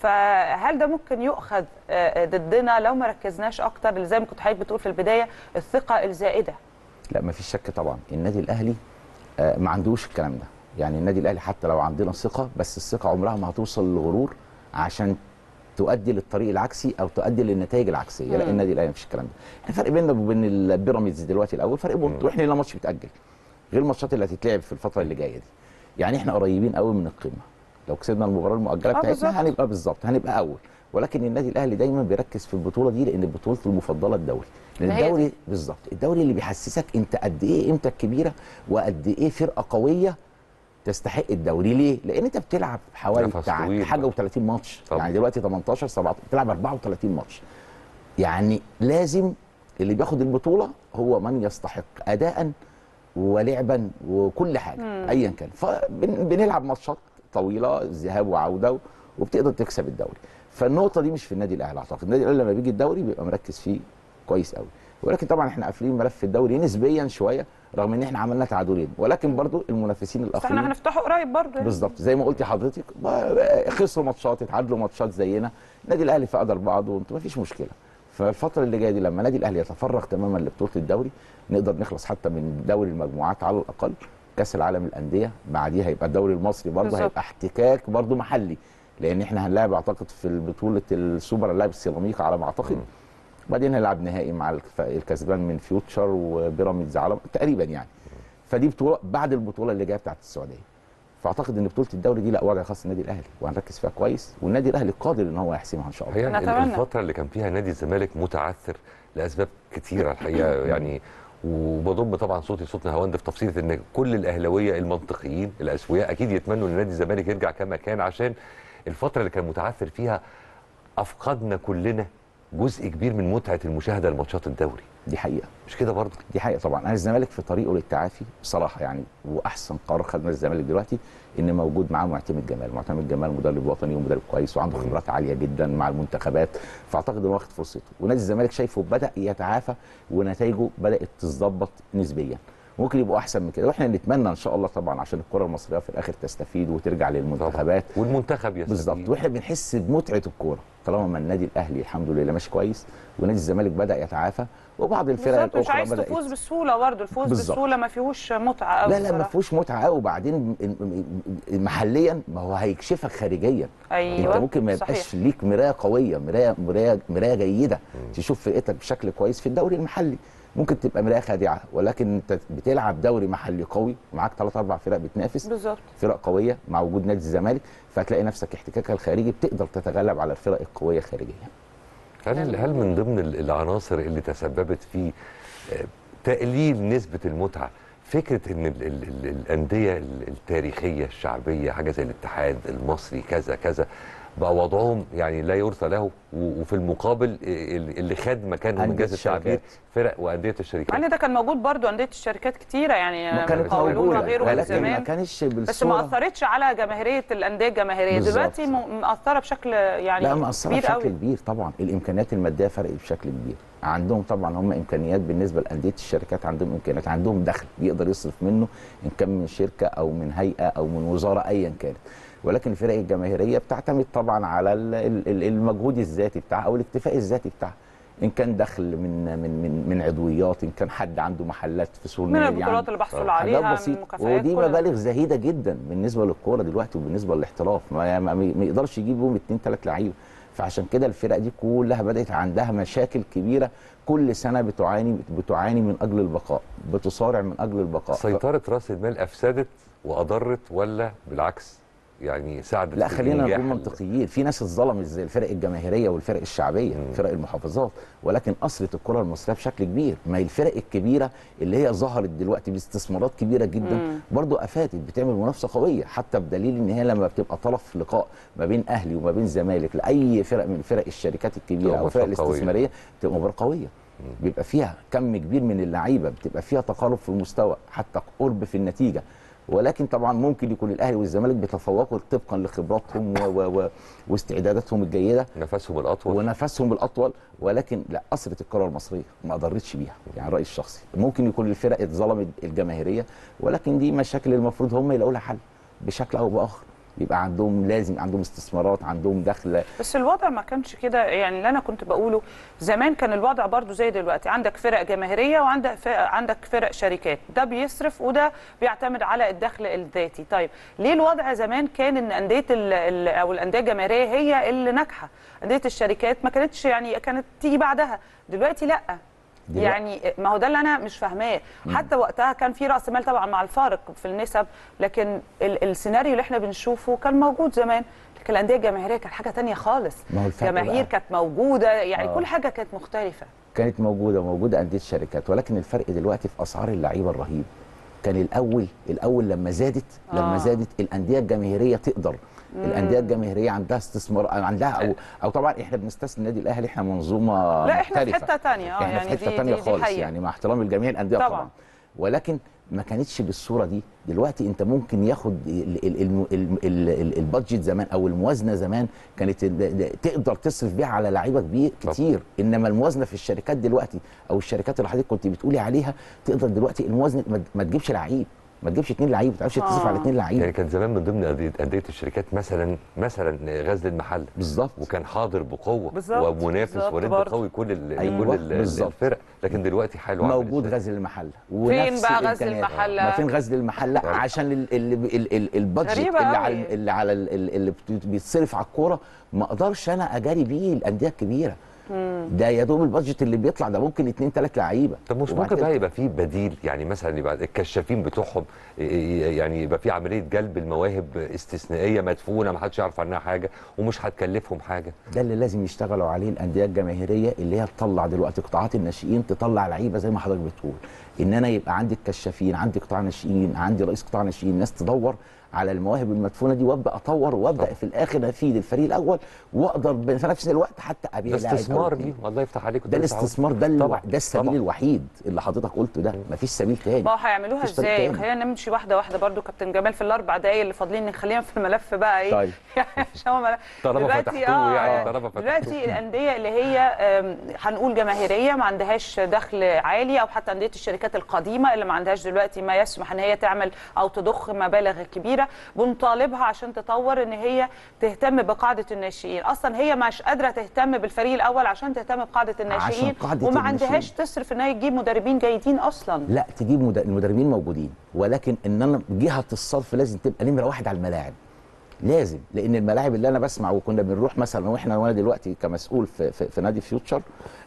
فهل ده ممكن يؤخذ آه، ضدنا لو ما ركزناش اكتر اللي زي ما كنت حضرتك بتقول في البدايه الثقه الزائده لا ما فيش شك طبعا النادي الاهلي آه، ما عندوش الكلام ده يعني النادي الاهلي حتى لو عندنا ثقه بس الثقه عمرها ما هتوصل للغرور عشان تؤدي للطريق العكسي او تؤدي للنتائج العكسيه لا مم. النادي الاهلي مفيش الكلام ده الفرق بيننا وبين البيراميدز دلوقتي الاول فرق بونت واحنا لنا ماتش بيتاجل غير الماتشات اللي هتتلعب في الفتره اللي جايه دي يعني احنا قريبين قوي من القمه لو كسبنا المباراه المؤجله آه، بالظبط. بتاعتنا هنبقى بالظبط هنبقى اول ولكن النادي الاهلي دايما بيركز في البطوله دي لان بطولته المفضله الدوري لان ما هي دي. الدوري بالظبط الدوري اللي بيحسسك انت قد ايه قيمتك كبيره وقد ايه فرقه قويه تستحق الدوري ليه؟ لان انت بتلعب حوالي نفس بتاع طويل حاجه و30 ماتش يعني دلوقتي 18 17 بتلعب 34 ماتش يعني لازم اللي بياخد البطوله هو من يستحق اداء ولعبا وكل حاجه مم. ايا كان فبنلعب ماتشات طويله ذهاب وعوده وبتقدر تكسب الدوري فالنقطه دي مش في النادي الاهلي اعتقد النادي الاهلي لما بيجي الدوري بيبقى مركز فيه كويس قوي ولكن طبعا احنا قافلين ملف الدوري نسبيا شويه رغم ان احنا عملنا تعادلين ولكن برضو المنافسين بس الاخرين احنا هنفتحه قريب برضه يعني. بالظبط زي ما قلتي حضرتك ما- خسروا ماتشات اتعادلوا ماتشات زينا النادي الاهلي في قدر بعضه وانتم ما فيش مشكله فالفتره اللي جايه دي لما النادي الاهلي يتفرغ تماما لبطوله الدوري نقدر نخلص حتى من دوري المجموعات على الاقل كاس العالم للانديه بعديها هيبقى الدوري المصري برضه بالظبط. هيبقى احتكاك برضه محلي لان احنا هنلاعب اعتقد في بطوله السوبر هنلاعب السيراميكا على ما اعتقد بعدين هنلعب نهائي مع الف- الكسبان من فيوتشر وبيراميدز على تقريبا يعني فدي بطوله بعد البطوله اللي جايه بتاعت السعوديه فاعتقد ان بطوله الدوري دي لا وضع خاص النادي الاهلي وهنركز فيها كويس والنادي الاهلي قادر ان هو يحسمها ان شاء الله هي ال- الفترة اللي كان فيها نادي الزمالك متعثر لأسباب كتيرة الحقيقة يعني وبضم طبعا صوتي صوت نهاوند في تفصيلة ان كل الاهلاويه المنطقيين الاسوياء اكيد يتمنوا ان نادي الزمالك يرجع كما كان عشان الفتره اللي كان متعثر فيها افقدنا كلنا جزء كبير من متعه المشاهده لماتشات الدوري دي حقيقه مش كده برضه دي حقيقه طبعا انا الزمالك في طريقه للتعافي بصراحه يعني واحسن قرار خدنا الزمالك دلوقتي ان موجود معاه معتمد جمال معتمد جمال مدرب وطني ومدرب كويس وعنده خبرات عاليه جدا مع المنتخبات فاعتقد انه واخد فرصته ونادي الزمالك شايفه بدا يتعافى ونتائجه بدات تتظبط نسبيا ممكن يبقوا احسن من كده واحنا نتمنى ان شاء الله طبعا عشان الكره المصريه في الاخر تستفيد وترجع للمنتخبات والمنتخب يستفيد بالظبط واحنا بنحس بمتعه الكوره طالما ما النادي الاهلي الحمد لله ماشي كويس ونادي الزمالك بدا يتعافى وبعض الفرق بالظبط مش الاخرى عايز بدات تفوز بالسهوله برضه الفوز بالظبط. بالسهوله ما فيهوش متعه قوي لا لا ما فيهوش متعه قوي وبعدين محليا ما هو هيكشفك خارجيا أيوة، انت ممكن ما يبقاش صحيح. ليك مرايه قويه مرايه مرايه مرايه جيده تشوف فرقتك بشكل كويس في الدوري المحلي ممكن تبقى مرايه خادعه ولكن انت بتلعب دوري محلي قوي معاك ثلاث اربع فرق بتنافس بالظبط فرق قويه مع وجود نادي الزمالك فهتلاقي نفسك احتكاكها الخارجي بتقدر تتغلب على الفرق القويه خارجيا هل هل من ضمن ال- العناصر اللي تسببت في آه، تقليل نسبه المتعه فكره ان ال ال ال الانديه ال- التاريخيه الشعبيه حاجه زي الاتحاد المصري كذا كذا بقى وضعهم يعني لا يرثى له و- وفي المقابل آه، اللي اللي خد مكانهم أندية انجاز التعبير الشركات. فرق وانديه الشركات مع ان ده كان موجود برضه انديه الشركات كتيره يعني ما كانت قاولون موجودة، وغيره من ولكن ما زمان كانش بس بالصورة. ما اثرتش على جماهيريه الانديه الجماهيريه بالظبط. دلوقتي م- مأثره بشكل يعني لا مأثرة كبير بشكل قوي كبير طبعا الامكانيات الماديه فرقت بشكل كبير عندهم طبعا هم امكانيات بالنسبه لانديه الشركات عندهم امكانيات عندهم دخل يقدر يصرف منه ان كان من شركه او من هيئه او من وزاره ايا كانت ولكن الفرق الجماهيريه بتعتمد طبعا على ال- ال- ال- المجهود الذاتي بتاعها او الاكتفاء الذاتي بتاعها ان كان دخل من من من من عضويات ان كان حد عنده محلات في سور من النادي البطولات يعني. اللي بحصلوا حاجات عليها، من بسيطة. المكافآت، ودي كل ده. مبالغ زهيده جدا بالنسبه للكوره دلوقتي وبالنسبه للاحتراف ما, ما, ما يقدرش يجيب بهم اثنين ثلاث لعيبه فعشان كده الفرق دي كلها بدات عندها مشاكل كبيره كل سنه بتعاني بتعاني من اجل البقاء بتصارع من اجل البقاء سيطره راس المال افسدت واضرت ولا بالعكس يعني ساعدت لا في خلينا الإنجاح نكون ال- منطقيين في ناس اتظلمت زي الفرق الجماهيريه والفرق الشعبيه فرق المحافظات ولكن اثرت الكره المصريه بشكل كبير ما هي الفرق الكبيره اللي هي ظهرت دلوقتي باستثمارات كبيره جدا مم. برضو افاتت بتعمل منافسه قويه حتى بدليل ان هي لما بتبقى طرف لقاء ما بين اهلي وما بين زمالك لاي فرق من فرق الشركات الكبيره تبقى او الفرق ماتشات قوية. الاستثماريه بتبقى مباراه قويه بيبقى فيها كم كبير من اللعيبه بتبقى فيها تقارب في المستوى حتى قرب في النتيجه ولكن طبعا ممكن يكون الاهلي والزمالك بيتفوقوا طبقا لخبراتهم و و و واستعداداتهم الجيده نفسهم الاطول ونفسهم الاطول ولكن لا اثرت الكره المصريه ما اضرتش بيها يعني رايي الشخصي ممكن يكون الفرق اتظلمت الجماهيريه ولكن دي مشاكل المفروض هم يلاقوا لها حل بشكل او باخر يبقى عندهم لازم عندهم استثمارات عندهم دخل بس الوضع ما كانش كده يعني اللي انا كنت بقوله زمان كان الوضع برضو زي دلوقتي عندك فرق جماهيريه وعندك فرق عندك فرق شركات ده بيصرف وده بيعتمد على الدخل الذاتي طيب ليه الوضع زمان كان ان انديه ال- ال- او الانديه الجماهيريه هي اللي ناجحه انديه الشركات ما كانتش يعني كانت تيجي بعدها دلوقتي لا دلوقتي- يعني ما هو ده اللي انا مش فاهماه حتى وقتها كان في راس مال طبعا مع الفارق في النسب لكن ال السيناريو اللي احنا بنشوفه كان موجود زمان لكن الانديه الجماهيريه كانت حاجه تانية خالص ما هو الفرق جماهير بقى. كانت موجوده يعني آه. كل حاجه كانت مختلفه كانت موجوده موجوده انديه شركات ولكن الفرق دلوقتي في اسعار اللعيبه الرهيب كان الاول الاول لما زادت لما آه. زادت الانديه الجماهيريه تقدر مم. الانديه الجماهيريه عندها استثمار عندها او او طبعا احنا بنستثني النادي الاهلي احنا منظومه لا احنا في مختلفه حته تانية اه احنا يعني في حته دي تانية دي, دي خالص حقيقة. يعني مع احترامي لجميع الانديه طبعاً. طبعا, طبعا. ولكن ما كانتش بالصوره دي دلوقتي انت ممكن ياخد ال- ال- ال- ال- ال- ال- البادجت زمان او الموازنه زمان كانت ال- ال- تقدر تصرف بيها على لعيبه كبير كتير انما الموازنه في الشركات دلوقتي او الشركات اللي حضرتك كنت بتقولي عليها تقدر دلوقتي الموازنه ما- ما تجيبش لعيب ما تجيبش اثنين لعيب ما تعرفش تصرف على اثنين لعيب يعني كان زمان من ضمن أندية- انديه الشركات مثلا مثلا غزل المحل بالظبط وكان حاضر بقوه بالظبط، ومنافس بالظبط وند برضه. قوي كل ال أيوة، كل ال- بالظبط. الفرق لكن دلوقتي حاله عامل موجود إزاي؟ غزل المحله فين ونفس بقى غزل الإمكانيات. المحلة؟ ما فين غزل المحله عشان ال- ال- ال- ال- البادجت غريبة اللي أوي. على اللي على ال- ال- اللي بت- بيتصرف على الكوره ما اقدرش انا اجاري بيه الانديه الكبيره ده يا دوب البادجت اللي بيطلع ده ممكن اثنين ثلاث لعيبه طب مش وبعد ممكن كده- بقى يبقى في بديل يعني مثلا يبقى الكشافين بتوعهم ي- ي- يعني يبقى في عمليه جلب المواهب استثنائيه مدفونه ما حدش يعرف عنها حاجه ومش هتكلفهم حاجه ده اللي لازم يشتغلوا عليه الانديه الجماهيريه اللي هي تطلع دلوقتي قطاعات الناشئين تطلع لعيبه زي ما حضرتك بتقول ان انا يبقى عندي الكشافين عندي قطاع ناشئين عندي رئيس قطاع ناشئين ناس تدور على المواهب المدفونه دي وابدا اطور وابدا في الاخر افيد الفريق الاول واقدر في نفس الوقت حتى ابيع ده لاعب أو استثمار اتنين. ليه الله يفتح عليك ده كنت لسه عاوز- الاستثمار ده الو... طبعاً، ده السبيل طبعاً. الوحيد اللي حضرتك قلته ده مفيش سبيل تاني ما هو هيعملوها مفيش طريق ازاي تاني. خلينا نمشي واحده واحده برضو كابتن جمال في الاربع دقايق اللي فاضلين نخلينا في الملف بقى ايه طيب. عشان هو ملف طالما دلوقتي فتحتوه يعني، طالما فتحتوه. دلوقتي الانديه اللي هي آم، هنقول جماهيريه ما عندهاش دخل عالي او حتى انديه الشركات القديمه اللي ما عندهاش دلوقتي ما يسمح ان هي تعمل او تضخ مبالغ كبيره بنطالبها عشان تطور ان هي تهتم بقاعده الناشئين اصلا هي مش قادره تهتم بالفريق الاول عشان تهتم بقاعده الناشئين قاعدة وما الناشئين. عندهاش تصرف ان هي تجيب مدربين جيدين اصلا لا تجيب مد- المدربين موجودين ولكن ان انا جهه الصرف لازم تبقى نمره واحد على الملاعب لازم لان الملاعب اللي انا بسمع وكنا بنروح مثلا واحنا وانا دلوقتي كمسؤول في, في, في نادي فيوتشر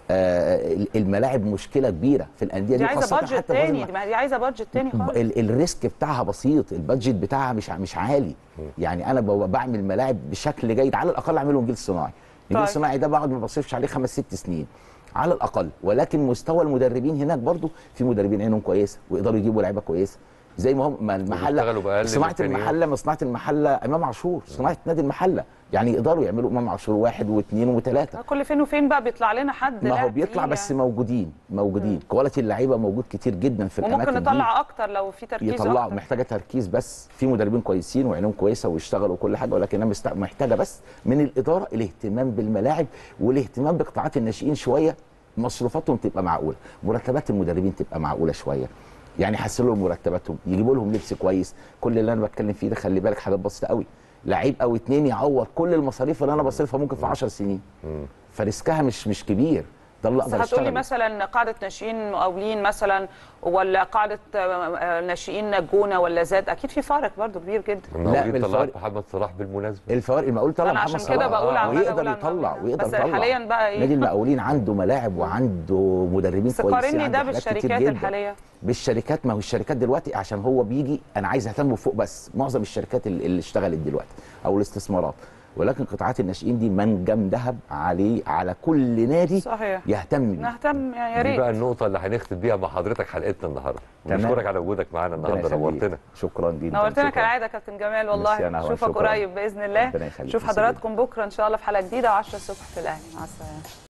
آه الملاعب مشكله كبيره في الانديه دي دي عايزه خاصة بادجت حتى في غزل تاني دي ما دي عايزه بادجت تاني خالص ال- الريسك بتاعها بسيط البادجت بتاعها مش ع- مش عالي يعني انا ب- بعمل ملاعب بشكل جيد على الاقل اعمله نجيل صناعي النجيل طيب. الصناعي ده بقعد ما بصرفش عليه خمس ست سنين على الاقل ولكن مستوى المدربين هناك برضو في مدربين عينهم كويسه ويقدروا يجيبوا لعيبه كويسه زي ما هم ما وبيشتغلوا المحله بأقل صناعه الإمكانيات. المحله ما صناعه المحله امام عاشور صناعه نادي المحله يعني يقدروا يعملوا امام عاشور واحد واثنين وثلاثه كل فين وفين بقى بيطلع لنا حد ما هو لاعب بيطلع تقيل بس يعني. موجودين موجودين كواليتي اللعيبه موجود كتير جدا في الاماكن وممكن دي. نطلع اكتر لو في تركيز يطلعوا أكتر. محتاجه تركيز بس في مدربين كويسين وعينهم كويسه ويشتغلوا وكل حاجه ولكنها مست- محتاجه بس من الاداره الاهتمام بالملاعب والاهتمام بقطاعات الناشئين شويه مصروفاتهم تبقى معقوله مرتبات المدربين تبقى معقوله شويه يعني يحسنوا لهم مرتباتهم يجيبوا لهم لبس كويس كل اللي انا بتكلم فيه ده خلي بالك حاجات بسيطه قوي لعيب او اتنين يعوض كل المصاريف اللي انا بصرفها ممكن في 10 سنين فريسكها مش مش كبير ده اللي بس اقدر هتقولي اشتغل مثلا قاعده ناشئين مقاولين مثلا ولا قاعده آه، آه، ناشئين الجونه ولا زاد اكيد في فرق برضو كبير جدا المقاولين بالفرق- طلعت محمد صلاح بالمناسبه الفوارق المقاول طلع أنا محمد عشان كده صلاح. بقول عمالة ويقدر أقول عن يطلع ويقدر بس يطلع حاليا بقى إيه؟ نادي المقاولين عنده ملاعب وعنده مدربين بس كويسين قارني عنده ده حاجات كتير بالشركات جداً. الحاليه بالشركات ما هو الشركات دلوقتي عشان هو بيجي انا عايز اهتم فوق بس معظم الشركات اللي اللي اشتغلت دلوقتي او الاستثمارات ولكن قطاعات الناشئين دي منجم ذهب عليه على كل نادي صحيح يهتم بيه نهتم يعني يا دي بقى ريت النقطه اللي هنختم بيها مع حضرتك حلقتنا النهارده تمام. ونشكرك على وجودك معانا ربنا النهارده يخليك. نورتنا شكرا جدا نورتنا شكراً. كالعاده كابتن جمال ميرسي والله يا نهوان، نشوفك شكراً. قريب باذن الله ربنا يخليك. نشوف ميرسي حضراتكم بكره ان شاء الله في حلقه جديده و10 الصبح في الاهلي مع السلامه